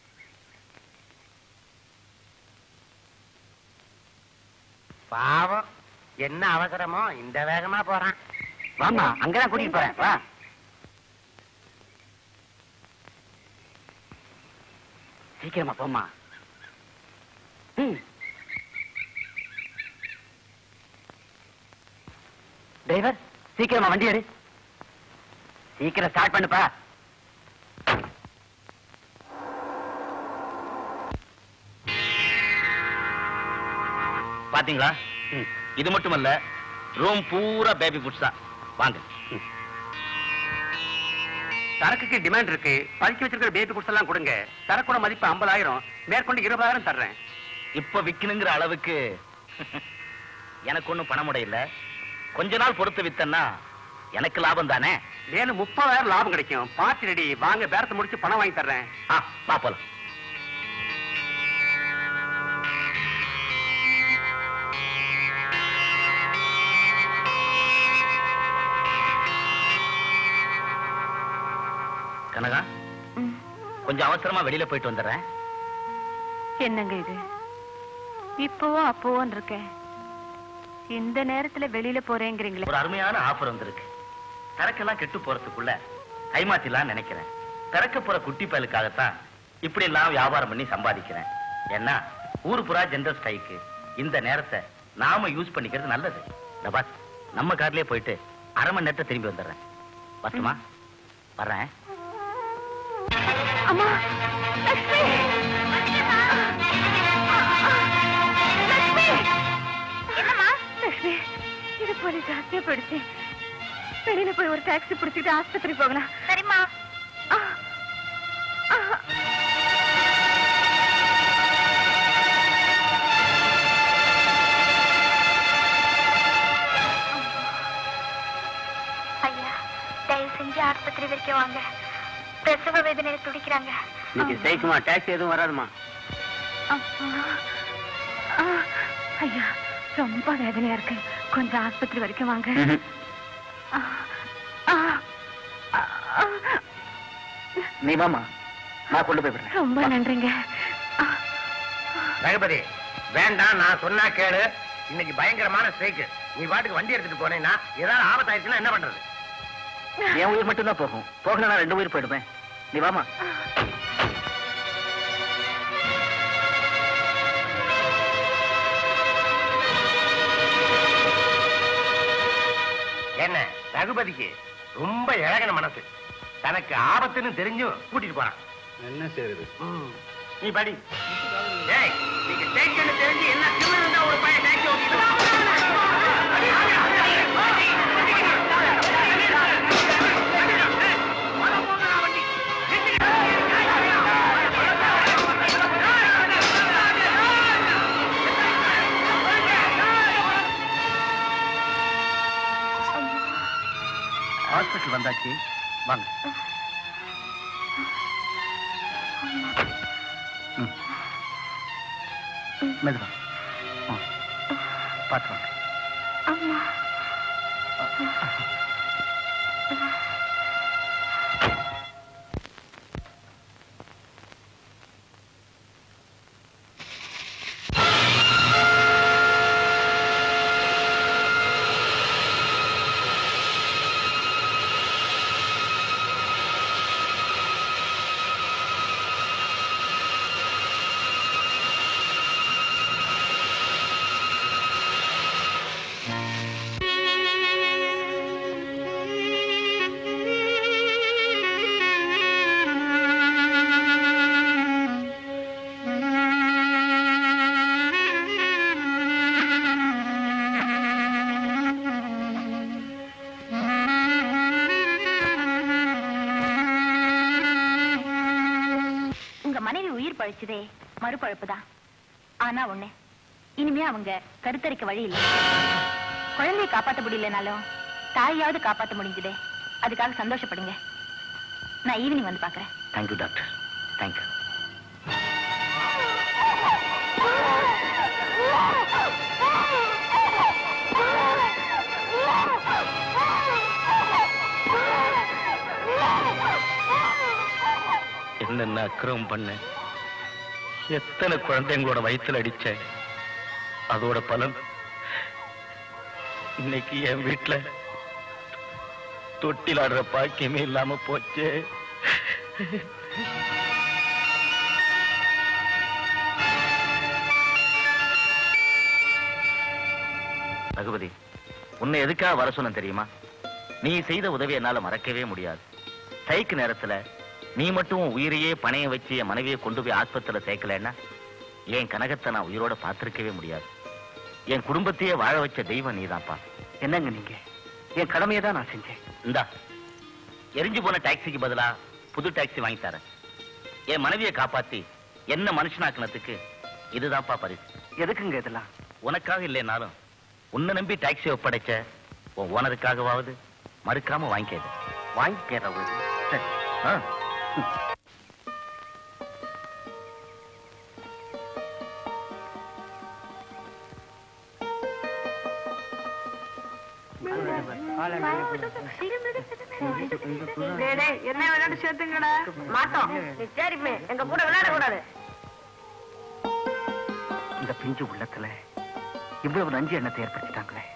பாவம் என்ன அவசரமோ இந்த வேகமா போறான் வாமா அங்கதான் கூட்டிட்டு போறேன் வா சீக்கிரமா போம்மா ம். டிரைவர் சீக்கிரமா வண்டி எடு சீக்கிரம் ஸ்டார்ட் பண்ணுப்பா பாத்தீங்களா இது மட்டுமல்ல ரூம் பூரா பேபி ஃபுட்ஸ் தான் வாங்க சரக்குக்கு டிமாண்ட் இருக்கு பறிச்சு வச்சிருக்கிற பேபி குட்ஸ் எல்லாம் கொடுங்க சரக்கோட மதிப்பு ஐம்பதாயிரம் மேற்கொண்டு இருபதாயிரம் தர்றேன் இப்ப விக்கணுங்கிற அளவுக்கு எனக்கு ஒண்ணும் பணமுடைய இல்ல கொஞ்ச நாள் பொறுத்து வித்தன்னா எனக்கு லாபம் தானே மேலும் முப்பதாயிரம் லாபம் கிடைக்கும் பார்ட்டி ரெடி வாங்க பேரத்தை முடிச்சு பணம் வாங்கி தர்றேன் ஆ பாப்பலாம் கனகா ம். கொஞ்சம் அவசரமா வெளியில போயிட்டு வந்துடுறேன் என்னங்க இது இப்போவோ அப்போவோன்னு இருக்கேன் இந்த நேரத்துல வெளியில போறேங்கிறீங்களே ஒரு அருமையான ஆஃபர் வந்திருக்கு சரக்கெல்லாம் கெட்டு போறதுக்குள்ள கைமாத்திலாம் நினைக்கிறேன் பிறக்க போற குட்டி பயலுக்காகத்தான் இப்படி எல்லாம் வியாபாரம் பண்ணி சம்பாதிக்கிறேன் ஏன்னா ஊரு புறா ஜென்ரல் ஸ்ட்ரைக்கு இந்த நேரத்தை நாம யூஸ் பண்ணிக்கிறது நல்லது இந்த பாஸ் நம்ம கார்லயே போயிட்டு அரை மணி நேரத்தை திரும்பி வந்துடுறேன் வரட்டுமா வர்றேன் அம்மா லட்சுமி லட்சுமி என்னம்மா லட்சுமி இது போல ஜாஸ்தியா போயிடுச்சு வெளியில போய் ஒரு டாக்ஸி பிடிச்சிட்டு ஆஸ்பத்திரி போகலாம் சரிம்மா ஆ. ஆ. ஐயா தயவு செஞ்சு ஆஸ்பத்திரி வரைக்கும் வாங்க பிரசவ வேதனையில துடிக்கிறாங்க இன்னைக்கு ஜெயிக்குமா டாக்ஸி எதுவும் வராதுமா அம்மா. ஆ. ஐயா ரொம்ப வேதனையா இருக்கு கொஞ்சம் ஆஸ்பத்திரி வரைக்கும் வாங்க ஆ. ஆ. ஆ. நீ வாமா நான் கொண்டு போய் விடுறேன் ரொம்ப நன்றிங்க ஆ. ரகுபதி வேண்டாம் நான் சொன்னா கேளு இன்னைக்கு பயங்கரமான ஸ்ட்ரைக் நீ பாட்டுக்கு வண்டி எடுத்துட்டு போனேன்னா ஏதாவது ஆபத்தாயிருச்சுன்னா என்ன பண்றது என் உயிர் மட்டும்தான் போகும் போகலன்னா ரெண்டு உயிர் போயிடுவேன் நீ வாமா என்ன ரகுபதிக்கு ரொம்ப இழகின மனசு தனக்கு ஆபத்துன்னு தெரிஞ்சும் கூட்டிட்டு போறான் என்ன செய்யுது ம். நீ படி டேய் நீங்க ஸ்டேஷன் தெரிஞ்சு என்ன திமிருந்தா ஒரு பையன் டாக்ஸி ஓட்டிட்டு ஹாஸ்பிட்டல் வந்தாச்சு வாங்க ம். மெதுவா ம். பார்த்து வாங்க அம்மா உங்க மனைவி உயிர் பழிச்சதே மறுபழப்பு தான் ஆனா ஒண்ணு இனிமே அவங்க கருத்தரிக்க வழி இல்லை குழந்தையை காப்பாத்த முடியலனாலும் தாயாவது காப்பாத்த முடிஞ்சதே அதுக்காக சந்தோஷப்படுங்க நான் ஈவினிங் வந்து பாக்குறேன் தேங்க்யூ டாக்டர் தேங்க்யூ என்னென்ன அக்கிரமம் பண்ண எத்தனை குழந்தைங்களோட வயித்துல அடிச்ச அதோட பலன் இன்னைக்கு என் வீட்டுல தொட்டில் ஆடுற பாக்கியமே இல்லாம போச்சே ரகுபதி உன்னை எதுக்காக வர சொன்ன தெரியுமா நீ செய்த உதவி என்னால மறக்கவே முடியாது ஸ்ட்ரைக் நேரத்துல நீ மட்டும் உன் உயிரையே பணைய வச்சு என் மனைவியை கொண்டு போய் ஆஸ்பத்திரியில சேர்க்கலன்னா என் கனகத்தை நான் உயிரோட பார்த்திருக்கவே முடியாது என் குடும்பத்தையே வாழ வச்ச தெய்வம் நீதான்ப்பா என்னங்க நீங்க என் கடமையை தான் நான் செஞ்சேன் இந்தா எரிஞ்சு போன டாக்ஸிக்கு பதிலா புது டாக்ஸி வாங்கி தரேன் என் மனைவியை காப்பாத்தி என்ன மனுஷனாக்குனதுக்கு இதுதான்ப்பா பரிசு எதுக்குங்க இதெல்லாம் உனக்காக இல்லைனாலும் உன்னை நம்பி டாக்ஸி ஒப்படைச்ச உன் ஓனருக்காகவாவது மறுக்காம வாங்கிக்கது வாங்கிக்கிறவங்க சரி ஆ என்ன விளையாட்டு சேர்த்துங்கடா மாட்டோம் நீ சரிமே எங்க கூட விளையாட கூடாது இந்த பிஞ்சு உள்ளத்துல இவ்வளவு நஞ்சு எண்ணத்தை ஏற்படுத்திட்டாங்களே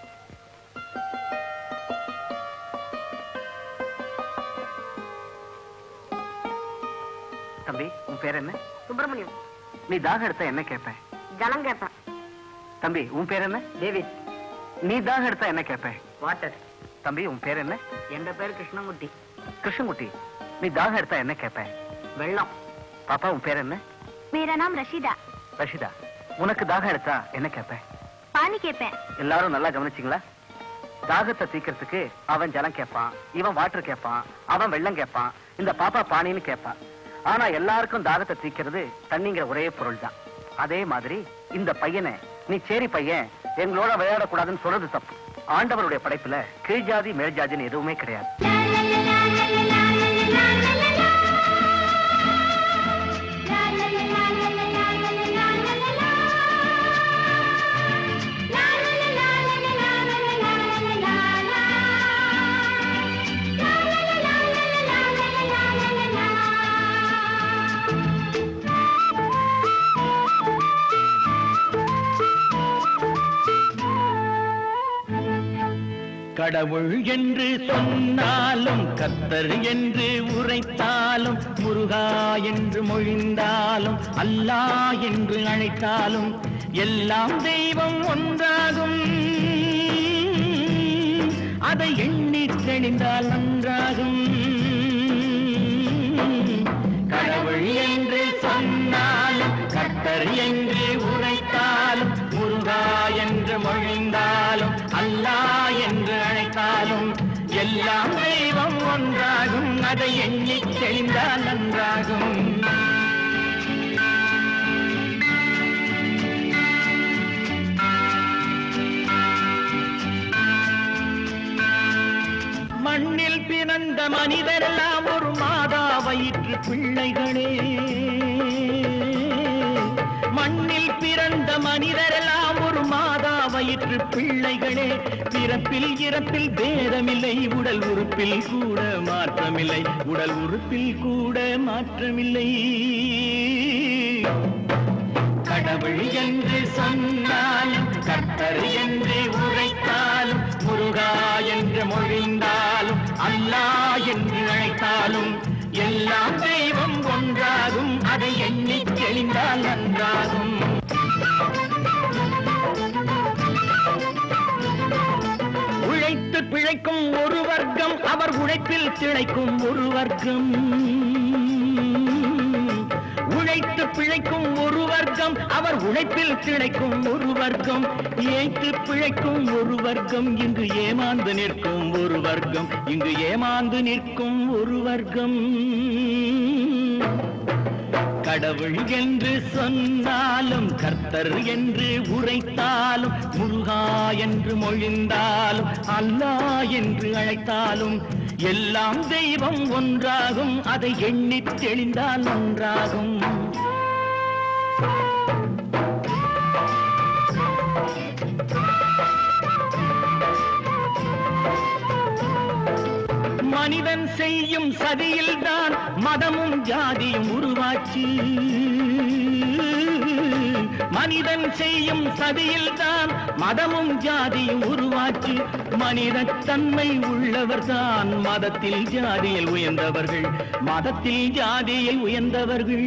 தம்பி உன் பேர் என்ன சுப்பிரமணியம் நீ தாகம் எடுத்தா என்ன கேட்ப ஜலம் கேட்பேன் தம்பி உன் பேர் என்ன டேவிட் நீ தாகம் எடுத்தா என்ன கேட்ப வாட்டர் தம்பி உன் பேர் என்ன என் பேர் கிருஷ்ணமூர்த்தி கிருஷ்ணகுட்டி நீ தாகம் எடுத்தா என்ன கேட்ப வெள்ளம் பாப்பா உன் பேர் என்ன मेरा नाम रशीदा ரஷிதா உனக்கு தாகம் எடுத்தா என்ன கேட்ப पानी கேட்பேன் எல்லாரும் நல்லா கவனிச்சிங்களா தாகத்தை தீக்கிறதுக்கு அவன் ஜலம் கேட்பான் இவன் வாட்டர் கேட்பான் அவன் வெள்ளம் கேட்பான் இந்த பாப்பா பானின்னு கேட்பான் ஆனா எல்லாருக்கும் தாகத்தை தீக்கிறது தண்ணிங்கிற ஒரே பொருள் தான் அதே மாதிரி இந்த பையனை நீ சேரி பையன் எங்களோட விளையாடக்கூடாதுன்னு சொல்றது தப்பு ஆண்டவருடைய படைப்புல கீழ்ஜாதி மேல்ஜாதின்னு எதுவுமே கிடையாது கடவுள் என்று சொன்னாலும் கர்த்தர் என்று உரைத்தாலும் முருகா என்று மொழிந்தாலும் அல்லாஹ் என்று அழைத்தாலும் எல்லாம் தெய்வம் ஒன்றாகும் அதை எண்ணித் தெளிந்தால் நன்றாகும் கடவுள் என்று சொன்னாலும் கர்த்தர் என்று உரைத்தாலும் முருகா என்று மொழிந்தாலும் அல்லாஹ் என்று அழைத்தாலும் எல்லாம் தெய்வம் ஒன்றாகும் அதை எண்ணித் தெளிந்தால் நன்றாகும் மண்ணில் பிறந்த மனிதரெல்லாம் ஒரு மாதா வயிற்று பிள்ளைகளே மண்ணில் பிறந்த மனிதரெல்லாம் ஒரு மாதா வயிற்று பிள்ளைகளே பிறப்பில் இறப்பில் பேதமில்லை உடல் உறுப்பில் கூட மாற்றமில்லை உடல் உறுப்பில் கூட மாற்றமில்லை கடவுள் என்று சொன்னாலும் கர்த்தர் என்று உரைத்தாலும் முருகா என்று மொழிந்தாலும் அல்லாஹ் என்று அழைத்தாலும் எல்லாம் தெய்வம் ஒன்றாகும் அதை எண்ணித் தெளிந்தால் நன்றாகும் உழைத்து பிழைக்கும் ஒரு வர்க்கம் அவர் உழைப்பில் திளைக்கும் ஒரு வர்க்கம் உழைத்து பிழைக்கும் ஒரு வர்க்கம் அவர் உழைப்பில் திளைக்கும் ஒரு வர்க்கம் ஏய்த்து பிழைக்கும் ஒரு வர்க்கம் இங்கு ஏமாந்து நிற்கும் ஒரு வர்க்கம் இங்கு ஏமாந்து நிற்கும் ஒரு வர்க்கம் கடவுள் என்று சொன்னாலும் கர்த்தர் என்று உரைத்தாலும் முருகா என்று மொழிந்தாலும் அல்லாஹ் என்று அழைத்தாலும் எல்லாம் தெய்வம் ஒன்றாகும் அதை எண்ணித் தெளிந்தால் ஒன்றாகும் மனிதன் செய்யும் சதியில்தான் மதமும் ஜாதியும் உருவாச்சு மனிதன் செய்யும் சதியில்தான் மதமும் ஜாதியும் உருவாச்சு மனிதத்தன்மை உள்ளவர்தான் மதத்தில் ஜாதியில் உயர்ந்தவர்கள் மதத்தில் ஜாதியில் உயர்ந்தவர்கள்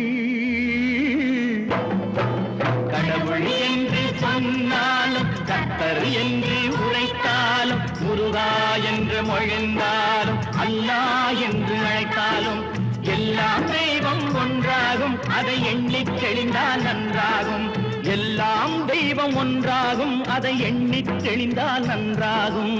கடவுள் என்று சொன்னாலும் கர்த்தர் என்று உரைத்தாலும் முருகா என்று மொழிந்தாலும் அல்லாஹ் என்று அழைத்தாலும் எல்லாம் தெய்வம் ஒன்றாகும் அதை எண்ணித் தெளிந்தால் நன்றாகும் எல்லாம் தெய்வம் ஒன்றாகும் அதை எண்ணித் தெளிந்தால் நன்றாகும்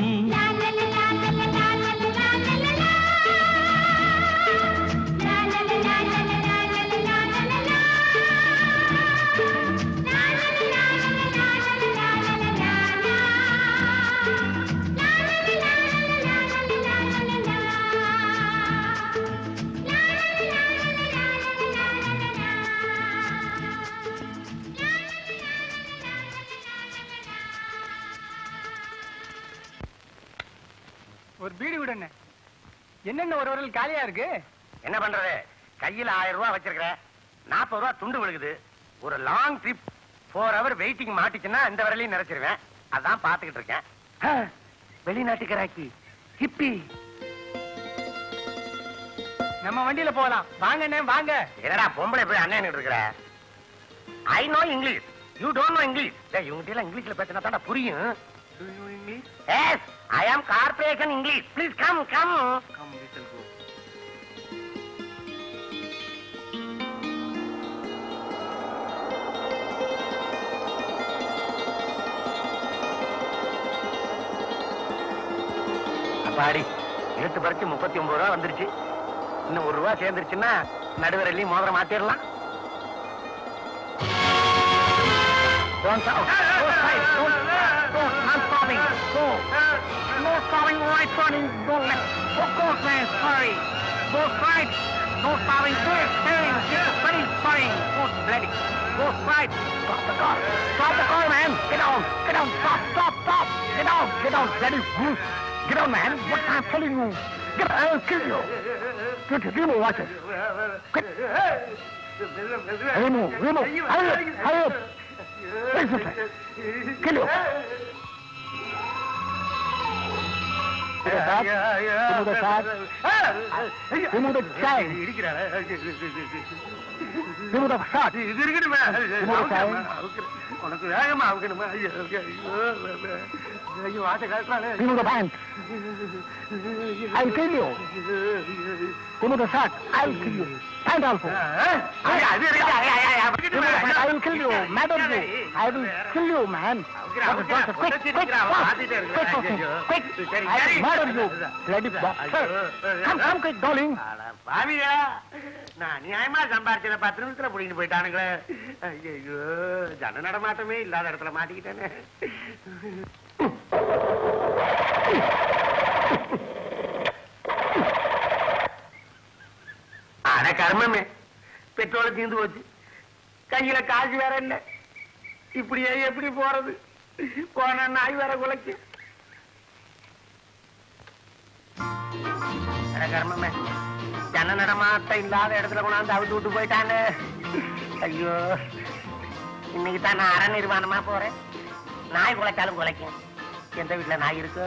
ஒரு பீடி விடுண்ணே என்னென்ன ஒரு வரல் காலியா இருக்கு என்ன பண்றது கையில ஆயிரம் ரூபாய் வச்சிருக்கிறேன் நாற்பது ரூபாய் துண்டு விழுகுது ஒரு long trip four hour waiting மாட்டிச்சுன்னா இந்த வரலையும் நிறைச்சிருவேன் அதான் பாத்துக்கிட்டு இருக்கேன் ஆ, வெளிநாட்டுக்கராக்கி ஹிப்பி நம்ம வண்டியில போகலாம் வாங்கண்ணே வாங்க என்னடா பொம்பளை போய் அண்ணன் இருக்கிற I know English you don't know English டேய் இவங்க எல்லாம் இங்கிலீஷ்ல பேசினா தான்டா புரியும் yes I am corporation English please come come அப்பாடி இழுத்து பறிச்சு முப்பத்தி ஒன்பது ரூபா வந்துருச்சு இன்னும் ஒரு ரூபா சேர்ந்துருச்சுன்னா நடுவரையிலையும் மோதிரம் மாத்திரலாம் Don't stop. Go straight. Don't, don't, not stopping. Go. No stopping, right turning. Don't let. Go, go, man. Sorry. Go straight. No stopping. Straight, straight, straight, straight. Go bloody. Go straight. Stop the car. Stop the car, man. Get down. Get down. Stop, stop, stop. Get down. Get down. Bloody goose. Get down, man. What I'm telling you. Get down. I'll kill you. Get, remove, watch it. Get. Remove, remove. Hurry up, hurry up. Where's the flag? Kill you. Remove the tag. Remove the tag. Remove the shot. Remove the tag. உனக்கு வேகமா அவுக்கணுமா ஐயோ ஐயோ ஆட்ட காட்டுறானே Remove the pants. I'll kill you. Remove the shot. I'll kill you. Pant also. அது இருக்கு ஐயா, ஐயா, ஐயா, விட்டுட்டு Remove the வா. pant. I will kill you. Murder you. I will kill you, man. அவுக்குறா, Quick, அவுக்குறா, quick, quick, அவுக்குறா, fast. பார்த்துட்டே Quick, இருக்கேன். quick, ஐயோ. quick. சரி, I சரி. will murder you. Bloody bastard. Come, come quick, darling. அட, பாவிகளா நான் நியாயமா சம்பாரிச்சத பத்து நிமிஷத்துல புடிங்கிட்டு போயிட்டானுங்களே ஐயோ ஜன நடமாட்டமே இல்லாத இடத்துல மாட்டிக்கிட்டேனே அட கர்மமே பெட்ரோல் தீர்ந்து போச்சு கையில காசு வேற இல்ல இப்படியே எப்படி போறது போன நாய் வேற குலைக்கு அட கர்மமே ஜன நடமாட்டம் இல்லாத இடத்துல கொண்டாந்து அவுத்து விட்டு போயிட்டானே ஐயோ இன்னைக்கு தான் நான் அற நிர்வாணமா போறேன் நாய் குலைச்சாலும் குலைக்கும் எந்த வீட்டுல நாய் இருக்கு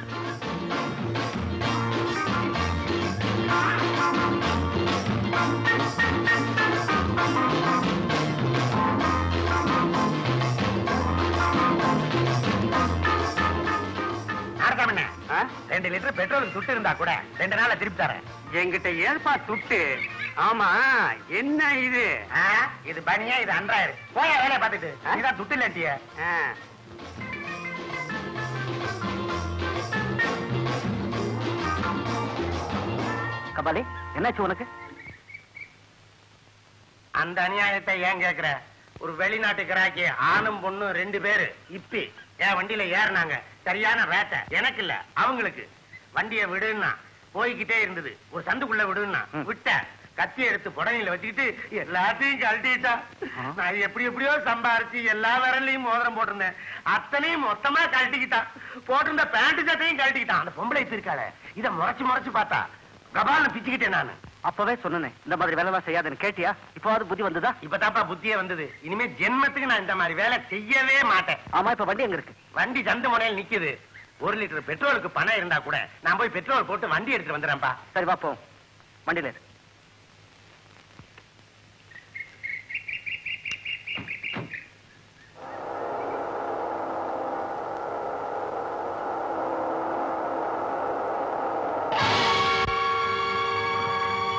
நாரசாமண்ணே, ரெண்டு லிட்டர் பெட்ரோல் துட்டு இருந்தா கூட ரெண்டு நாள்ல திருப்பி தரேன் என்கிட்ட ஏற்பா துட்டு ஆமா என்ன இது இது பனியா இது அன்றாயிரம் போயா வேலையை பார்த்துட்டு இதான் துட்டு இல்லாட்டிய கபாலி என்னாச்சு உனக்கு அந்த அநியாயத்தை ஏன் கேக்குற ஒரு வெளிநாட்டு கிராக்கி ஆணும் பொண்ணும் ரெண்டு பேரு இப்பி என் வண்டியில ஏறினாங்க சரியான வேட்டை எனக்கு இல்ல அவங்களுக்கு வண்டியை விடுன்னா போய்கிட்டே இருந்தது ஒரு சந்துக்குள்ள விடுன்னா விட்ட கத்தி எடுத்து புடனையில வச்சுக்கிட்டு எல்லாத்தையும் கழட்டிட்டா நான் எப்படி எப்படியோ சம்பாரிச்சு எல்லா விரலையும் மோதிரம் போட்டிருந்தேன் அத்தனையும் மொத்தமா கழட்டிக்கிட்டான் போட்டிருந்த பேண்ட் சட்டையும் கழட்டிக்கிட்டான் அந்த பொம்பளை இருக்காள இத முறைச்சு முறைச்சு பார்த்தா கபால்னு பிச்சுக்கிட்டேன் நானு அப்பவே சொன்னேன் இந்த மாதிரி வேலை எல்லாம் செய்யாதுன்னு கேட்டியா இப்போவாது புத்தி வந்ததா இப்பதாப்பா புத்தியே வந்தது இனிமே ஜென்மத்துக்கு நான் இந்த மாதிரி வேலை செய்யவே மாட்டேன் ஆமா இப்ப வண்டி எங்க இருக்கு வண்டி சந்து முனையில் நிக்குது ஒரு லிட்டர் பெட்ரோலுக்கு பணம் இருந்தா கூட நான் போய் பெட்ரோல் போட்டு வண்டி எடுத்துட்டு வந்துடுறேன்ப்பா சரி வா போவோம் வண்டியில இரு.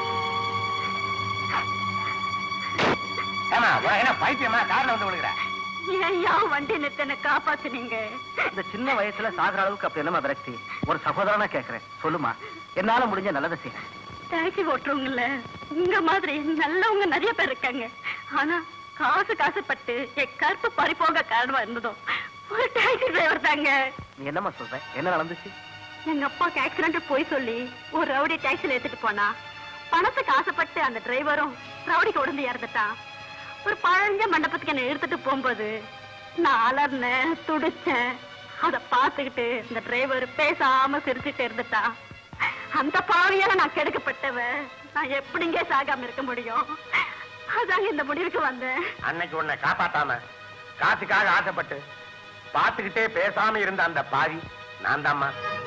ஏமா உனக்கு என்ன பைத்தியமா கார்ல வந்து விழுகிற ஏன்யா வண்டி நிறுத்தனை காப்பாத்துனீங்க இந்த சின்ன வயசுல சாகுற அளவுக்கு அப்படி என்னமா விரக்தி ஒரு சகோதரனா கேக்குறேன் சொல்லுமா என்னால முடிஞ்ச நல்லதை செய்யறேன் டாக்ஸி ஓட்டுறவங்கல உங்க மாதிரி நல்லவங்க நிறைய பேர் இருக்காங்க ஆனா காசு காசுப்பட்டு என் கருப்பு பறி போக காரணமா இருந்ததும் ஒரு டாக்ஸி டிரைவர் தாங்க நீ என்னம்மா சொல்ற என்ன நடந்துச்சு எங்க அப்பாக்கு ஆக்சிடென்ட் போய் சொல்லி ஒரு ரவுடி டாக்ஸில எடுத்துட்டு போனா பணத்துக்கு ஆசைப்பட்டு அந்த டிரைவரும் ரவுடிக்கு உடம்பு இறந்துட்டான் ஒரு பழஞ்ச மண்டபத்துக்கு என்ன எடுத்துட்டு போகும்போது நான் அலர்னேன் துடிச்சேன் அத பார்த்துக்கிட்டு இந்த டிரைவர் பேசாம சிரிச்சுட்டு இருந்துட்டான் அந்த பாவியால நான் கெடுக்கப்பட்டவ நான் எப்படிங்க சாகாம இருக்க முடியும் அதாங்க இந்த முடிவுக்கு வந்தேன் அன்னைக்கு உன்னை காப்பாத்தாம காசுக்காக ஆசைப்பட்டு பார்த்துக்கிட்டே பேசாம இருந்த அந்த பாவி நான் தாம்மா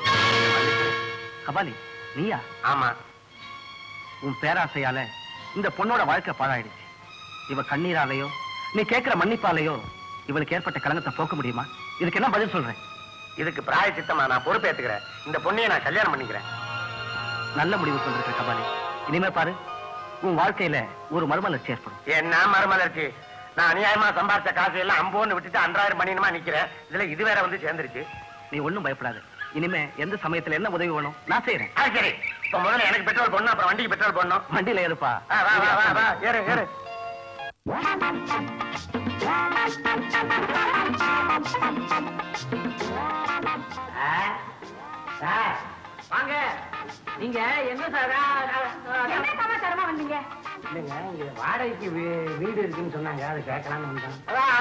கபாலி நீயா ஆமா உன் பேராசையால இந்த பொண்ணோட வாழ்க்கை பாழாயிடுச்சு இவ கண்ணீராலையோ நீ கேட்கிற மன்னிப்பாலையோ இவளுக்கு ஏற்பட்ட கலங்கத்தை போக்க முடியுமா இதுக்கு என்ன பதில் சொல்றேன் இதுக்கு பிராய சித்தமா நான் பொறுப்பேத்துக்கிறேன் இந்த பொண்ணையை நான் கல்யாணம் பண்ணிக்கிறேன் நல்ல முடிவு சொல்லிருக்க கபாலி இனிமே பாரு உன் வாழ்க்கையில ஒரு மறுமலர்ச்சி ஏற்படும் என்ன மறுமலர்ச்சி நான் அநியாயமா சம்பாதிச்ச காசு எல்லாம் அம்போன்னு விட்டுட்டு அன்றாயிரம் பண்ணினுமா நிக்கிறேன் இதுல இது வேற வந்து சேர்ந்துருச்சு நீ ஒண்ணும் பயப்படாத இனிமே எந்த சமயத்துல என்ன உதவி வேணும் நான் செய்யறேன் ஆ, சரி இப்ப முதல்ல எனக்கு பெட்ரோல் போடணும் அப்புறம் வண்டிக்கு பெட்ரோல் போடணும் வண்டியில ஏறுப்பா ஆ, வா வா வா வா ஏறு ஏறு சார் வாங்க நீங்க என்ன சார் என்ன சமாச்சாரமா வந்தீங்க இல்லைங்க இங்க வாடகைக்கு வீ- வீடு இருக்குன்னு சொன்னாங்க அதை கேட்கலாம்னு வந்தேன்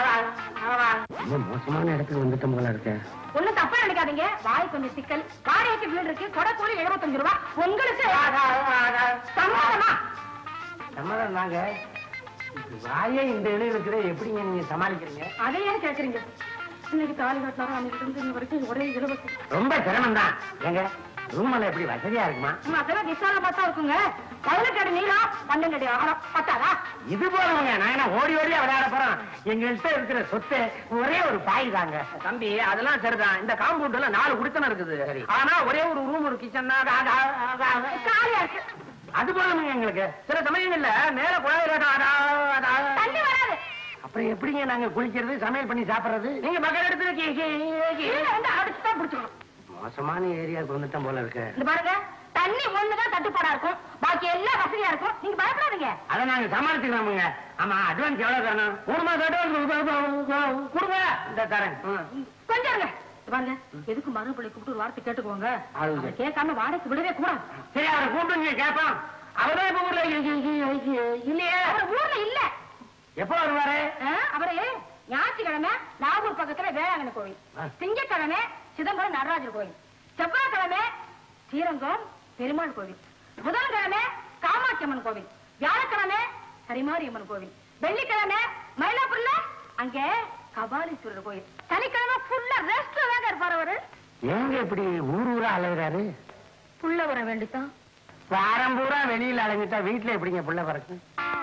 ரொம்ப மோசமான இடத்துக்கு வந்துட்டோம் போல இருக்கேன் ஒண்ணும் தப்பா நினைக்காதீங்க வாய் கொஞ்சம் சிக்கல் வாடகைக்கு வீடு இருக்கு கொடை கூலி எழுபத்தஞ்சு ரூபா உங்களுக்கு சமாதானமா சம்மதம் தாங்க இப்ப வாயே இந்த இடம் இருக்கிற எப்படிங்க நீங்க சமாளிக்கிறீங்க அதை ஏன் கேக்குறீங்க இன்னைக்கு தாலி கட்டினாரோ அன்னைக்கு இருந்து இன்ன வரைக்கும் ஒரே இலவசம் ரொம்ப சிரமம் தான் ஏங்க ரூம் எல்லாம் எப்படி வசதியா இருக்குமா ம், அதெல்லாம் விசால பார்த்தா இருக்குங்க பதினெட்டு நீளம் பன்னெண்டு ஆழம் பத்தாதா இது போலவங்க நான் என்ன ஓடி ஓடியா விளையாட போறோம் எங்கள்கிட்ட இருக்கிற சொத்து ஒரே ஒரு பாய் தாங்க தம்பி அதெல்லாம் சரிதான் இந்த காம்பவுண்ட்ல நாலு குடித்தனம் இருக்குது ஆனா ஒரே ஒரு ரூம் ஒரு கிச்சன் காலியா இருக்கு அது போலவங்க எங்களுக்கு சில சமயங்கள்ல மேல குழாய் தண்ணி வராது அப்புறம் எப்படிங்க நாங்க குளிக்கிறது சமையல் பண்ணி சாப்பிடுறது நீங்க மக்கள் எடுத்து கீழே வந்து அடிச்சுதான் பிடிச்சிக்கணும் மோசமான ஏரியாவுக்கு வந்துட்டோம் போல இருக்கு இந்த பாருங்க தண்ணி ஒண்ணுதான் தட்டுப்பாடா இருக்கும் பாக்கி எல்லாம் வசதியா இருக்கும் நீங்க பயப்படாதீங்க அதை நாங்க சமாளிச்சுக்கலாமுங்க ஆமா அட்வான்ஸ் எவ்வளவு வேணும் மூணு மாசம் அட்வான்ஸ் கொடுங்க இந்த தரேன் ம். கொஞ்சம் இருங்க. இந்த பாருங்க எதுக்கு மறுபடி கூப்பிட்டு ஒரு வார்த்தை கேட்டுக்கோங்க அது அவர் கேட்காம வாடகைக்கு விடவே கூடாது சரி அவரை கூப்பிடுங்க கேட்பான் அவர்தான் இப்ப ஊர்ல இ- இ- இ- இ- இல்லையே அவர் ஊர்ல இல்ல எப்போ வருவாரு ஆ, அவரு ஞாயிற்றுக்கிழமை நாகூர் பக்கத்துல வேளாங்கண்ணி கோவில் ஆ. திங்கட்கிழமை சிதம்பரம் நடராஜர் கோவில் செவ்வாய்க்கிழமை ஸ்ரீரங்கம் பெருமாள் கோவில் புதன்கிழமை காமாட்சி அம்மன் கோவில் வியாழக்கிழமை ஹரிமாரியம்மன் கோவில் வெள்ளிக்கிழமை மயிலாப்பூர்ல அங்க கபாலீஸ்வரர் கோவில் சனிக்கிழமை ஃபுல்லா ரெஸ்ட் தாங்க இருப்பாரு அவரு ஏங்க இப்படி ஊர் ஊரா அலைகிறாரு புள்ள வர வேண்டித்தான் வாரம் பூரா வெளியில அலைஞ்சிட்டா வீட்டுல எப்படிங்க புள்ள பிறக்கும்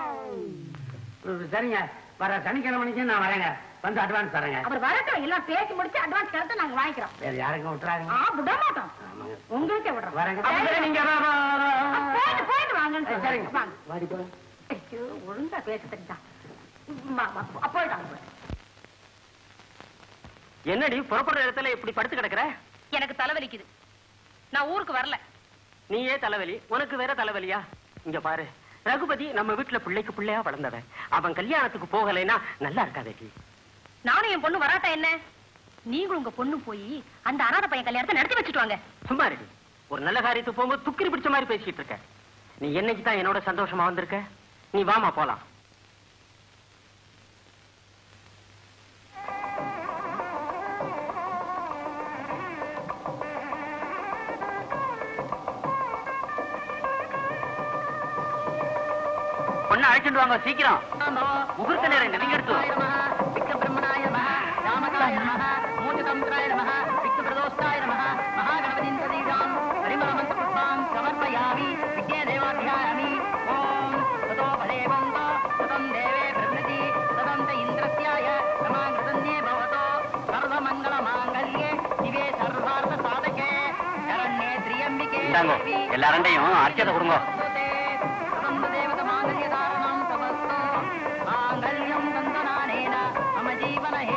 ம், சரிங்க வர சனிக்கிழமைக்கு நான் வரேங்க வந்து அட்வான்ஸ் தரேங்க அவர் வரட்டும் எல்லாம் பேசி முடிச்சு அட்வான்ஸ் கருத்து நாங்க வாங்கிக்கிறோம் வேற யாருக்கும் விட்டுறாங்க ஆ விட மாட்டோம் உங்களுக்கே விடுறோம் வரேங்க அப்ப நீங்க வா, வா, வா, வா. போயிட்டு போயிட்டு வாங்கன்னு சரிங்க சொல்லுங்க வாங்க வாடி போ ஐயோ, ஒழுங்கா பேச தெரிஞ்சா போயிட்டாங்க என்னடி புறப்படுற இடத்துல இப்படி படுத்து கிடக்குற எனக்கு தலைவலிக்குது நான் ஊருக்கு வரல நீயே தலைவலி உனக்கு வேற தலைவலியா இங்க பாரு ரகுபதி நம்ம வீட்டுல பிள்ளைக்கு பிள்ளையா வளர்ந்தவன் அவன் கல்யாணத்துக்கு போகலைன்னா நல்லா இருக்காதேடி நானும் என் பொண்ணு வராட்டா என்ன நீங்களும் உங்க பொண்ணு போய் அந்த அனாதை பையன் கல்யாணத்தை நடத்தி வச்சுட்டு வாங்க சும்மா இருடி ஒரு நல்ல காரியத்துக்கு போகும்போது துக்கிரி பிடிச்ச மாதிரி பேசிட்டு இருக்க நீ என்னைக்கு தான் என்னோட சந்தோஷமா வந்திருக்க நீ வாமா போலாம் பொண்ணு அழைச்சிட்டு வாங்க சீக்கிரம் முகூர்த்த நேரம் நெருங்கி இந்தாங்கோ எல்லாரண்டையும் அர்ச்சத்தை கொடுங்க மாங்கல்யம் தந்தனானேன மம ஜீவன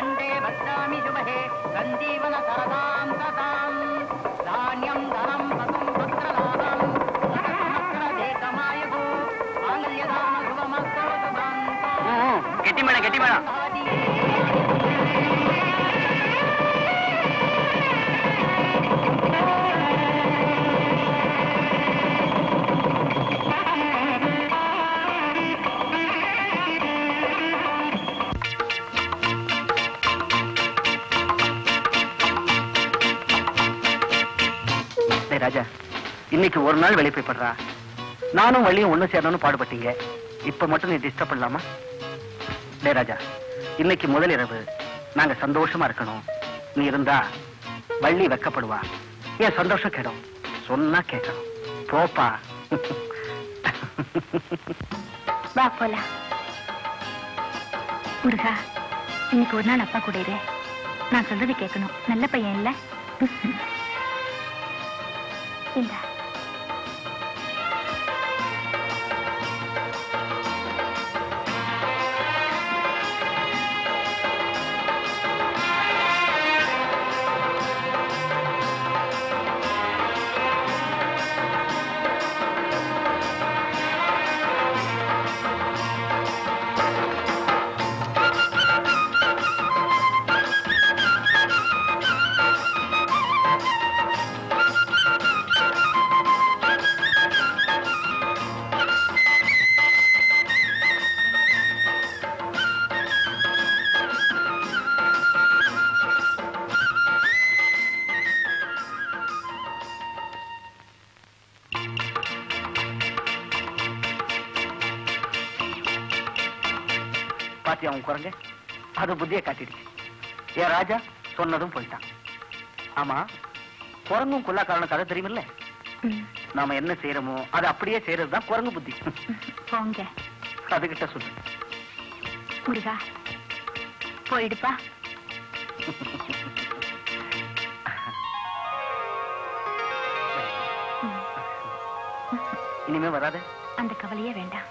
கண்டே பத்ராமி சுபகே சஞ்சீவன சரதாம் சதாம் தானியம் தனம் பசும் புத்திரலாபம் தேசமாயகு ஆங்கல்யதான சுபமஸ்தவதாம் கெட்டி மேடம் கெட்டி மேடம் டேய் ராஜா இன்னைக்கு ஒரு நாள் வெளியே போய் படுறா நானும் வள்ளியும் ஒண்ணு சேரணும்னு பாடுபட்டீங்க இப்ப மட்டும் நீ டிஸ்டர்ப் பண்ணலாமா டேய் ராஜா இன்னைக்கு முதல் இரவு நாங்க சந்தோஷமா இருக்கணும் நீ இருந்தா வள்ளி வெக்கப்படுவா என் சந்தோஷம் கெடும் சொன்னா கேட்கணும் போப்பா வா போலாம் முருகா இன்னைக்கு ஒரு நாள் அப்பா கூட இரு நான் சொல்றது கேட்கணும் நல்ல பையன் இல்ல இந்த பாத்தியா அவன் குரங்க அது புத்திய காட்டிடுச்சு ஏன் ராஜா சொன்னதும் போயிட்டான் ஆமா குரங்கும் கொல்லாக்காரன கதை தெரியுமில்ல ம், நாம என்ன செய்யறோமோ அதை அப்படியே செய்யறதுதான் குரங்கு புத்தி போங்க அதுகிட்ட சொல்லு முருகா போயிடுப்பா இனிமே வராத அந்த கவலையே வேண்டாம்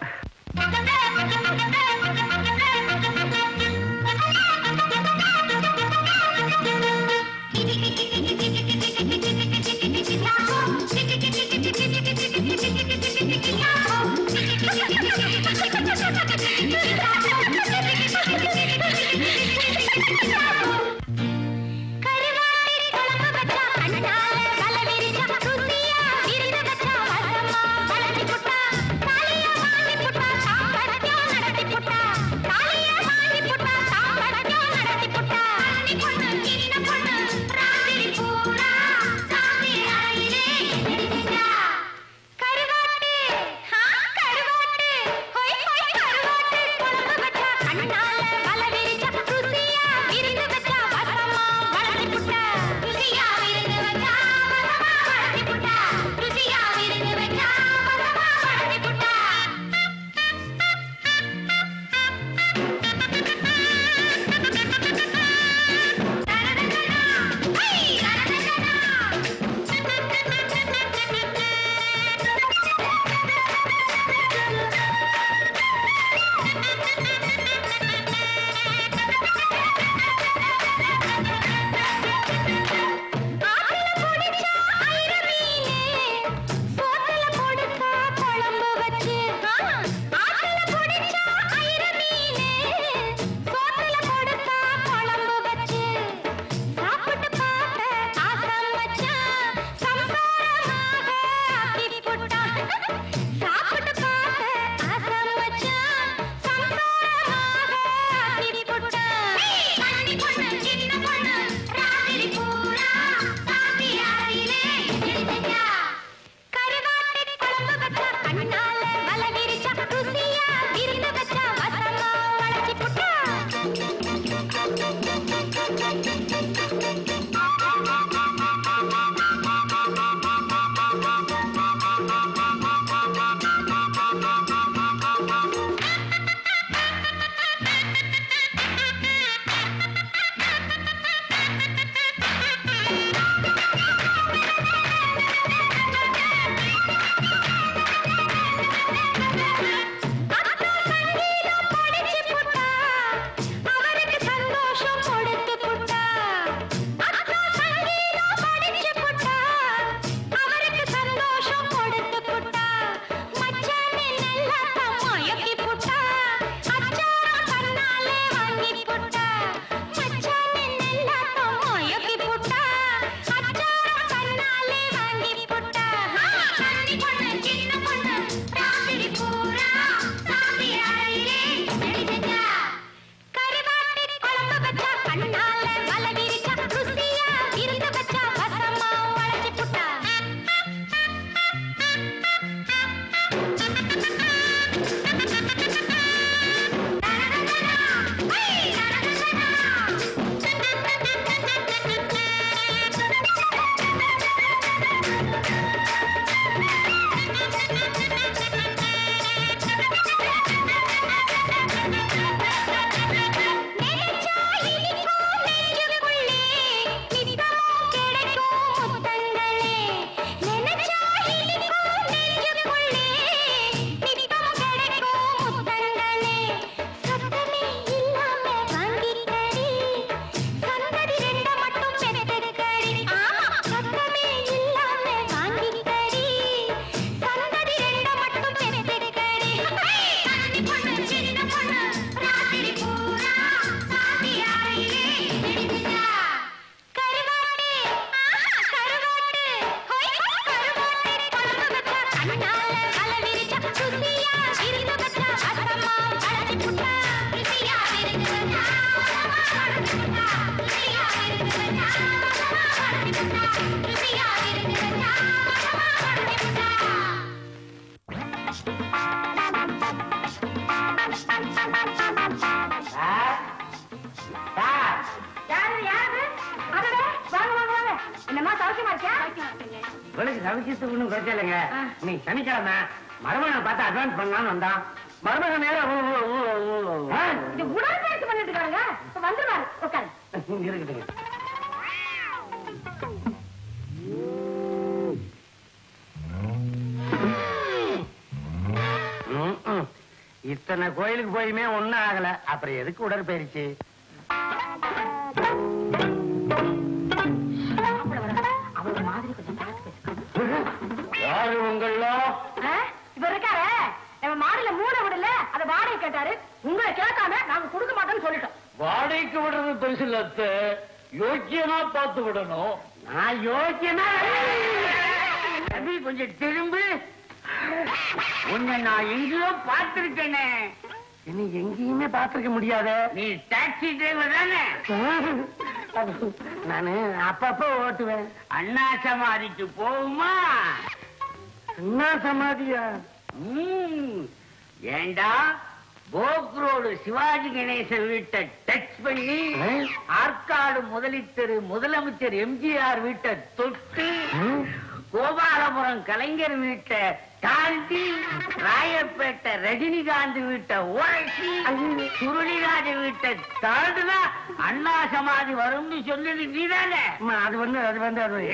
சௌக்கியமா இருக்கியா இவளுக்கு சவிச்சத்துக்கு ஒண்ணும் பிரச்சனை இல்லைங்க நீ சனிக்கிழமை மருமகனை பார்த்து அட்வான்ஸ் பண்ணலாம்னு வந்தான் மருமகன் நேரம் ஊ, ஊ, ஊ, ஊ, ஊ. ஆ, இது உடற்பயிற்சி பண்ணிட்டு இருக்காங்க இப்ப வந்துருவாரு உட்காரு இருக்கட்டுங்க ம், ம். இத்தனை கோயிலுக்கு போயுமே ஒண்ணும் ஆகல அப்புறம் எதுக்கு உடற்பயிற்சி அவங்க மாதிரி கொஞ்சம் பார்த்து பேசுங்க யாரு உங்களோ இவர் இருக்காரு நம்ம மாடியில மூட விடல அத வாடகை கேட்டாரு உங்களை கேட்காம நாங்க கொடுக்க மாட்டோம்னு சொல்லிட்டோம் வாடகைக்கு விடுறது பெருசு இல்ல அத்தை. யோக்கியமா பார்த்து விடணும் நான் யோசிச்சேனா தம்பி கொஞ்சம் திரும்பு உன்னை நான் எங்கேயோ பார்த்திருக்கேனே இனி எங்கேயுமே பார்த்திருக்க முடியாத நீ டாக்ஸி டிரைவர் தானே நானு அப்பப்ப ஓட்டுவேன் அண்ணா சமாதிக்கு போகுமா அண்ணா சமாதியா ம். ஏண்டா போக் ரோடு சிவாஜி கணேசன் வீட்டை டச் பண்ணி ஆற்காடு முதலித்தரு முதலமைச்சர் எம்ஜிஆர் வீட்டை தொட்டு கோபாலபுரம் கலைஞர் வீட்டை தாண்டி ராயப்பேட்டை ரஜினிகாந்த் வீட்டை உரைச்சி சுருளிராஜ வீட்டை தாண்டுனா அண்ணா சமாதி வரும்னு சொன்னது நீதானே அது வந்து அது வந்து அது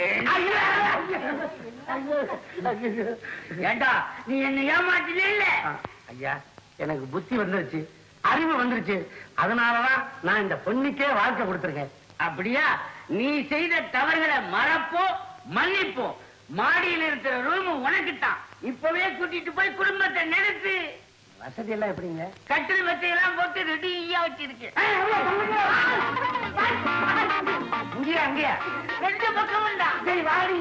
ஏண்டா நீ என்ன ஏமாத்தினே இல்ல ஐயா எனக்கு புத்தி வந்துருச்சு அறிவு வந்துருச்சு அதனாலதான் நான் இந்த பொண்ணுக்கே வாழ்க்கை கொடுத்திருக்கேன் அப்படியா நீ செய்த தவறுகளை மறப்போம் மன்னிப்போம் மாடியில் இருக்கிற ரூம் உனக்கு தான் இப்பவே கூட்டிட்டு போய் குடும்பத்தை நடத்து வசதி எல்லாம் எப்படிங்க கட்டில் மெத்தையெல்லாம் போட்டு ரெடியா வச்சிருக்கு இங்கேயா அங்கேயா ரெண்டு பக்கம் சரி வாடி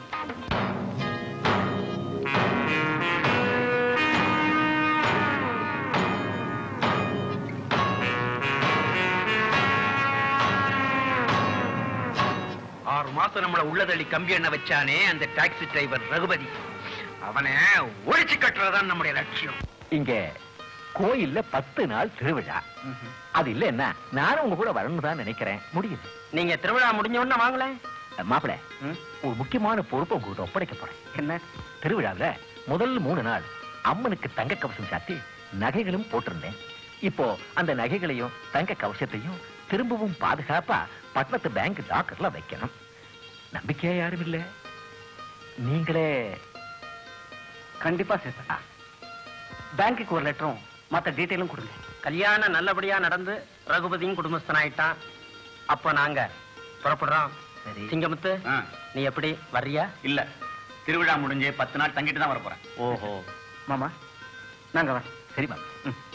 ஆறு மாசம் நம்மள உள்ளதள்ளி கம்பி எண்ண வச்சானே அந்த டாக்ஸி டிரைவர் ரகுபதி அவனை ஒழிச்சு கட்டுறதுதான் நம்முடைய லட்சியம் இங்க கோயில்ல பத்து நாள் திருவிழா அது இல்ல என்ன நானும் உங்க கூட வரணும் தான் நினைக்கிறேன் முடியுது நீங்க திருவிழா முடிஞ்ச உடனே வாங்கல மாப்பிள ஒரு முக்கியமான பொறுப்பை உங்ககிட்ட ஒப்படைக்க போறேன் என்ன திருவிழாவுல முதல் மூணு நாள் அம்மனுக்கு தங்க கவசம் சாத்தி நகைகளும் போட்டிருந்தேன் இப்போ அந்த நகைகளையும் தங்க கவசத்தையும் திரும்பவும் பாதுகாப்பா பட்டணத்து பேங்க் லாக்கர்ல வைக்கணும் நம்பிக்கையா யாரும் இல்ல நீங்களே கண்டிப்பா சேர்த்தா பேங்க்குக்கு ஒரு லெட்டரும் மத்த டீட்டெயிலும் கொடுங்க கல்யாணம் நல்லபடியா நடந்து ரகுபதியும் குடும்பஸ்தனாயிட்டான் அப்ப நாங்க புறப்படுறோம் சரி சிங்கமுத்து நீ எப்படி வர்றியா இல்ல திருவிழா முடிஞ்சு பத்து நாள் தங்கிட்டு தான் வர போறேன் ஓஹோ மாமா நாங்க வரோம் சரி மாமா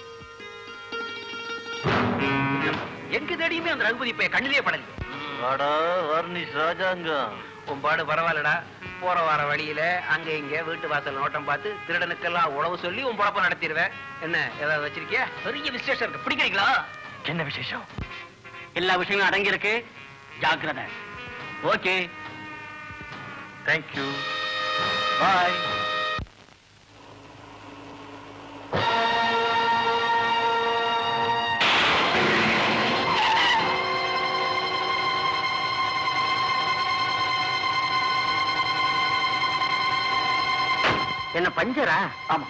எங்க தேடியுமே அந்த ரகுபதி இப்ப கண்ணிலே படல வாடா வர்னிஷ் ராஜாங்கம் உன் பாடு பரவாயில்லடா போற வர வழியில அங்க இங்க வீட்டு வாசல் நோட்டம் பார்த்து திருடனுக்கெல்லாம் உழவு சொல்லி உன் பொழப்ப நடத்திடுவேன் என்ன ஏதாவது வச்சிருக்கியா பெரிய விசேஷம் இருக்கு பிடிக்கிறீங்களா என்ன விசேஷம் எல்லா விஷயங்களும் அடங்கி இருக்கு ஜாக்கிரதை ஓகே தேங்க்யூ பாய் என்ன பஞ்சரா ஆமா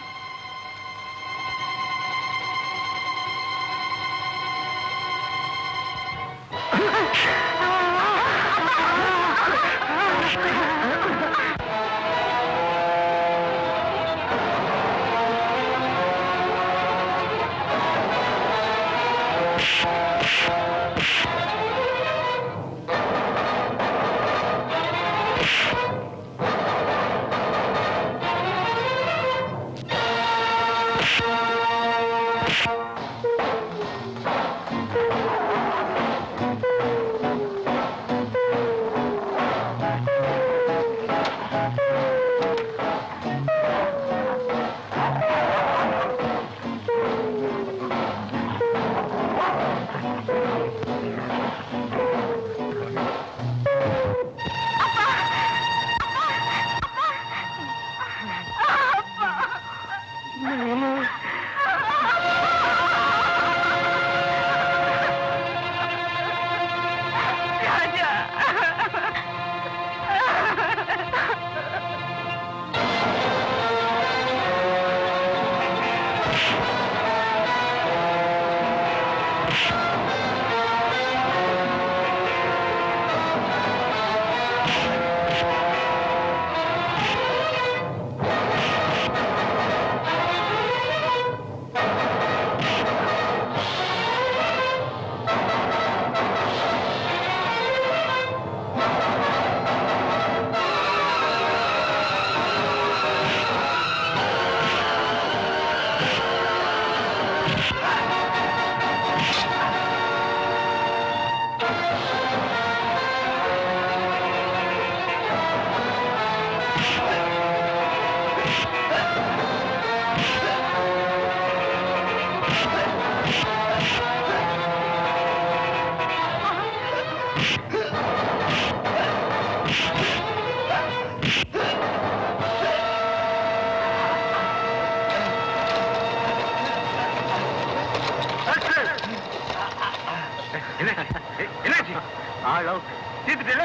என்னாச்சு ஆள் அவுட் தீர்த்துட்டே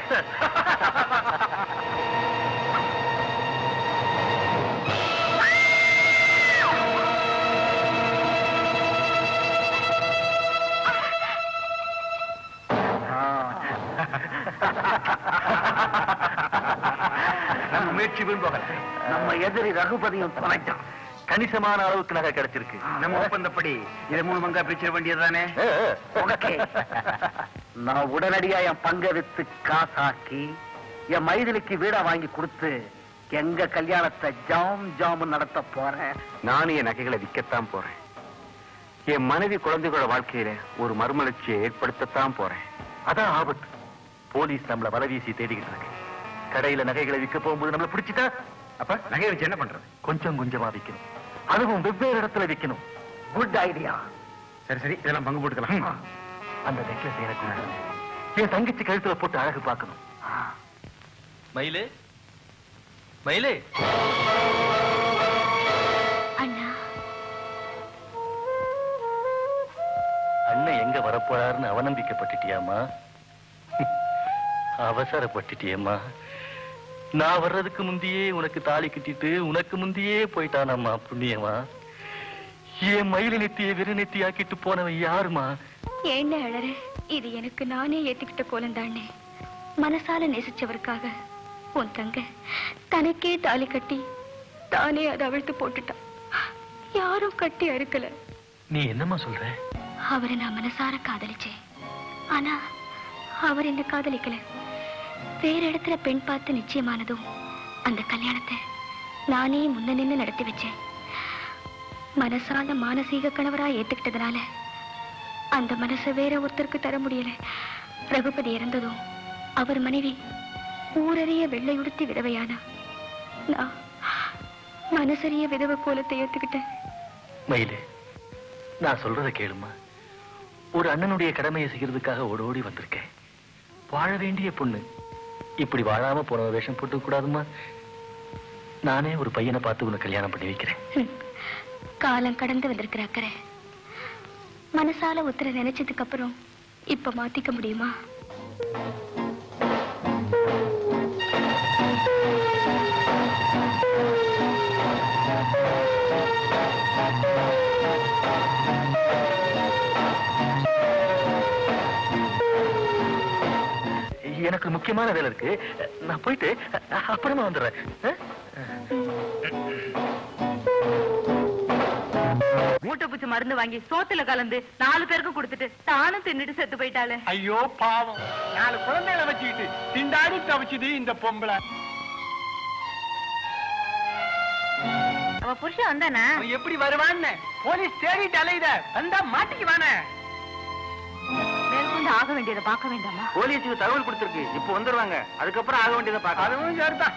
நம்ம முயற்சி வீண் போகல நம்ம எதிரி ரகுபதியும் தொலைச்சான் கணிசமான அளவுக்கு நகை கிடைச்சிருக்கு நம்ம ஒப்பந்தப்படி இதை மூணு பங்கா பிரிச்சிட வேண்டியதுதானே ஓகே நான் உடனடியா என் பங்கை வித்து காசாக்கி என் மைதிலிக்கு வீடா வாங்கி கொடுத்து எங்க கல்யாணத்தை ஜாம் ஜாம் நடத்த போறேன் நானும் என் நகைகளை விற்கத்தான் போறேன் என் மனைவி குழந்தைகளோட வாழ்க்கையில ஒரு மறுமலர்ச்சியை ஏற்படுத்தத்தான் போறேன் அதான் ஆபத்து போலீஸ் நம்மள வலவீசி தேடிக்கிட்டு இருக்கு கடையில நகைகளை விற்க போகும்போது நம்மள பிடிச்சிட்டா அப்ப நகை வச்சு என்ன பண்றது கொஞ்சம் கொஞ்சமா விற்கணும் அதுவும் வெவ்வேறு இடத்துல விற்கணும் குட் ஐடியா சரி சரி இதெல்லாம் பங்கு போட்டுக்கலாம் அந்த நெக்லஸ் எனக்கு உள்ளது. என் தங்கச்சி கழுத்துல போட்டு அழகு பார்க்கணும் மயிலு மயிலு அண்ணா அண்ணன் எங்க வரப்போறாருன்னு அவநம்பிக்கப்பட்டுட்டியாமா அவசரப்பட்டுட்டியம்மா நான் வர்றதுக்கு முந்தியே உனக்கு தாலி கட்டிட்டு உனக்கு முந்தியே போயிட்டானம்மா புண்ணியமா என் மயில நெத்திய வெறு நெத்தி ஆக்கிட்டு போனவன் யாருமா ஏன்ன அழற இது எனக்கு நானே ஏத்துக்கிட்ட கோலம் தானே மனசால நேசிச்சவருக்காக உன் தங்க தனக்கே தாலி கட்டி தானே அதை அவிழ்த்து போட்டுட்டான் யாரும் கட்டி அறுக்கல நீ என்னம்மா சொல்ற அவரை நான் மனசார காதலிச்சேன் ஆனா அவர் என்ன காதலிக்கல வேற இடத்துல பெண் பார்த்து நிச்சயமானதும் அந்த கல்யாணத்தை நானே முன்ன நின்னு நடத்தி வச்சேன் மனசால மானசீக கணவரா ஏத்துக்கிட்டதுனால அந்த மனசை வேற ஒருத்தருக்கு தர முடியல ரகுபதி இறந்ததும் அவர் மனைவி ஊரறிய வெள்ளை உடுத்தி விதவையானா நான் மனசறிய விதவை கோலத்தை ஏத்துக்கிட்டேன் மயிலு நான் சொல்றத கேளுமா ஒரு அண்ணனுடைய கடமையை செய்யறதுக்காக ஓடி ஓடி வந்திருக்கேன் வாழ வேண்டிய பொண்ணு இப்படி வாழாம போன வேஷம் போட்டு கூடாதுமா நானே ஒரு பையனை பார்த்து உன்னை கல்யாணம் பண்ணி வைக்கிறேன் ஹம். காலம் கடந்து வந்திருக்கிற அக்கறை மனசால ஒருத்தரை நினைச்சதுக்கு அப்புறம் இப்ப மாத்திக்க முடியுமா எனக்கு முக்கியமான வேலை இருக்கு நான் போயிட்டு அ- அப்புறமா வந்துடுறேன் ஆ? மூட்டை பூச்சி மருந்து வாங்கி சோத்துல கலந்து நாலு பேருக்கும் கொடுத்துட்டு தானும் தின்னுட்டு செத்து போயிட்டாளே ஐயோ பாவம் நாலு குழந்தைகளை வச்சுக்கிட்டு திண்டாடி தவிச்சுது இந்த பொம்பளை அவ புருஷன் வந்தானா அவன் எப்படி வருவான்னு போலீஸ் தேடிட்டு அலையுத வந்தா மாட்டிக்குவானே மேற்கொண்டு ஆக வேண்டியதை பார்க்க வேண்டாமா போலீஸுக்கு தகவல் கொடுத்திருக்கு இப்போ வந்துருவாங்க அதுக்கப்புறம் ஆக வேண்டியதை பார்க்க அதுவும் சரிதான்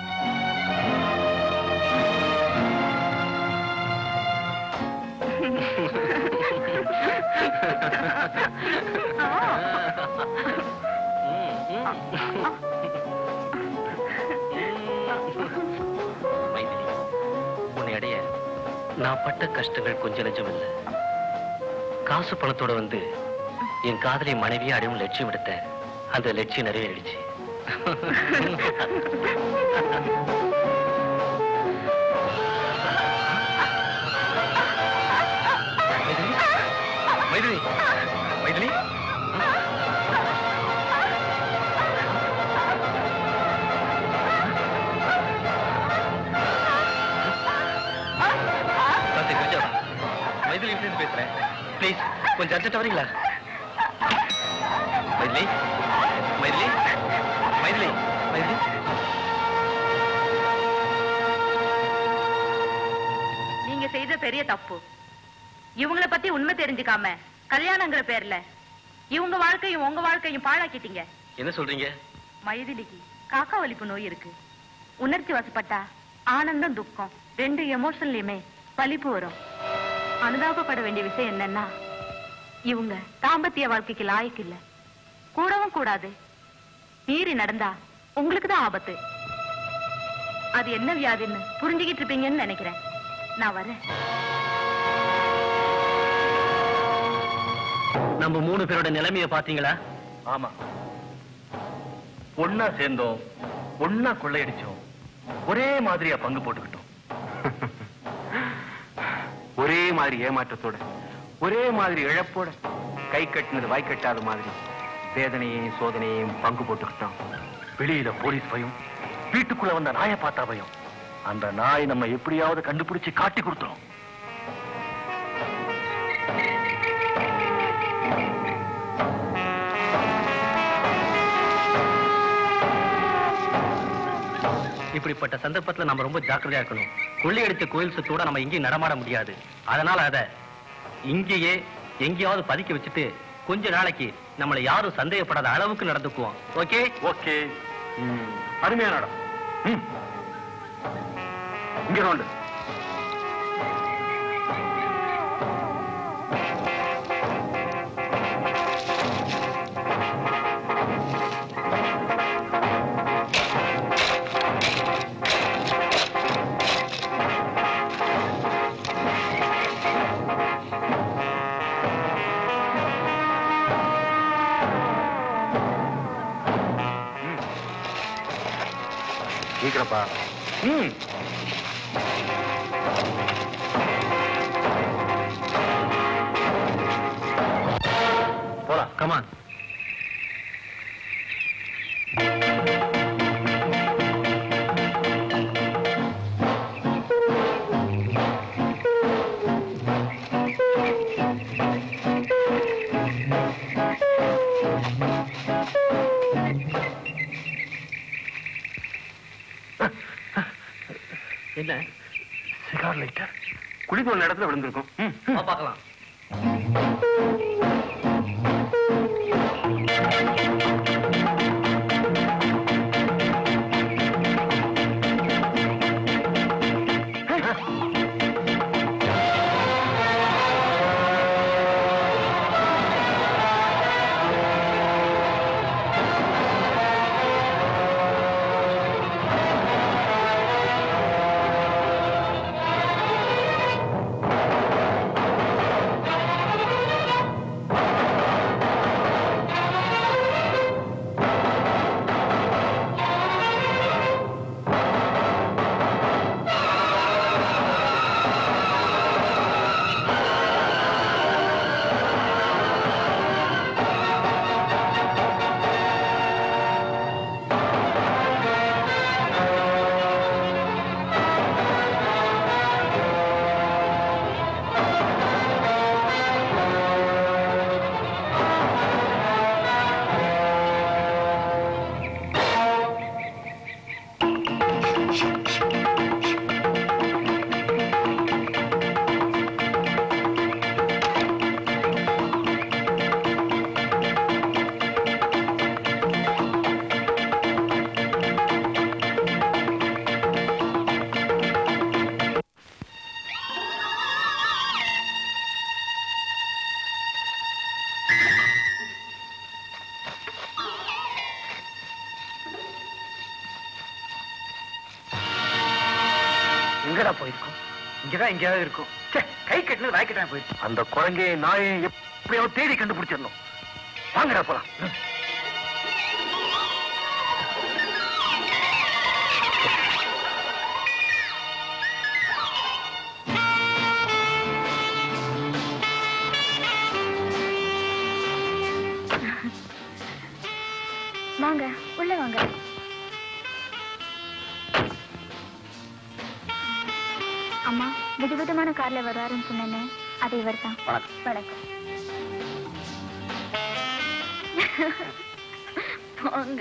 மைதிலி உன்னை அடைய நான் பட்ட கஷ்டங்கள் கொஞ்சம் நெஞ்சம் இல்ல காசு பணத்தோட வந்து என் காதலி மனைவியை அடையும் லட்சியம் எடுத்த அந்த லட்சியம் நிறைவேறிடுச்சு மைதிலி மைதிலி கார்த்திக் கிரிஜா மைதிலி இருந்து பேசுறேன் ப்ளீஸ் கொஞ்சம் அர்ஜென்ட் வரீங்களா மைதிலி மைதிலி மைதிலி மைதிலி நீங்க செய்த பெரிய தப்பு இவங்கள பத்தி உண்மை தெரிஞ்சுக்காம கல்யாணங்கிற பேர்ல இவங்க வாழ்க்கையும் உங்க வாழ்க்கையும் பாழாக்கிட்டீங்க என்ன சொல்றீங்க மைதிலிக்கு காக்கா வலிப்பு நோய் இருக்கு உணர்ச்சி வசப்பட்டா ஆனந்தம் துக்கம் ரெண்டு எமோஷன்லயுமே வலிப்பு வரும் அனுதாபப்பட வேண்டிய விஷயம் என்னன்னா இவங்க தாம்பத்திய வாழ்க்கைக்கு லாயக்கு இல்ல கூடவும் கூடாது மீறி நடந்தா உங்களுக்கு தான் ஆபத்து அது என்ன வியாதின்னு புரிஞ்சுக்கிட்டு இருப்பீங்கன்னு நினைக்கிறேன் நான் வரேன் நான் நம்ம மூணு பேரோட நிலைமைய பாத்தீங்களா ஆமா ஒன்னா சேர்ந்தோம் ஒன்னா கொள்ளையடிச்சோம் ஒரே மாதிரியா பங்கு போட்டுக்கிட்டோம் ஒரே மாதிரி ஏமாற்றத்தோட ஒரே மாதிரி இழப்போட கை கட்டினது வாய் கட்டாத மாதிரி வேதனையையும் சோதனையையும் பங்கு போட்டுக்கிட்டோம் வெளியில போலீஸ் பயம் வீட்டுக்குள்ள வந்த நாயை பார்த்தா பயம் அந்த நாய் நம்ம எப்படியாவது கண்டுபிடிச்சு காட்டி கொடுத்துரும் இப்படிப்பட்ட சந்தர்ப்பத்துல நம்ம ரொம்ப ஜாக்கிரதையா இருக்கணும் கொள்ளையடிச்ச கோயில் சொத்தோட நம்ம எங்கேயும் நடமாட முடியாது அதனால அத இங்கேயே எங்கேயாவது பதுக்கி வச்சுட்டு கொஞ்ச நாளைக்கு நம்மளை யாரும் சந்தேகப்படாத அளவுக்கு நடந்துக்குவோம் ஓகே ஓகே அருமையான இடம் ம். இங்க ரோண்டு சீக்கிரப்பா ம் போலாம் கமான் என்ன சிகார் லைட்டர் குளிக்க ஒரு இடத்துல விழுந்திருக்கும் ம், ம். வா பார்க்கலாம் எங்கடா போயிருக்கோம் இங்கதான் எங்கேயாவது இருக்கும் ச்சே, கை கட்டினது வாய் கட்டாம போயிருக்கு அந்த குரங்கையை நாயை எப்படியாவது தேடி கண்டுபிடிச்சிடணும் வாங்கடா போலாம் ம். வாங்க உள்ள வாங்க அம்மா விதவிதமான கார்ல வருவாருன்னு சொன்னேனே அது இவர் தான் வணக்கம் வணக்கம் போங்க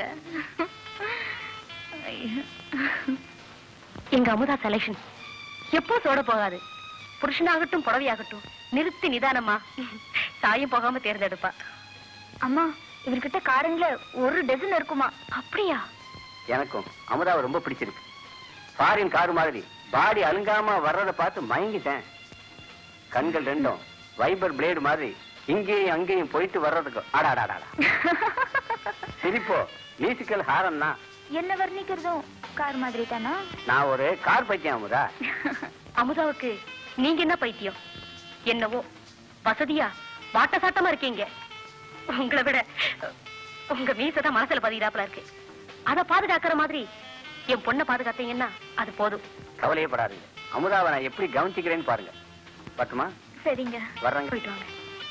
ஐயோ. எங்க அமுதா செலக்ஷன் எப்போ சோட போகாது புருஷனாகட்டும் புடவையாகட்டும் நிறுத்தி நிதானமா சாயம் போகாம தேர்ந்தெடுப்பா அம்மா இவர்கிட்ட காரங்கள ஒரு டஜன் இருக்குமா அப்படியா எனக்கும் அமுதாவை ரொம்ப பிடிச்சிருக்கு ஃபாரின் கார் மாதிரி பாடி அலுங்காம வர்றத பார்த்து மயங்கிட்டேன் கண்கள் ரெண்டும் வைபர் பிளேடு மாதிரி இங்கேயும் அங்கேயும் போயிட்டு வர்றதுக்கு ஆடாடாடா சிரிப்போ மியூசிக்கல் ஹாரம் தான் என்ன வர்ணிக்கிறதும் கார் மாதிரி தானா நான் ஒரு கார் பைத்தியம் அமுதா அமுதாவுக்கு நீங்க என்ன பைத்தியம் என்னவோ வசதியா வாட்ட சாட்டமா இருக்கீங்க உங்களை விட உங்க மீசதான் மனசுல பதிகிறாப்புல இருக்கு அத பாதுகாக்கிற மாதிரி என் பொண்ணை பாதுகாத்தீங்கன்னா அது போதும் கவலையே படாதீங்க அமுதாவை நான் எப்படி கவனிச்சுக்கிறேன்னு பாருங்க பட்டுமா சரிங்க வர்றாங்க போயிட்டு வாங்க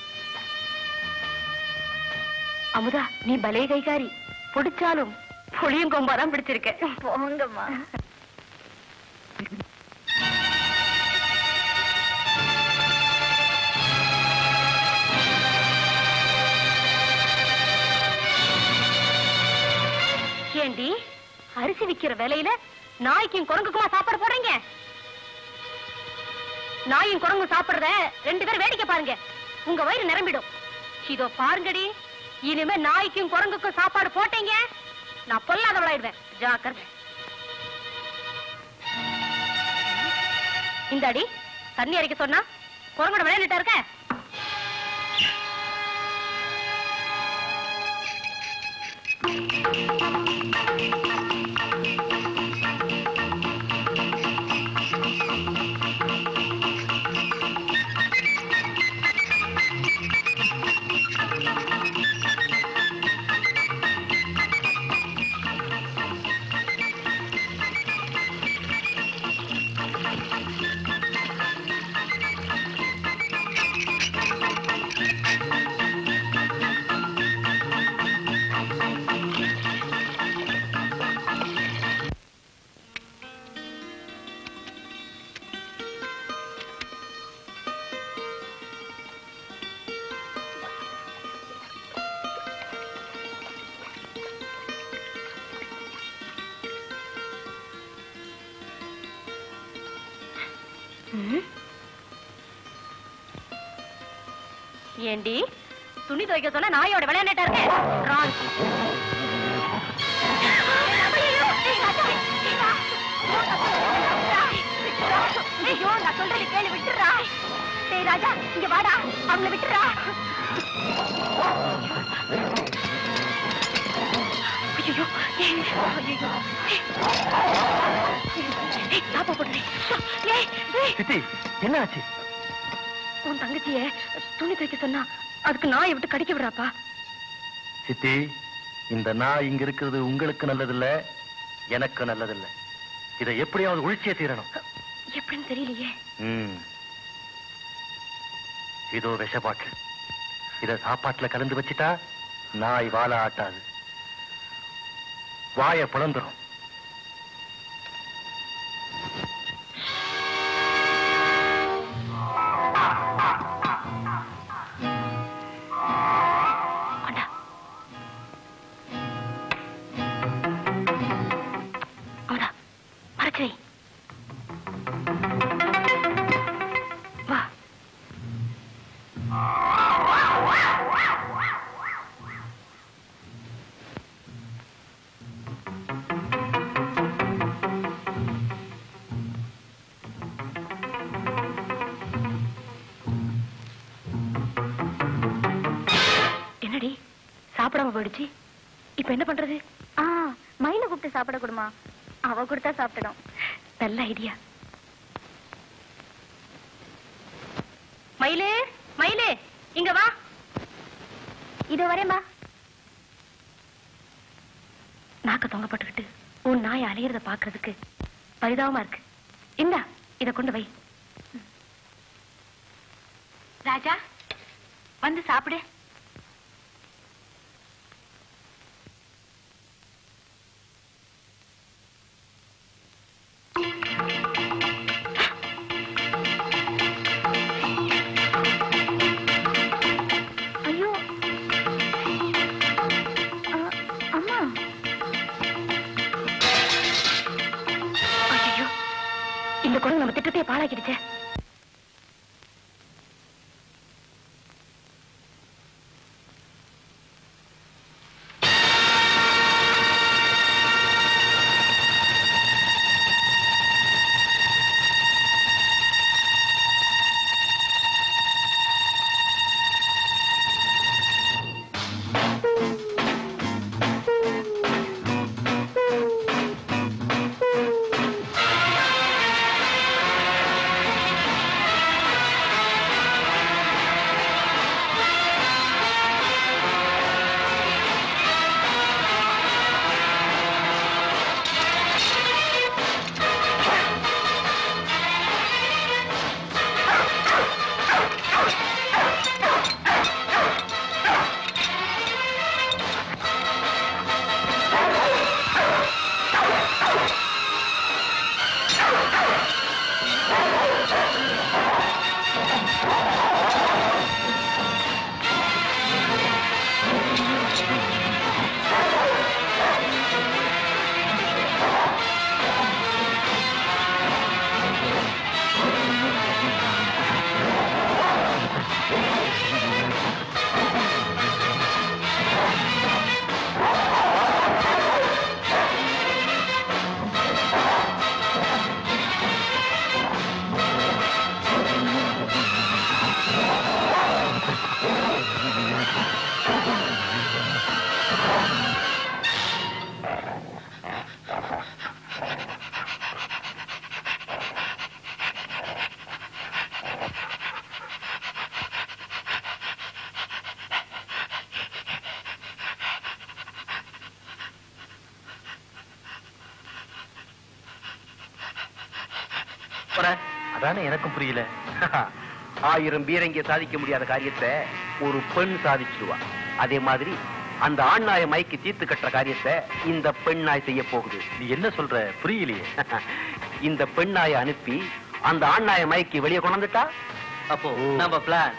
அமுதா நீ பலே கைகாரி பிடிச்சாலும் புளியும் கொம்பாதான் பிடிச்சிருக்க போங்கம்மா ஏண்டி அரிசி விக்கிற விலையில நாய்க்கும் குரங்குக்குமா சாப்பாடு போடுறீங்க நாயும் குரங்கும் சாப்பிடுறத ரெண்டு பேரும் வேடிக்கை பாருங்க உங்க வயிறு நிரம்பிடும் இதோ பாருங்கடி இனிமே நாய்க்கும் குரங்குக்கும் சாப்பாடு போட்டீங்க நான் பொல்லாதவளாயிடுவேன் ஜாக்கிரதை இந்தாடி தண்ணி அரைக்க சொன்னா குரங்கோட விளையாண்டுட்டா இருக்க ம். ஏண்டி துணி துவைக்க சொன்னா நாயோட விளையாண்டுட்டா இருக்கேன் ராங்கி. ஐயோ நான் சொல்றது கேளு விட்டுறா டேய் ராஜா இங்க வாடா அவங்கள விட்டுறா ஐயோ ஐயோ ஏய் சாப்பா போடுறேன் ஏய் ஏய் சித்தி என்ன ஆச்சு உன் தங்கச்சிய துணி துவைக்க சொன்னா அதுக்கு நாயை விட்டு கடிக்க விடுறாப்பா சித்தி இந்த நாய் இங்க இருக்கிறது உங்களுக்கு நல்லதில்ல எனக்கு நல்லதில்ல இதை எப்படியாவது ஒழிச்சே தீரணும் எப்படின்னு தெரியலையே ம். இதோ விஷப்பாட்டு இத சாப்பாட்டுல கலந்து வச்சிட்டா நாய் வாழ ஆட்டாது வாய பிளந்துரும் கொண்டா அமுதா மறைச்சு வை வா என்னடி சாப்பிடாம போயிடுச்சு இப்ப என்ன பண்றது ஆ மயில கூப்பிட்டு சாப்பிட கொடுமா அவ கொடுத்தா சாப்பிட்டுடும் நல்ல ஐடியா மயிலு மயிலு இங்க வா இதோ வரேன்பா நாக்க தொங்கப்பட்டுக்கிட்டு உன் நாய் அலையறத பாக்குறதுக்கு பரிதாபமா இருக்கு இந்தா இத கொண்டு வை ராஜா வந்து சாப்பிடு ஐயோ ஆ, அம்மா ஐயோ இந்த குழந்தை நம்ம திட்டத்தையே பாழாக்கிடுச்சே அதானே எனக்கும் புரியல ஆயிரம் பீரங்கிய சாதிக்க முடியாத காரியத்தை ஒரு பெண் சாதிச்சிடுவா அதே மாதிரி அந்த ஆண் நாயை மயக்கி தீர்த்து கட்டுற காரியத்தை இந்த பெண் நாய் செய்ய போகுது நீ என்ன சொல்ற புரியலையே இந்த பெண் நாயை அனுப்பி அந்த ஆண் நாயை மயக்கி வெளியே கொண்டாந்துட்டா அப்போ நம்ம பிளான்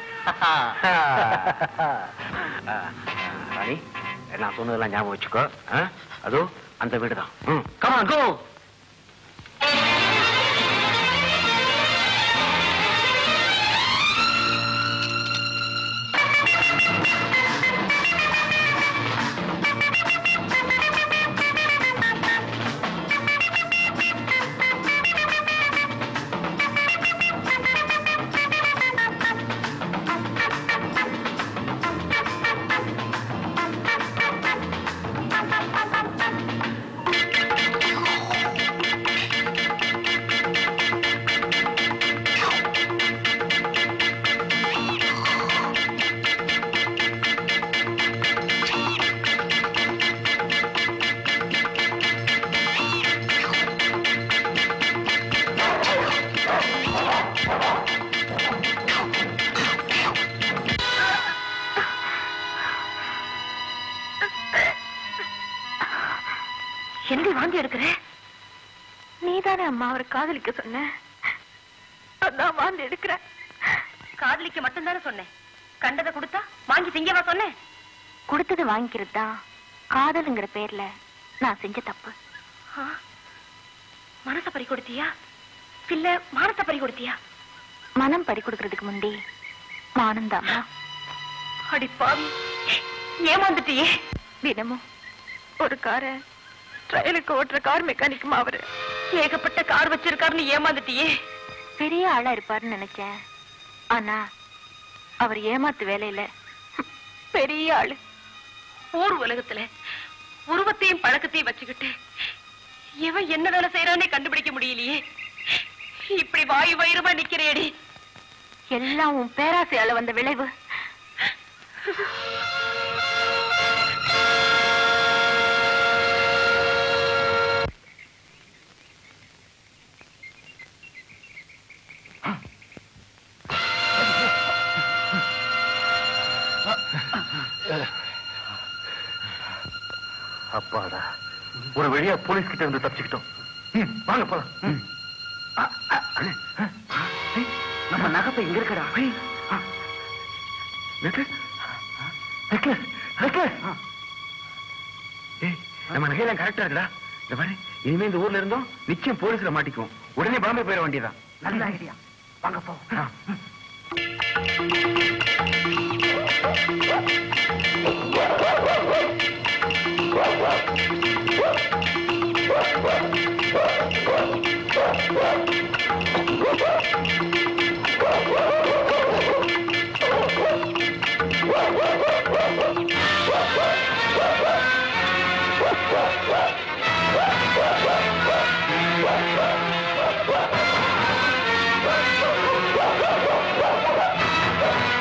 ராணி நான் சொன்னதெல்லாம் ஞாபகம் வச்சுக்கோ ஆ? அதோ அந்த வீடுதான் கமான் கோ என்னடி வாந்தி எடுக்கிற நீதானே அம்மா அவரை காதலிக்க சொன்ன அதான் வாந்தி எடுக்கிறேன் காதலிக்க மட்டும்தானே சொன்னேன் கண்டதை கொடுத்தா வாங்கி திங்கவா சொன்னேன் கொடுத்தது வாங்கிக்கிறது தான் காதலுங்கிற பேர்ல நான் செஞ்ச தப்பு ஆ, மனச பறி கொடுத்தியா இல்ல மானத்தை பறி கொடுத்தியா மனம் பறி கொடுக்கறதுக்கு முந்தி மானந்தாமா அடி பாவி ஏமாந்துட்டியே தினமும் ஒரு காரை ட்ரையலுக்கு ஓட்டுற கார் மெக்கானிக்குமா அவரு ஏகப்பட்ட கார் வச்சிருக்காருன்னு ஏமாந்துட்டியே பெரிய ஆளா இருப்பாருன்னு நினைச்சேன் ஆனா அவர் ஏமாத்து வேலையில பெரிய ஆளு ஊர் உலகத்துல உருவத்தையும் பழக்கத்தையும் வச்சுக்கிட்டு இவன் என்ன வேலை செய்யறானே கண்டுபிடிக்க முடியலையே இப்படி வாயு வயிறுமா நிக்கிறேடி எல்லாம் உன் பேராசையால வந்த விளைவு அப்பாடா ஒரு வழியா போலீஸ் கிட்ட இருந்து தப்பிச்சுக்கிட்டோம் ம், வாங்க போலாம் ம். அ, அ, அண்ணே, அ, ஏய், நம்ம நகப்பை இங்க இருக்கடா ஏய், ஆ. necklace? necklace, necklace. ஏய், நம்ம நகையெல்லாம் கரெக்டா இருக்குடா இந்த மாதிரி இனிமே இந்த ஊர்ல இருந்தோம் நிச்சயம் போலீஸ்ல மாட்டிக்குவோம் உடனே பாம்பே போயிட வேண்டியதான் நல்ல ஐடியா வாங்க போ ஆ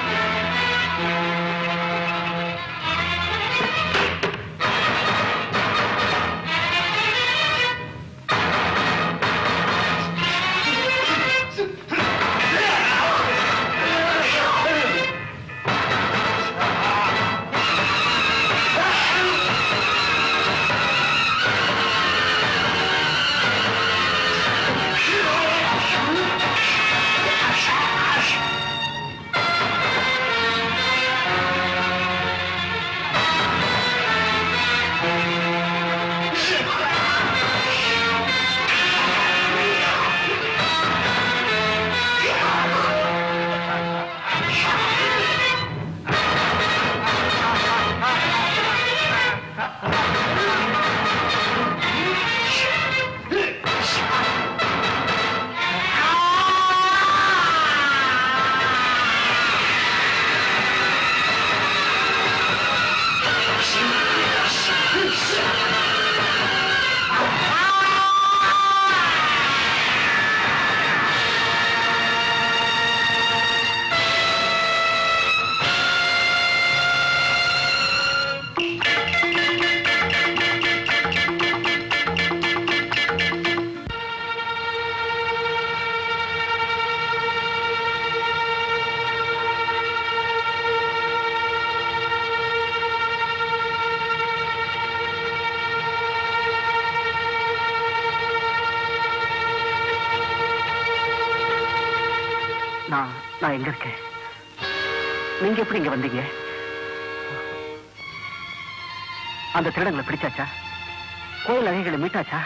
நான் எங்க இருக்கேன் நீங்க எப்படி இங்க வந்தீங்க அந்த திருடங்களை பிடிச்சாச்சா கோயில் நகைகளை மீட்டாச்சா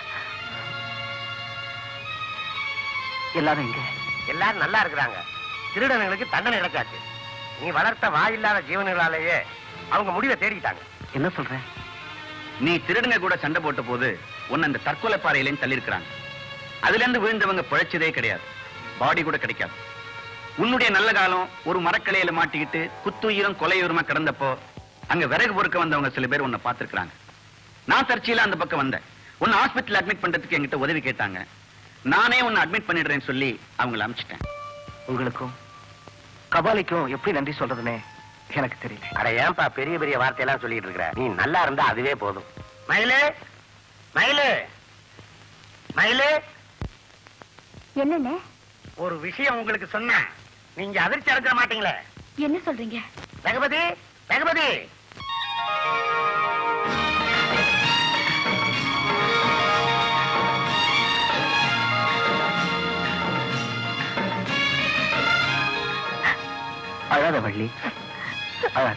எல்லாரும் இங்க எல்லாரும் நல்லா இருக்கிறாங்க திருடனுங்களுக்கு தண்டனை கிடைச்சாச்சு நீ வளர்த்த வாயில்லாத ஜீவன்களாலேயே அவங்க முடிவை தேடிக்கிட்டாங்க என்ன சொல்றேன் நீ திருடுங்க கூட சண்டை போட்ட போது உன்னை அந்த தற்கொலை பாறையிலையும் தள்ளியிருக்கிறாங்க அதுல இருந்து விழுந்தவங்க பிழைச்சதே கிடையாது பாடி கூட கிடைக்காது உன்னுடைய நல்ல காலம் ஒரு மரக்கிளையில மாட்டிக்கிட்டு குத்துயிரும் கொலையுரமா கிடந்தப்போ அங்க விறகு பொறுக்க வந்தவங்க சில பேர் உன்னை பார்த்திருக்கிறாங்க நான் தற்செயலா அந்த பக்கம் வந்தேன் உன்னை ஹாஸ்பிட்டல் அட்மிட் பண்றதுக்கு என்கிட்ட உதவி கேட்டாங்க நானே உன்னை அட்மிட் பண்ணிடுறேன்னு சொல்லி அவங்கள அனுப்பிச்சிட்டேன் உங்களுக்கும் கபாலிக்கும் எப்படி நன்றி சொல்றதுன்னு எனக்கு தெரியல அட ஏன்பா பெரிய பெரிய வார்த்தையெல்லாம் சொல்லிட்டு இருக்கிற நீ நல்லா இருந்தா அதுவே போதும் மயிலு மயிலு மயிலு என்னண்ணே ஒரு விஷயம் உங்களுக்கு சொன்னேன் நீங்க அதிர்ச்சி அடைஞ்சிட மாட்டீங்களே என்ன சொல்றீங்க ரகுபதி ரகுபதி அழாத வள்ளி அழாத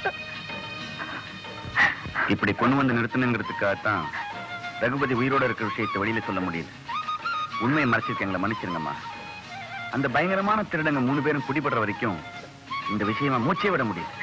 இப்படி கொண்டு வந்து நிறுத்தணுங்கிறதுக்காகத்தான் ரகுபதி உயிரோட இருக்கிற விஷயத்தை வெளியில சொல்ல முடியுது உண்மையை மறைச்சிருக்க எங்களை மன்னிச்சிருங்கம்மா அந்த பயங்கரமான திருடங்க மூணு பேரும் பிடிபடுற வரைக்கும் இந்த விஷயமா மூச்சே விட முடியுது